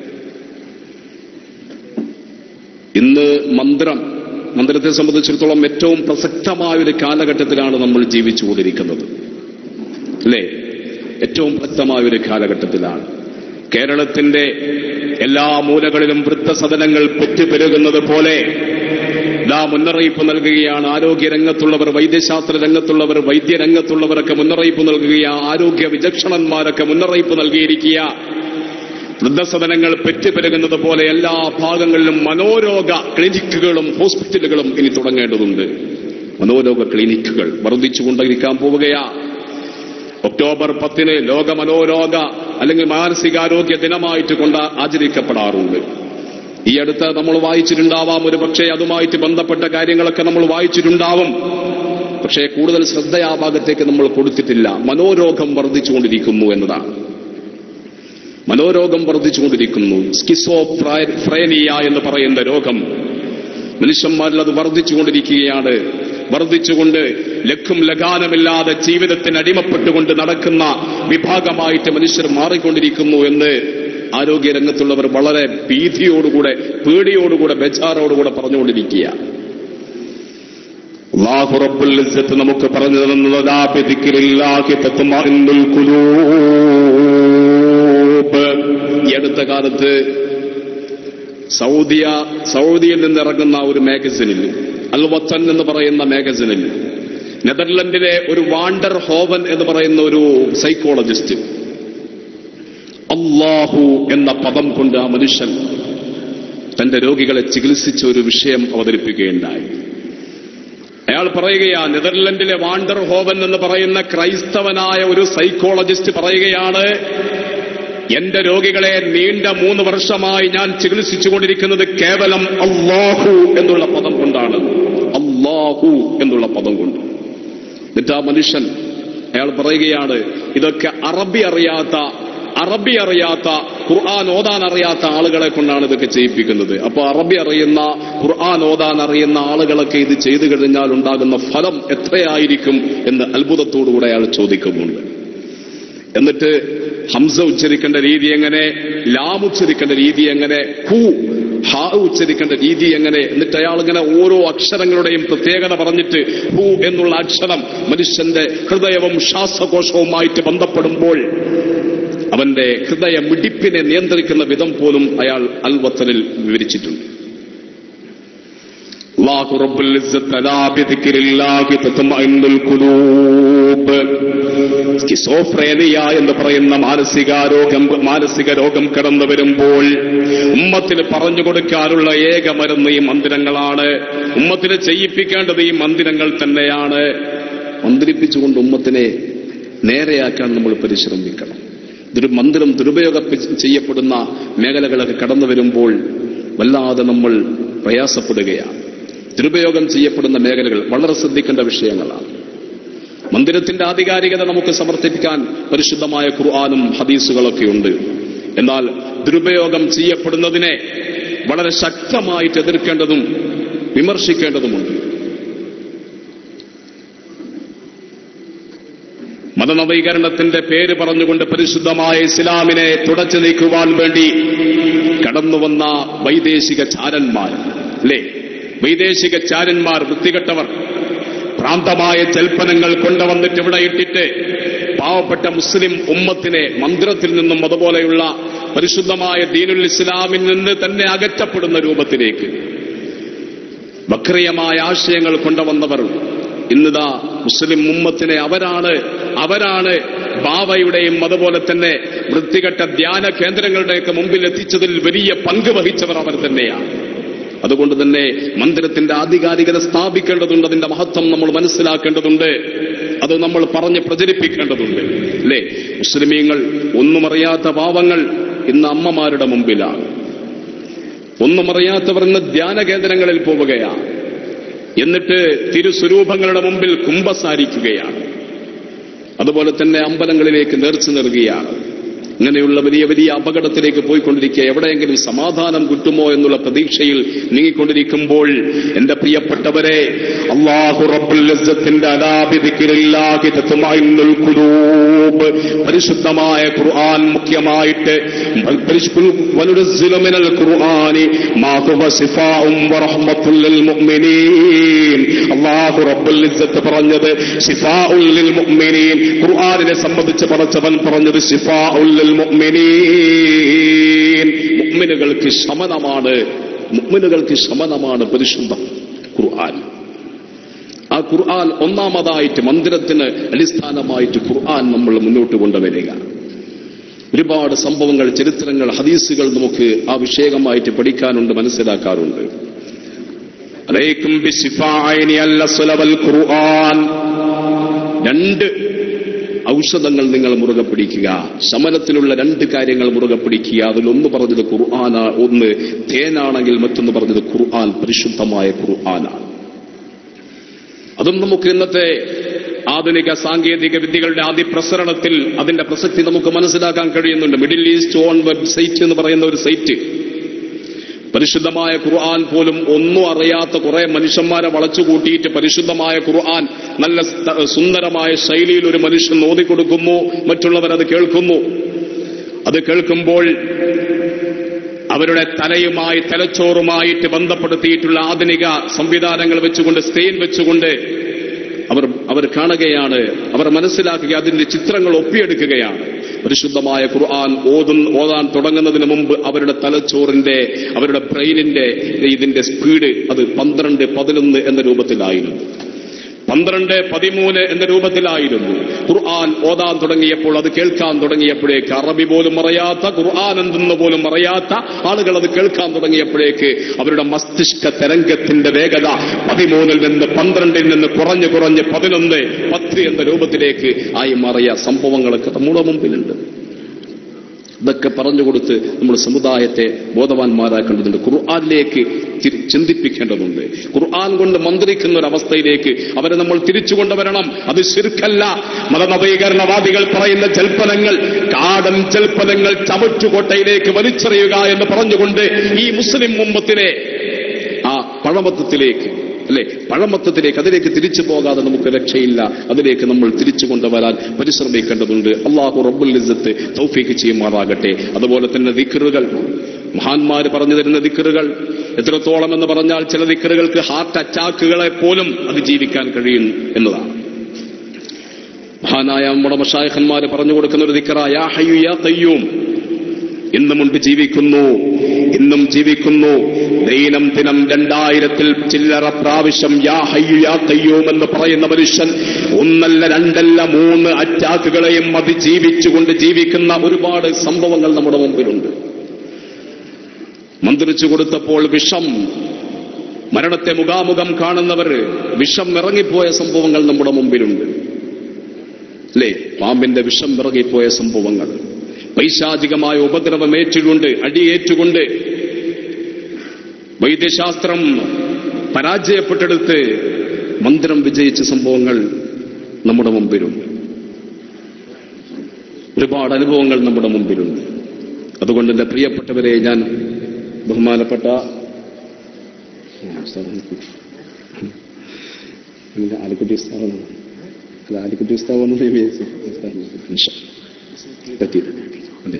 ഇന്ന് മന്ത്രം മന്ത്രത്തെ സംബന്ധിച്ചിടത്തോളം ഏറ്റവും പ്രസക്തമായ ഒരു കാലഘട്ടത്തിലാണ് നമ്മൾ ജീവിച്ചുകൊണ്ടിരിക്കുന്നത് അല്ലേ ഏറ്റവും പ്രസക്തമായ ഒരു കാലഘട്ടത്തിലാണ് കേരളത്തിന്റെ എല്ലാ മൂലകളിലും വൃദ്ധസദനങ്ങൾ പെറ്റുപെരുകുന്നത് പോലെ ഇതാ മുന്നറിയിപ്പ് നൽകുകയാണ് ആരോഗ്യ രംഗത്തുള്ളവർ വൈദ്യശാസ്ത്ര രംഗത്തുള്ളവർ വൈദ്യരംഗത്തുള്ളവരൊക്കെ മുന്നറിയിപ്പ് നൽകുകയാണ് ആരോഗ്യ വിചക്ഷണന്മാരൊക്കെ മുന്നറിയിപ്പ് നൽകിയിരിക്കുക വൃദ്ധസദനങ്ങൾ പെറ്റുപെരുകുന്നത് പോലെ എല്ലാ ഭാഗങ്ങളിലും മനോരോഗ ക്ലിനിക്കുകളും ഹോസ്പിറ്റലുകളും ഇനി തുടങ്ങേണ്ടതുണ്ട് മനോരോഗ ക്ലിനിക്കുകൾ വർദ്ധിച്ചുകൊണ്ടിരിക്കാൻ പോവുകയാ ഒക്ടോബർ പത്തിന് ലോക മനോരോഗ അല്ലെങ്കിൽ മാനസികാരോഗ്യ ദിനമായിട്ട് കൊണ്ട് ആചരിക്കപ്പെടാറുണ്ട് ഈ അടുത്ത് നമ്മൾ വായിച്ചിട്ടുണ്ടാവാം ഒരു പക്ഷേ അതുമായിട്ട് ബന്ധപ്പെട്ട കാര്യങ്ങളൊക്കെ നമ്മൾ വായിച്ചിട്ടുണ്ടാവും പക്ഷേ കൂടുതൽ ശ്രദ്ധ ആ ഭാഗത്തേക്ക് നമ്മൾ കൊടുത്തിട്ടില്ല മനോരോഗം വർദ്ധിച്ചുകൊണ്ടിരിക്കുന്നു എന്നതാണ് മനോരോഗം വർദ്ധിച്ചുകൊണ്ടിരിക്കുന്നു സ്കിസോ ഫ്രേനിയ എന്ന് പറയുന്ന രോഗം മനുഷ്യന്മാരിൽ അത് വർദ്ധിച്ചുകൊണ്ടിരിക്കുകയാണ് വർദ്ധിച്ചുകൊണ്ട് ലക്കും ലഗാനമില്ലാതെ ജീവിതത്തിന് അടിമപ്പെട്ടുകൊണ്ട് നടക്കുന്ന വിഭാഗമായിട്ട് മനുഷ്യർ മാറിക്കൊണ്ടിരിക്കുന്നു എന്ന് ആരോഗ്യ രംഗത്തുള്ളവർ വളരെ ഭീതിയോടുകൂടെ പേടിയോടുകൂടെ ബെജാറോടുകൂടെ പറഞ്ഞുകൊണ്ടിരിക്കുക അല്ലാഹു റബ്ബുൽ ഇസ്സത്ത് നമുക്ക് പറഞ്ഞു തന്നത് "ആ ബിദിക്രില്ലാഹി തത്മഇന്നുൽ ഖുലൂബ്." ഈ അടുത്ത കാലത്ത് സൗദിയ സൗദിയിൽ നിന്ന് ഇറങ്ങുന്ന ഒരു മാഗസിനിൽ അൽ വത്തൻ എന്ന് പറയുന്ന മാഗസിനിൽ നെതർലൻഡിലെ ഒരു വാണ്ടർ ഹോവൻ എന്ന് പറയുന്ന ഒരു സൈക്കോളജിസ്റ്റ് അള്ളാഹു എന്ന പദം കൊണ്ട് ആ മനുഷ്യൻ തന്റെ രോഗികളെ ചികിത്സിച്ച ഒരു വിഷയം അവതരിപ്പിക്കുകയുണ്ടായി അയാൾ പറയുകയാ നെതർലൻഡിലെ വാണ്ടർ ഹോവൻ എന്ന് പറയുന്ന ക്രൈസ്തവനായ ഒരു സൈക്കോളജിസ്റ്റ് പറയുകയാണ് എന്റെ രോഗികളെ നീണ്ട മൂന്ന് വർഷമായി ഞാൻ ചികിത്സിച്ചുകൊണ്ടിരിക്കുന്നത് കേവലം അള്ളാഹു എന്നുള്ള പദം കൊണ്ടാണ് അള്ളാഹു എന്നുള്ള പദം കൊണ്ട് എന്നിട്ട് ആ മനുഷ്യൻ അയാൾ പറയുകയാണ് ഇതൊക്കെ അറബി അറിയാത്ത അറബി അറിയാത്ത ഖുർആൻ ഓതാൻ അറിയാത്ത ആളുകളെ കൊണ്ടാണ് ഇതൊക്കെ ചെയ്യിപ്പിക്കുന്നത് അപ്പൊ അറബി അറിയുന്ന ഖുർആൻ ഓതാൻ അറിയുന്ന ആളുകളൊക്കെ ഇത് ചെയ്തു കഴിഞ്ഞാൽ ഉണ്ടാകുന്ന ഫലം എത്രയായിരിക്കും എന്ന് അത്ഭുതത്തോടുകൂടെ അയാൾ ചോദിക്കുന്നുണ്ട് എന്നിട്ട് ഹംസ ഉച്ചരിക്കേണ്ട രീതി എങ്ങനെ ലാം ഉച്ചരിക്കേണ്ട രീതി എങ്ങനെ ഹു ഹ ഉച്ചരിക്കേണ്ട രീതി എങ്ങനെ എന്നിട്ട് അയാൾ ഇങ്ങനെ ഓരോ അക്ഷരങ്ങളുടെയും പ്രത്യേകത പറഞ്ഞിട്ട് ഹു എന്നുള്ള അക്ഷരം മനുഷ്യന്റെ ഹൃദയവും ശ്വാസകോശവുമായിട്ട് ബന്ധപ്പെടുമ്പോൾ അവന്റെ ഹൃദയ മിടിപ്പിനെ നിയന്ത്രിക്കുന്ന വിധം പോലും അയാൾ അൽവത്തലിൽ വിവരിച്ചിട്ടുണ്ട് അല്ലാഹു റബ്ബുൽ ഇസ്സത്ത് അലാ ബിദിക്രില്ലാഹി തത്മഇന്നുൽ ഖുലൂബ് സ്കിസോഫ്രേനിയ എന്ന് പറയുന്ന മാനസിക രോഗം മാനസിക രോഗം കടന്നു വരുമ്പോൾ ഉമ്മത്തിന് പറഞ്ഞു കൊടുക്കാനുള്ള ഏക മരുന്ന് ഈ മന്ദിരങ്ങളാണ് ഉമ്മത്തിന് ചെയ്യിപ്പിക്കേണ്ടത് ഈ മന്ദിരങ്ങൾ തന്നെയാണ് മന്ത്രിപ്പിച്ചുകൊണ്ട് ഉമ്മത്തിനെ നേരെയാക്കാൻ നമ്മൾ പരിശ്രമിക്കണം ഇതൊരു മന്ദിരം ദുരുപയോഗം ചെയ്യപ്പെടുന്ന മേഖലകളൊക്കെ കടന്നു വരുമ്പോൾ വല്ലാതെ നമ്മൾ പ്രയാസപ്പെടുകയാണ് ദുരുപയോഗം ചെയ്യപ്പെടുന്ന മേഖലകൾ വളരെ ശ്രദ്ധിക്കേണ്ട വിഷയങ്ങളാണ് മന്ദിരത്തിന്റെ ആധികാരികത നമുക്ക് സമർത്ഥിക്കാൻ പരിശുദ്ധമായ ഖുർആാനും ഹദീസുകളൊക്കെ ഉണ്ട് എന്നാൽ ദുരുപയോഗം ചെയ്യപ്പെടുന്നതിനെ വളരെ ശക്തമായിട്ട് എതിർക്കേണ്ടതും വിമർശിക്കേണ്ടതുമുണ്ട് മതനവീകരണത്തിന്റെ പേര് പറഞ്ഞുകൊണ്ട് പരിശുദ്ധമായ ഇസ്ലാമിനെ തുടച്ചു നീക്കുവാൻ വേണ്ടി കടന്നുവന്ന വൈദേശിക ചാരന്മാർ അല്ലേ വൈദേശിക ചാരന്മാർ വൃത്തികെട്ടവർ ഭ്രാന്തമായ ജൽപ്പനങ്ങൾ കൊണ്ടുവന്നിട്ട് ഇവിടെ ഇട്ടിട്ട് പാവപ്പെട്ട മുസ്ലിം ഉമ്മത്തിനെ മന്ത്രത്തിൽ നിന്നും അതുപോലെയുള്ള പരിശുദ്ധമായ ദീനുൽ ഇസ്ലാമിൽ നിന്ന് തന്നെ അകറ്റപ്പെടുന്ന രൂപത്തിലേക്ക് വക്രിയമായ ആശയങ്ങൾ കൊണ്ടുവന്നവർ ഇന്നിതാ മുസ്ലിം ഉമ്മത്തിനെ അവരാണ് അവരാണ് ബാവയുടെയും അതുപോലെ തന്നെ വൃത്തികെട്ട ധ്യാന കേന്ദ്രങ്ങളുടെയൊക്കെ മുമ്പിൽ എത്തിച്ചതിൽ വലിയ പങ്ക് വഹിച്ചവർ അവർ തന്നെയാണ് അതുകൊണ്ട് തന്നെ മന്ദിരത്തിന്റെ ആധികാരികത സ്ഥാപിക്കേണ്ടതുണ്ട് അതിന്റെ മഹത്വം നമ്മൾ മനസ്സിലാക്കേണ്ടതുണ്ട് അത് നമ്മൾ പറഞ്ഞ് പ്രചരിപ്പിക്കേണ്ടതുണ്ട് അല്ലേ മുസ്ലിമീങ്ങൾ ഒന്നും അറിയാത്ത പാവങ്ങൾ ഇന്ന് അമ്മമാരുടെ മുമ്പിലാണ് ഒന്നും അറിയാത്തവർ ഇന്ന് ധ്യാന കേന്ദ്രങ്ങളിൽ പോവുകയാണ് എന്നിട്ട് തിരുസ്വരൂപങ്ങളുടെ മുമ്പിൽ കുംഭസാരിക്കുകയാണ് അതുപോലെ തന്നെ അമ്പലങ്ങളിലേക്ക് നേർച്ചു നൽകുകയാണ് ഇങ്ങനെയുള്ള വലിയ വലിയ അപകടത്തിലേക്ക് പോയിക്കൊണ്ടിരിക്കുക എവിടെയെങ്കിലും സമാധാനം കിട്ടുമോ എന്നുള്ള പ്രതീക്ഷയിൽ നീങ്ങിക്കൊണ്ടിരിക്കുമ്പോൾ എന്റെ പ്രിയപ്പെട്ടവരെ അള്ളാഹു റബ്ബുൽ ഇസ്സത്തിന്റെ അലാബിദിക്കില്ലാഹി തത്മഇന്നുൽ ഖുലൂബ് പരിശുദ്ധമായ ഖുർആൻ മുഖ്യമായിട്ട് വനുനസ്സിലു മിനൽ ഖുർആനി മാ ഹുവ ശിഫാഉം വറഹ്മത്തുൽ ലിൽ മുഅ്മിനീൻ അള്ളാഹു റബ്ബുൽ ഇസ്സത്ത് പറഞ്ഞത് ശിഫാഉൽ ലിൽ മുഅ്മിനീൻ ഖുർആനിനെ സംബന്ധിച്ച് പറഞ്ഞവൻ പറഞ്ഞത് ശിഫാഉൽ ലിൽ മുഅ്മിനീൻ മുഅ്മിനുകൾക്ക് ശമനമാണ് മുഅ്മിനുകൾക്ക് ശമനമാണ് പരിശുദ്ധ ഖുർആൻ ആ ഖുർആൻ ഒന്നാമതായിട്ട് മന്ദിരത്തിന് അടിസ്ഥാനമായിട്ട് ഖുർആൻ നമ്മൾ മുന്നോട്ട് കൊണ്ടുവരിക ഒരുപാട് സംഭവങ്ങൾ ചരിത്രങ്ങൾ ഹദീസുകൾ നമുക്ക് ആ വിഷയമായിട്ട് പഠിക്കാനുണ്ട് മനസ്സിലാക്കാറുണ്ട് അലൈക്കും ബിശിഫാഇനി അല്ലസ്ല വൽ ഖുർആൻ രണ്ട് ഔഷധങ്ങൾ നിങ്ങൾ മുറുകെ പിടിക്കുക ശമനത്തിലുള്ള രണ്ട് കാര്യങ്ങൾ മുറുകെ പിടിക്കുക അതിലൊന്ന് പറഞ്ഞത് ഖുർആനാ ഒന്ന് തേനാണെങ്കിൽ മറ്റൊന്ന് പറഞ്ഞത് ഖുർആൻ പരിശുദ്ധമായ ഖുർആനാണ് അതും നമുക്ക് ഇന്നത്തെ ആധുനിക സാങ്കേതിക വിദ്യകളുടെ അതിപ്രസരണത്തിൽ അതിന്റെ പ്രസക്തി നമുക്ക് മനസ്സിലാക്കാൻ കഴിയുന്നുണ്ട് മിഡിൽ ഈസ്റ്റ് ഓൺ വെബ്സൈറ്റ് എന്ന് പറയുന്ന ഒരു സൈറ്റ് പരിശുദ്ധമായ ഖുർആൻ പോലും ഒന്നും അറിയാത്ത കുറെ മനുഷ്യന്മാരെ വളച്ചു കൂട്ടിയിട്ട് പരിശുദ്ധമായ ഖുർആൻ നല്ല സ്ത- സുന്ദരമായ ശൈലിയിൽ ഒരു മനുഷ്യൻ ഓതിക്കൊടുക്കുന്നു മറ്റുള്ളവർ അത് കേൾക്കുന്നു അത് കേൾക്കുമ്പോൾ അവരുടെ തലയുമായി തലച്ചോറുമായിട്ട് ബന്ധപ്പെടുത്തിയിട്ടുള്ള ആധുനിക സംവിധാനങ്ങൾ വെച്ചുകൊണ്ട് സ്ക്രീൻ വെച്ചുകൊണ്ട് അവർ അവർ കാണുകയാണ് അവർ മനസ്സിലാക്കുക അതിന്റെ ചിത്രങ്ങൾ ഒപ്പിയെടുക്കുകയാണ് പരിശുദ്ധമായ ഖുർആൻ ഓതും ഓതാൻ തുടങ്ങുന്നതിന് മുമ്പ് അവരുടെ തലച്ചോറിന്റെ അവരുടെ ബ്രെയിനിന്റെ ഇതിന്റെ സ്പീഡ് അത് പന്ത്രണ്ട് പതിനൊന്ന് എന്ന രൂപത്തിലായിരുന്നു പന്ത്രണ്ട് പതിമൂന്ന് എന്ന രൂപത്തിലായിരുന്നു ഖുർആൻ ഓതാൻ തുടങ്ങിയപ്പോൾ അത് കേൾക്കാൻ തുടങ്ങിയപ്പോഴേക്ക് അറബി പോലും അറിയാത്ത ഖുർആൻ എന്തെന്ന് പോലും അറിയാത്ത ആളുകൾ അത് കേൾക്കാൻ തുടങ്ങിയപ്പോഴേക്ക് അവരുടെ മസ്തിഷ്ക തരംഗത്തിന്റെ വേഗത പതിമൂന്നിൽ നിന്ന് പന്ത്രണ്ടിൽ നിന്ന് കുറഞ്ഞ് കുറഞ്ഞ് പതിനൊന്ന് പത്ത് എന്ന രൂപത്തിലേക്ക് ആയി മാറിയ സംഭവങ്ങളൊക്കെ നമ്മുടെ മുമ്പിലുണ്ട് ഇതൊക്കെ പറഞ്ഞു കൊടുത്ത് നമ്മുടെ സമുദായത്തെ ബോധവാന്മാരാക്കേണ്ടതുണ്ട് ഖുർആാനിലേക്ക് തി- ചിന്തിപ്പിക്കേണ്ടതുണ്ട് ഖുർആൻ കൊണ്ട് മന്ത്രിക്കുന്ന ഒരു അവസ്ഥയിലേക്ക് അവരെ നമ്മൾ തിരിച്ചു കൊണ്ടുവരണം അത് ശിർക്കല്ല മതനവീകരണവാദികൾ പറയുന്ന ജൽപ്പനങ്ങൾ കാടൻ ജൽപ്പനങ്ങൾ ചവറ്റുകോട്ടയിലേക്ക് വലിച്ചെറിയുക എന്ന് പറഞ്ഞുകൊണ്ട് ഈ മുസ്ലിം മുമ്പത്തിനെ ആ പഴമത്വത്തിലേക്ക് അല്ലെ പഴമത്വത്തിലേക്ക് അതിലേക്ക് തിരിച്ചു പോകാതെ നമുക്ക് രക്ഷയില്ല അതിലേക്ക് നമ്മൾ തിരിച്ചു കൊണ്ടുവരാൻ പരിശ്രമിക്കേണ്ടതുണ്ട് അള്ളാഹു റബ്ബുൽ ഇസ്സത്ത് തൗഫീഖ് ചെയ്യുമാറാകട്ടെ അതുപോലെ തന്നെ ദിക്കറുകൾ മഹാന്മാര് പറഞ്ഞു തരുന്ന ദിക്കറുകൾ എത്രത്തോളം എന്ന് പറഞ്ഞാൽ ചില ദിക്കറുകൾക്ക് ഹാർട്ട് അറ്റാക്കുകളെ പോലും അതിജീവിക്കാൻ കഴിയും എന്നതാണ് മഹാനായ നമ്മുടെ മഷായഖന്മാര് പറഞ്ഞു കൊടുക്കുന്ന ഒരു ദിക്കറ യാ ഹയ്യു യാ ഖയ്യൂം ഇന്നുമുണ്ട് ജീവിക്കുന്നു ഇന്നും ജീവിക്കുന്നു ദൈനം ദിനം രണ്ടായിരത്തിൽ ചില്ലറ പ്രാവശ്യം യാ ഹയ്യു യാ കയ്യൂം എന്ന് പറയുന്ന മനുഷ്യൻ ഒന്നല്ല രണ്ടല്ല മൂന്ന് അറ്റാക്കുകളെയും അതിജീവിച്ചുകൊണ്ട് ജീവിക്കുന്ന ഒരുപാട് സംഭവങ്ങൾ നമ്മുടെ മുമ്പിലുണ്ട് മന്ത്രിച്ചു കൊടുത്തപ്പോൾ വിഷം മരണത്തെ മുഖാമുഖം കാണുന്നവർ വിഷം ഇറങ്ങിപ്പോയ സംഭവങ്ങൾ നമ്മുടെ മുമ്പിലുണ്ട് അല്ലേ പാമ്പിന്റെ വിഷം ഇറങ്ങിപ്പോയ സംഭവങ്ങൾ പൈശാചികമായ ഉപദ്രവം ഏറ്റുകൊണ്ട് അടിയേറ്റുകൊണ്ട് വൈദ്യശാസ്ത്രം പരാജയപ്പെട്ടെടുത്ത് മന്ത്രം വിജയിച്ച സംഭവങ്ങൾ നമ്മുടെ മുമ്പിലുണ്ട് ഒരുപാട് അനുഭവങ്ങൾ നമ്മുടെ മുമ്പിലുണ്ട് അതുകൊണ്ട് എന്റെ പ്രിയപ്പെട്ടവരെ ഞാൻ ബഹുമാനപ്പെട്ട ആലിക്കുട്ടി സ്ഥാപനം അല്ല ആലിക്കുട്ടി സ്ഥാപനം അതെ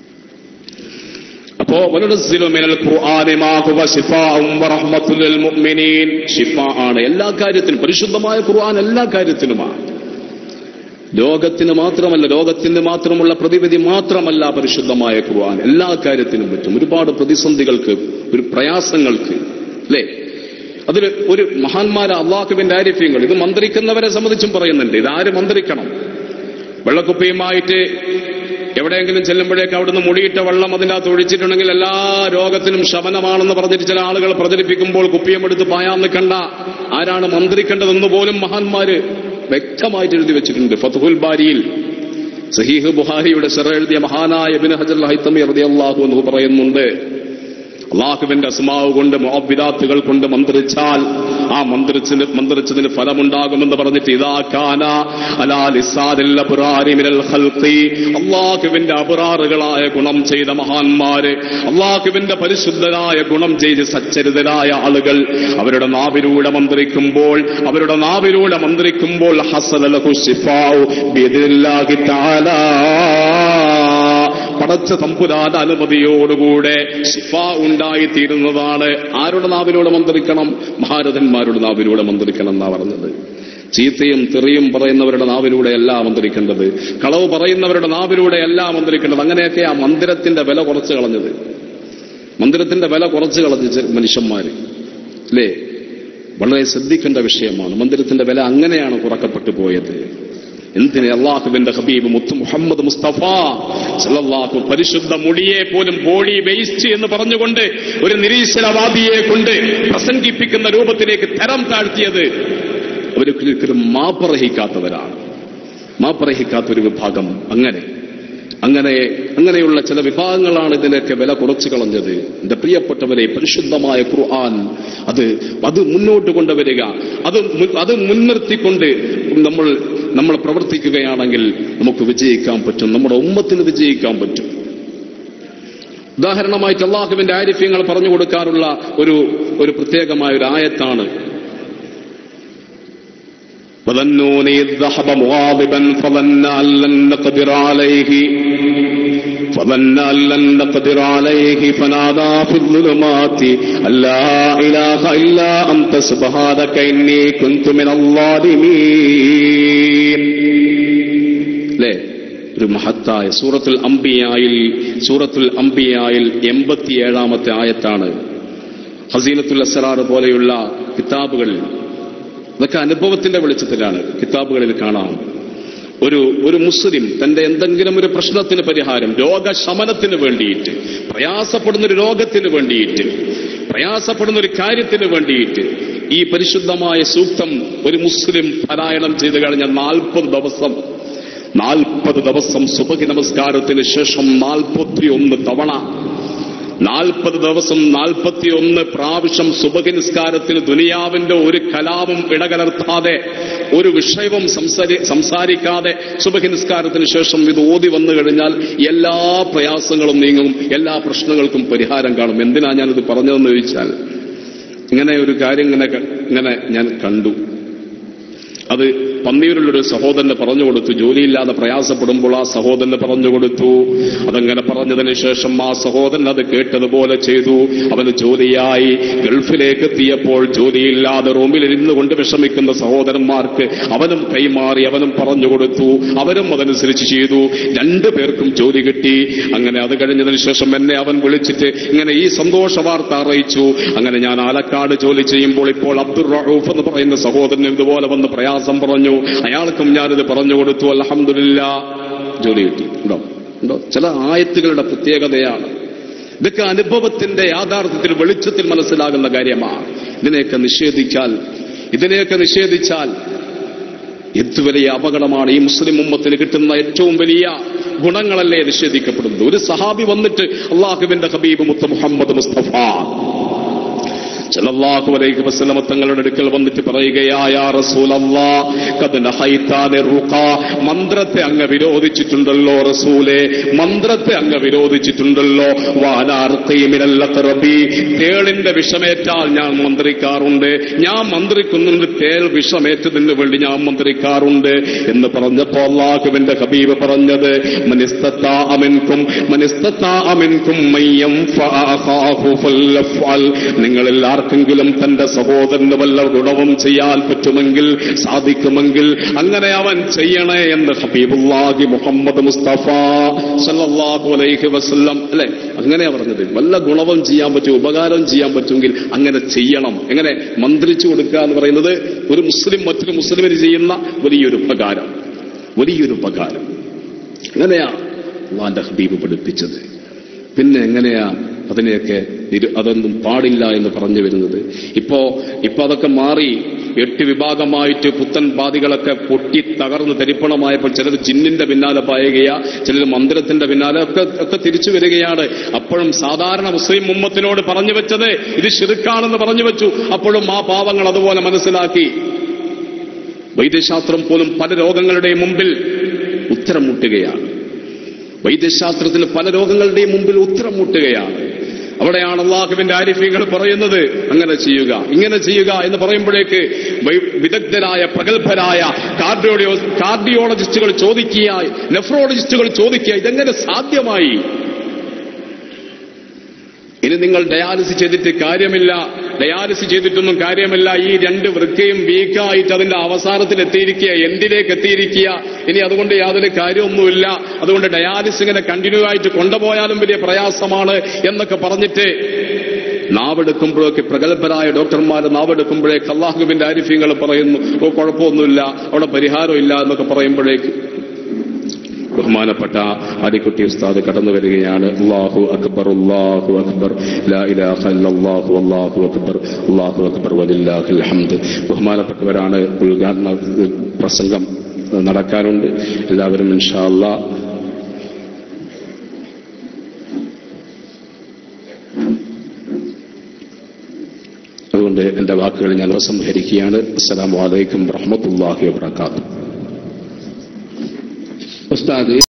അപ്പോ വനുനസ്സിലു മിനൽ ഖുർആനി മാ ഹുവ ശിഫാഉം വറഹ്മത്തുൽ ലിൽ മുഅ്മിനീൻ ശിഫ ആണ് എല്ലാ കാര്യത്തിനും പരിശുദ്ധമായ ഖുർആൻ എല്ലാ കാര്യത്തിനുമാണ് ലോകത്തിന് മാത്രമല്ല ലോകത്തിന് മാത്രമുള്ള പ്രതിവിധി മാത്രമല്ല പരിശുദ്ധമായ ഖുർആൻ എല്ലാ കാര്യത്തിനും പറ്റും ഒരുപാട് പ്രതിസന്ധികൾക്ക് ഒരു പ്രയാസങ്ങൾക്ക് അല്ലേ അതിൽ ഒരു മഹാന്മാര അള്ളാഹുവിന്റെ ആരിഫ്യങ്ങൾ ഇത് മന്ത്രിക്കുന്നവരെ സംബന്ധിച്ചും പറയുന്നുണ്ട് ഇതാര് മന്ത്രിക്കണം വെള്ളക്കുപ്പിയുമായിട്ട് എവിടെയെങ്കിലും ചെല്ലുമ്പോഴേക്ക് അവിടുന്ന് മുടിയിട്ട വെള്ളം അതിനകത്ത് ഒഴിച്ചിട്ടുണ്ടെങ്കിൽ എല്ലാ രോഗത്തിനും ശമനമാണെന്ന് പറഞ്ഞിട്ട് ചില ആളുകൾ പ്രചരിപ്പിക്കുമ്പോൾ കുപ്പിയമെടുത്ത് പായാൻ നിൽക്കണ്ട ആരാണ് മന്ത്രിക്കേണ്ടതെന്ന് പോലും മഹാന്മാര് വ്യക്തമായിട്ട് എഴുതി വെച്ചിട്ടുണ്ട് ഫതുഹുൽ ബാരിയിൽ സഹീഹ് ബുഹാരിയുടെ സിറ എഴുതിയ മഹാനായ ഇബ്നു ഹജർ ഹൈത്തമി റളിയല്ലാഹു എന്ന് പറയുന്നുണ്ട് അള്ളാഹുവിന്റെ അസ്മാവ് കൊണ്ട് മോബിദാത്തുകൾ കൊണ്ട് മന്ത്രിച്ചാൽ ആ മന്ത്രിച്ചതിന് മന്ത്രിച്ചതിന് ഫലമുണ്ടാകുമെന്ന് പറഞ്ഞിട്ട് ഇതാക്കാന അള്ളാഹുവിന്റെ അപുറാറുകളായ ഗുണം ചെയ്ത മഹാന്മാര് അള്ളാഹുവിന്റെ പരിശുദ്ധരായ ഗുണം ചെയ്ത് സച്ചരിതരായ ആളുകൾ അവരുടെ നാവിലൂടെ മന്ത്രിക്കുമ്പോൾ അവരുടെ നാവിലൂടെ മന്ത്രിക്കുമ്പോൾ ഹസലഹു ശിഫാഉ ബിദില്ലാഹി തആല പടച്ച തമ്പുരാന്റെ അനുമതിയോടുകൂടെ ശിഫ ഉണ്ടായിത്തീരുന്നതാണ് ആരുടെ നാവിലൂടെ മന്ത്രിക്കണം മഹാരഥന്മാരുടെ നാവിലൂടെ മന്ത്രിക്കണം എന്നാ പറഞ്ഞത് ചീത്തയും തെറിയും പറയുന്നവരുടെ നാവിലൂടെയല്ല മന്ത്രിക്കേണ്ടത് കളവ് പറയുന്നവരുടെ നാവിലൂടെയല്ല മന്ത്രിക്കേണ്ടത് അങ്ങനെയൊക്കെ ആ മന്ദിരത്തിന്റെ വില കുറച്ച് കളഞ്ഞത് മന്ദിരത്തിന്റെ വില കുറച്ച് കളഞ്ഞ ചെ- മനുഷ്യന്മാര് അല്ലേ വളരെ ശ്രദ്ധിക്കേണ്ട വിഷയമാണ് മന്ദിരത്തിന്റെ വില അങ്ങനെയാണ് കുറക്കപ്പെട്ടു പോയത് എന്തിന് അള്ളാഹുവിന്റെ ഹബീബ് മുത്ത് മുഹമ്മദ് മുസ്തഫ സല്ലല്ലാഹു പരിശുദ്ധ മുടിയെ പോലും ബോഡി വേസ്റ്റ് എന്ന് പറഞ്ഞുകൊണ്ട് ഒരു നിരീശ്വരവാദിയെ കൊണ്ട് പ്രസംഗിപ്പിക്കുന്ന രൂപത്തിലേക്ക് തരം താഴ്ത്തിയത് അവരൊരിക്കലും മാപ്പറഹിക്കാത്തവരാണ് മാപ്പറഹിക്കാത്ത ഒരു വിഭാഗം അങ്ങനെ അങ്ങനെ അങ്ങനെയുള്ള ചില വിഭാഗങ്ങളാണ് ഇതിനൊക്കെ വില കുറച്ചു കളഞ്ഞത് എന്റെ പ്രിയപ്പെട്ടവരെ പരിശുദ്ധമായ ഖുർആൻ അത് അത് മുന്നോട്ട് കൊണ്ടുവരിക അത് മു- അത് മുൻനിർത്തിക്കൊണ്ട് നമ്മൾ നമ്മൾ പ്രവർത്തിക്കുകയാണെങ്കിൽ നമുക്ക് വിജയിക്കാൻ പറ്റും നമ്മുടെ ഉമ്മത്തിന് വിജയിക്കാൻ പറ്റും ഉദാഹരണമായിട്ട് അള്ളാഹുവിന്റെ ആരിഫ്യങ്ങൾ പറഞ്ഞു കൊടുക്കാറുള്ള ഒരു ഒരു പ്രത്യേകമായ ഒരു ആയത്താണ് وظنون إذ ذهب مغاضبا فظن أن لن نقدر عليه فظن أن لن نقدر عليه فنادى في الظلمات أن لا إله إلا أنت سبحانك إني كنت من الظالمين അല്ലേ ഒരു മഹത്തായ സൂറത്തുൽ അംബിയായിൽ സൂറത്തുൽ അംബിയായിൽ എൺപത്തിയേഴാമത്തെ ആയത്താണ് ഹസീനത്തുൽ അസറാർ പോലെയുള്ള കിതാബുകളിൽ അതൊക്കെ അനുഭവത്തിന്റെ വെളിച്ചത്തിലാണ് കിതാബുകളിൽ കാണാം ഒരു ഒരു മുസ്ലിം തന്റെ എന്തെങ്കിലും ഒരു പ്രശ്നത്തിന് പരിഹാരം രോഗശമനത്തിന് വേണ്ടിയിട്ട് പ്രയാസപ്പെടുന്ന ഒരു രോഗത്തിന് വേണ്ടിയിട്ട് പ്രയാസപ്പെടുന്ന ഒരു കാര്യത്തിന് വേണ്ടിയിട്ട് ഈ പരിശുദ്ധമായ സൂക്തം ഒരു മുസ്ലിം പാരായണം ചെയ്തു കഴിഞ്ഞ നാൽപ്പത് ദിവസം നാൽപ്പത് ദിവസം സുബഹി നമസ്കാരത്തിന് ശേഷം നാൽപ്പത്തിയൊന്ന് തവണ നാൽപ്പത് ദിവസം നാൽപ്പത്തിയൊന്ന് പ്രാവശ്യം സുബഹി നിസ്കാരത്തിന് ദുനിയാവിന്റെ ഒരു കലാപം ഇടകലർത്താതെ ഒരു വിഷയവും സംസാരി- സംസാരിക്കാതെ സുബഹി നിസ്കാരത്തിന് ശേഷം ഇത് ഓതി വന്നു കഴിഞ്ഞാൽ എല്ലാ പ്രയാസങ്ങളും നീങ്ങും എല്ലാ പ്രശ്നങ്ങൾക്കും പരിഹാരം കാണും എന്തിനാ ഞാനിത് പറഞ്ഞതെന്ന് ചോദിച്ചാൽ ഇങ്ങനെ ഒരു കാര്യം ഇങ്ങനെ ക- ഇങ്ങനെ ഞാൻ കണ്ടു അത് പന്നീരിലൊരു സഹോദരന് പറഞ്ഞു കൊടുത്തു ജോലിയില്ലാതെ പ്രയാസപ്പെടുമ്പോൾ ആ സഹോദരന് പറഞ്ഞു കൊടുത്തു അതങ്ങനെ പറഞ്ഞതിന് ശേഷം ആ സഹോദരൻ അത് കേട്ടതുപോലെ ചെയ്തു അവന് ജോലിയായി ഗൾഫിലേക്ക് എത്തിയപ്പോൾ ജോലിയില്ലാതെ റൂമിൽ ഇരുന്നു കൊണ്ട് വിഷമിക്കുന്ന സഹോദരന്മാർക്ക് അവനും കൈമാറി അവനും പറഞ്ഞു കൊടുത്തു അവരും അതനുസരിച്ച് ചെയ്തു രണ്ടു പേർക്കും ജോലി കിട്ടി അങ്ങനെ അത് കഴിഞ്ഞതിന് ശേഷം എന്നെ അവൻ വിളിച്ചിട്ട് ഇങ്ങനെ ഈ സന്തോഷ വാർത്ത അറിയിച്ചു അങ്ങനെ ഞാൻ ആലക്കാട് ജോലി ചെയ്യുമ്പോൾ ഇപ്പോൾ അബ്ദുൾ റഹൂഫ് എന്ന് പറയുന്ന സഹോദരൻ ഇതുപോലെ വന്ന് പ്രയാസം പറഞ്ഞു അയാൾക്കും ഞാനിത് പറഞ്ഞു കൊടുത്തു അലഹമില്ല ജോലി കിട്ടി ഉണ്ടോ ഉണ്ടോ ചില ആയത്തുകളുടെ പ്രത്യേകതയാണ് ഇതൊക്കെ അനുഭവത്തിന്റെ യാഥാർത്ഥ്യത്തിൽ വെളിച്ചത്തിൽ മനസ്സിലാകുന്ന കാര്യമാണ് ഇതിനെയൊക്കെ നിഷേധിച്ചാൽ ഇതിനെയൊക്കെ നിഷേധിച്ചാൽ എന്ത് വലിയ അപകടമാണ് ഈ മുസ്ലിം ഉമ്മത്തിന് കിട്ടുന്ന ഏറ്റവും വലിയ ഗുണങ്ങളല്ലേ നിഷേധിക്കപ്പെടുന്നത് ഒരു സഹാബി വന്നിട്ട് അള്ളാഹുവിന്റെ ഹബീബ് മുത്ത മുഹമ്മദ് മുസ്തഫ സല്ലല്ലാഹു അലൈഹി വസല്ലമ തങ്ങളുടെ അടുക്കൽ വന്നിട്ട് പറയുകയായ റസൂലല്ലാ ഖദ് നഹൈതാനി റുഖ മന്ത്രത്തെ അങ്ങ് വിരോധിച്ചിട്ടുണ്ടല്ലോ റസൂലേ മന്ത്രത്തെ അങ്ങ് വിരോധിച്ചിട്ടുണ്ടല്ലോ വാലാർത്തി മിനൽ അഖറബി തേളിന്റെ വിഷമേറ്റാൽ ഞാൻ മന്ത്രിക്കാറുണ്ട് ഞാൻ മന്ത്രിക്കുന്നുണ്ട് തേൾ വിഷമേറ്റതിന് വേണ്ടി ഞാൻ മന്ത്രിക്കാറുണ്ട് എന്ന് പറഞ്ഞപ്പോ അള്ളാഹുവിന്റെ ഹബീബ് പറഞ്ഞത് മനിസ്തത്താ അമിൻകും മനിസ്തത്താ അമിൻകും മയ്യം ഫഅഖാഹു ഫല്ലഫ്അൽ നിങ്ങളിൽ ആർക്കെങ്കിലും തന്റെ സഹോദരന് വല്ല ഗുണവും ചെയ്യാൻ പറ്റുമെങ്കിൽ സാധിക്കുമെങ്കിൽ അങ്ങനെ അവൻ ചെയ്യണേ എന്ന് ഹബീബുല്ലാഹി മുഹമ്മദ് മുസ്തഫ സല്ലല്ലാഹു അലൈഹി വസല്ലം അല്ലെ അങ്ങനെയാ പറഞ്ഞത് വല്ല ഗുണവും ചെയ്യാൻ പറ്റും ഉപകാരം ചെയ്യാൻ പറ്റുമെങ്കിൽ അങ്ങനെ ചെയ്യണം എങ്ങനെ മന്ത്രിച്ചു കൊടുക്കുക എന്ന് പറയുന്നത് ഒരു മുസ്ലിം മറ്റൊരു മുസ്ലിമിന് ചെയ്യുന്ന വലിയൊരു ഉപകാരം വലിയൊരു ഉപകാരം അങ്ങനെയാ അള്ളാന്റെ ഹബീബ് പഠിപ്പിച്ചത് പിന്നെ എങ്ങനെയാ അതിനെയൊക്കെ നിരു- അതൊന്നും പാടില്ല എന്ന് പറഞ്ഞു വരുന്നത് ഇപ്പോ ഇപ്പൊ അതൊക്കെ മാറി എട്ട് വിഭാഗമായിട്ട് പുത്തൻ ബാധികളൊക്കെ പൊട്ടി തകർന്ന് തരിപ്പണമായപ്പോൾ ചിലർ ജിന്നിന്റെ പിന്നാലെ പായുകയാ ചിലർ മന്ദിരത്തിന്റെ പിന്നാലെ ഒക്കെ ഒക്കെ തിരിച്ചു വരികയാണ് അപ്പോഴും സാധാരണ മുസ്ലിം ഉമ്മത്തിനോട് പറഞ്ഞു വെച്ചത് ഇത് ശിറുക്കാണെന്ന് പറഞ്ഞു വെച്ചു അപ്പോഴും ആ പാവങ്ങൾ അതുപോലെ മനസ്സിലാക്കി വൈദ്യശാസ്ത്രം പോലും പല രോഗങ്ങളുടെയും മുമ്പിൽ ഉത്തരം മുട്ടുകയാണ് വൈദ്യശാസ്ത്രത്തിന് പല രോഗങ്ങളുടെയും മുമ്പിൽ ഉത്തരം മുട്ടുകയാണ് അവിടെയാണ് അള്ളാഹുവിന്റെ ആരിഫ്യങ്ങൾ പറയുന്നത് അങ്ങനെ ചെയ്യുക ഇങ്ങനെ ചെയ്യുക എന്ന് പറയുമ്പോഴേക്ക് വൈ- വിദഗ്ധരായ പ്രഗത്ഭരായ കാർഡിയോളിയോ കാർഡിയോളജിസ്റ്റുകൾ ചോദിക്കുക നെഫ്രോളജിസ്റ്റുകൾ ചോദിക്കുക ഇതെങ്ങനെ സാധ്യമായി ഇനി നിങ്ങൾ ഡയാലിസിസ് ചെയ്തിട്ട് കാര്യമില്ല ഡയാലിസിസ് ചെയ്തിട്ടൊന്നും കാര്യമില്ല ഈ രണ്ട് വൃക്കയും വീക്കായിട്ട് അതിന്റെ അവസാനത്തിൽ എത്തിയിരിക്കുക എന്തിലേക്ക് എത്തിയിരിക്കുക ഇനി അതുകൊണ്ട് യാതൊരു കാര്യമൊന്നുമില്ല അതുകൊണ്ട് ഡയാലിസിസ് ഇങ്ങനെ കണ്ടിന്യൂ ആയിട്ട് കൊണ്ടുപോയാലും വലിയ പ്രയാസമാണ് എന്നൊക്കെ പറഞ്ഞിട്ട് നാവെടുക്കുമ്പോഴൊക്കെ പ്രഗത്ഭരായ ഡോക്ടർമാർ നാവെടുക്കുമ്പോഴേക്ക് അള്ളാഹുവിന്റെ ആരിഫ്യങ്ങൾ പറയുന്നു ഓ കുഴപ്പമൊന്നുമില്ല അവിടെ പരിഹാരമില്ല എന്നൊക്കെ പറയുമ്പോഴേക്ക് ബഹുമാനപ്പെട്ട അരിക്കുട്ടി ഉസ്താദ് കടന്നു വരികയാണ് അള്ളാഹു അക്ബർ അള്ളാഹു അക്ബർ ലാ ഇലാഹ ഇല്ലല്ലാഹു അല്ലാഹു അക്ബർ അള്ളാഹു അക്ബർ വലില്ലാഹിൽ ഹംദ് ബഹുമാനപ്പെട്ടവരാണ് ഉദ്ഘാടന പ്രസംഗം നടക്കാനുണ്ട് എല്ലാവരും ഇൻഷാ അല്ലാ അതുകൊണ്ട് എന്റെ വാക്കുകൾ ഞാൻ ഉപസംഹരിക്കുകയാണ് അസ്സലാമു അലൈക്കും വറഹ്മത്തുള്ളാഹി വബറകാതുഹു ഉസ്താദ്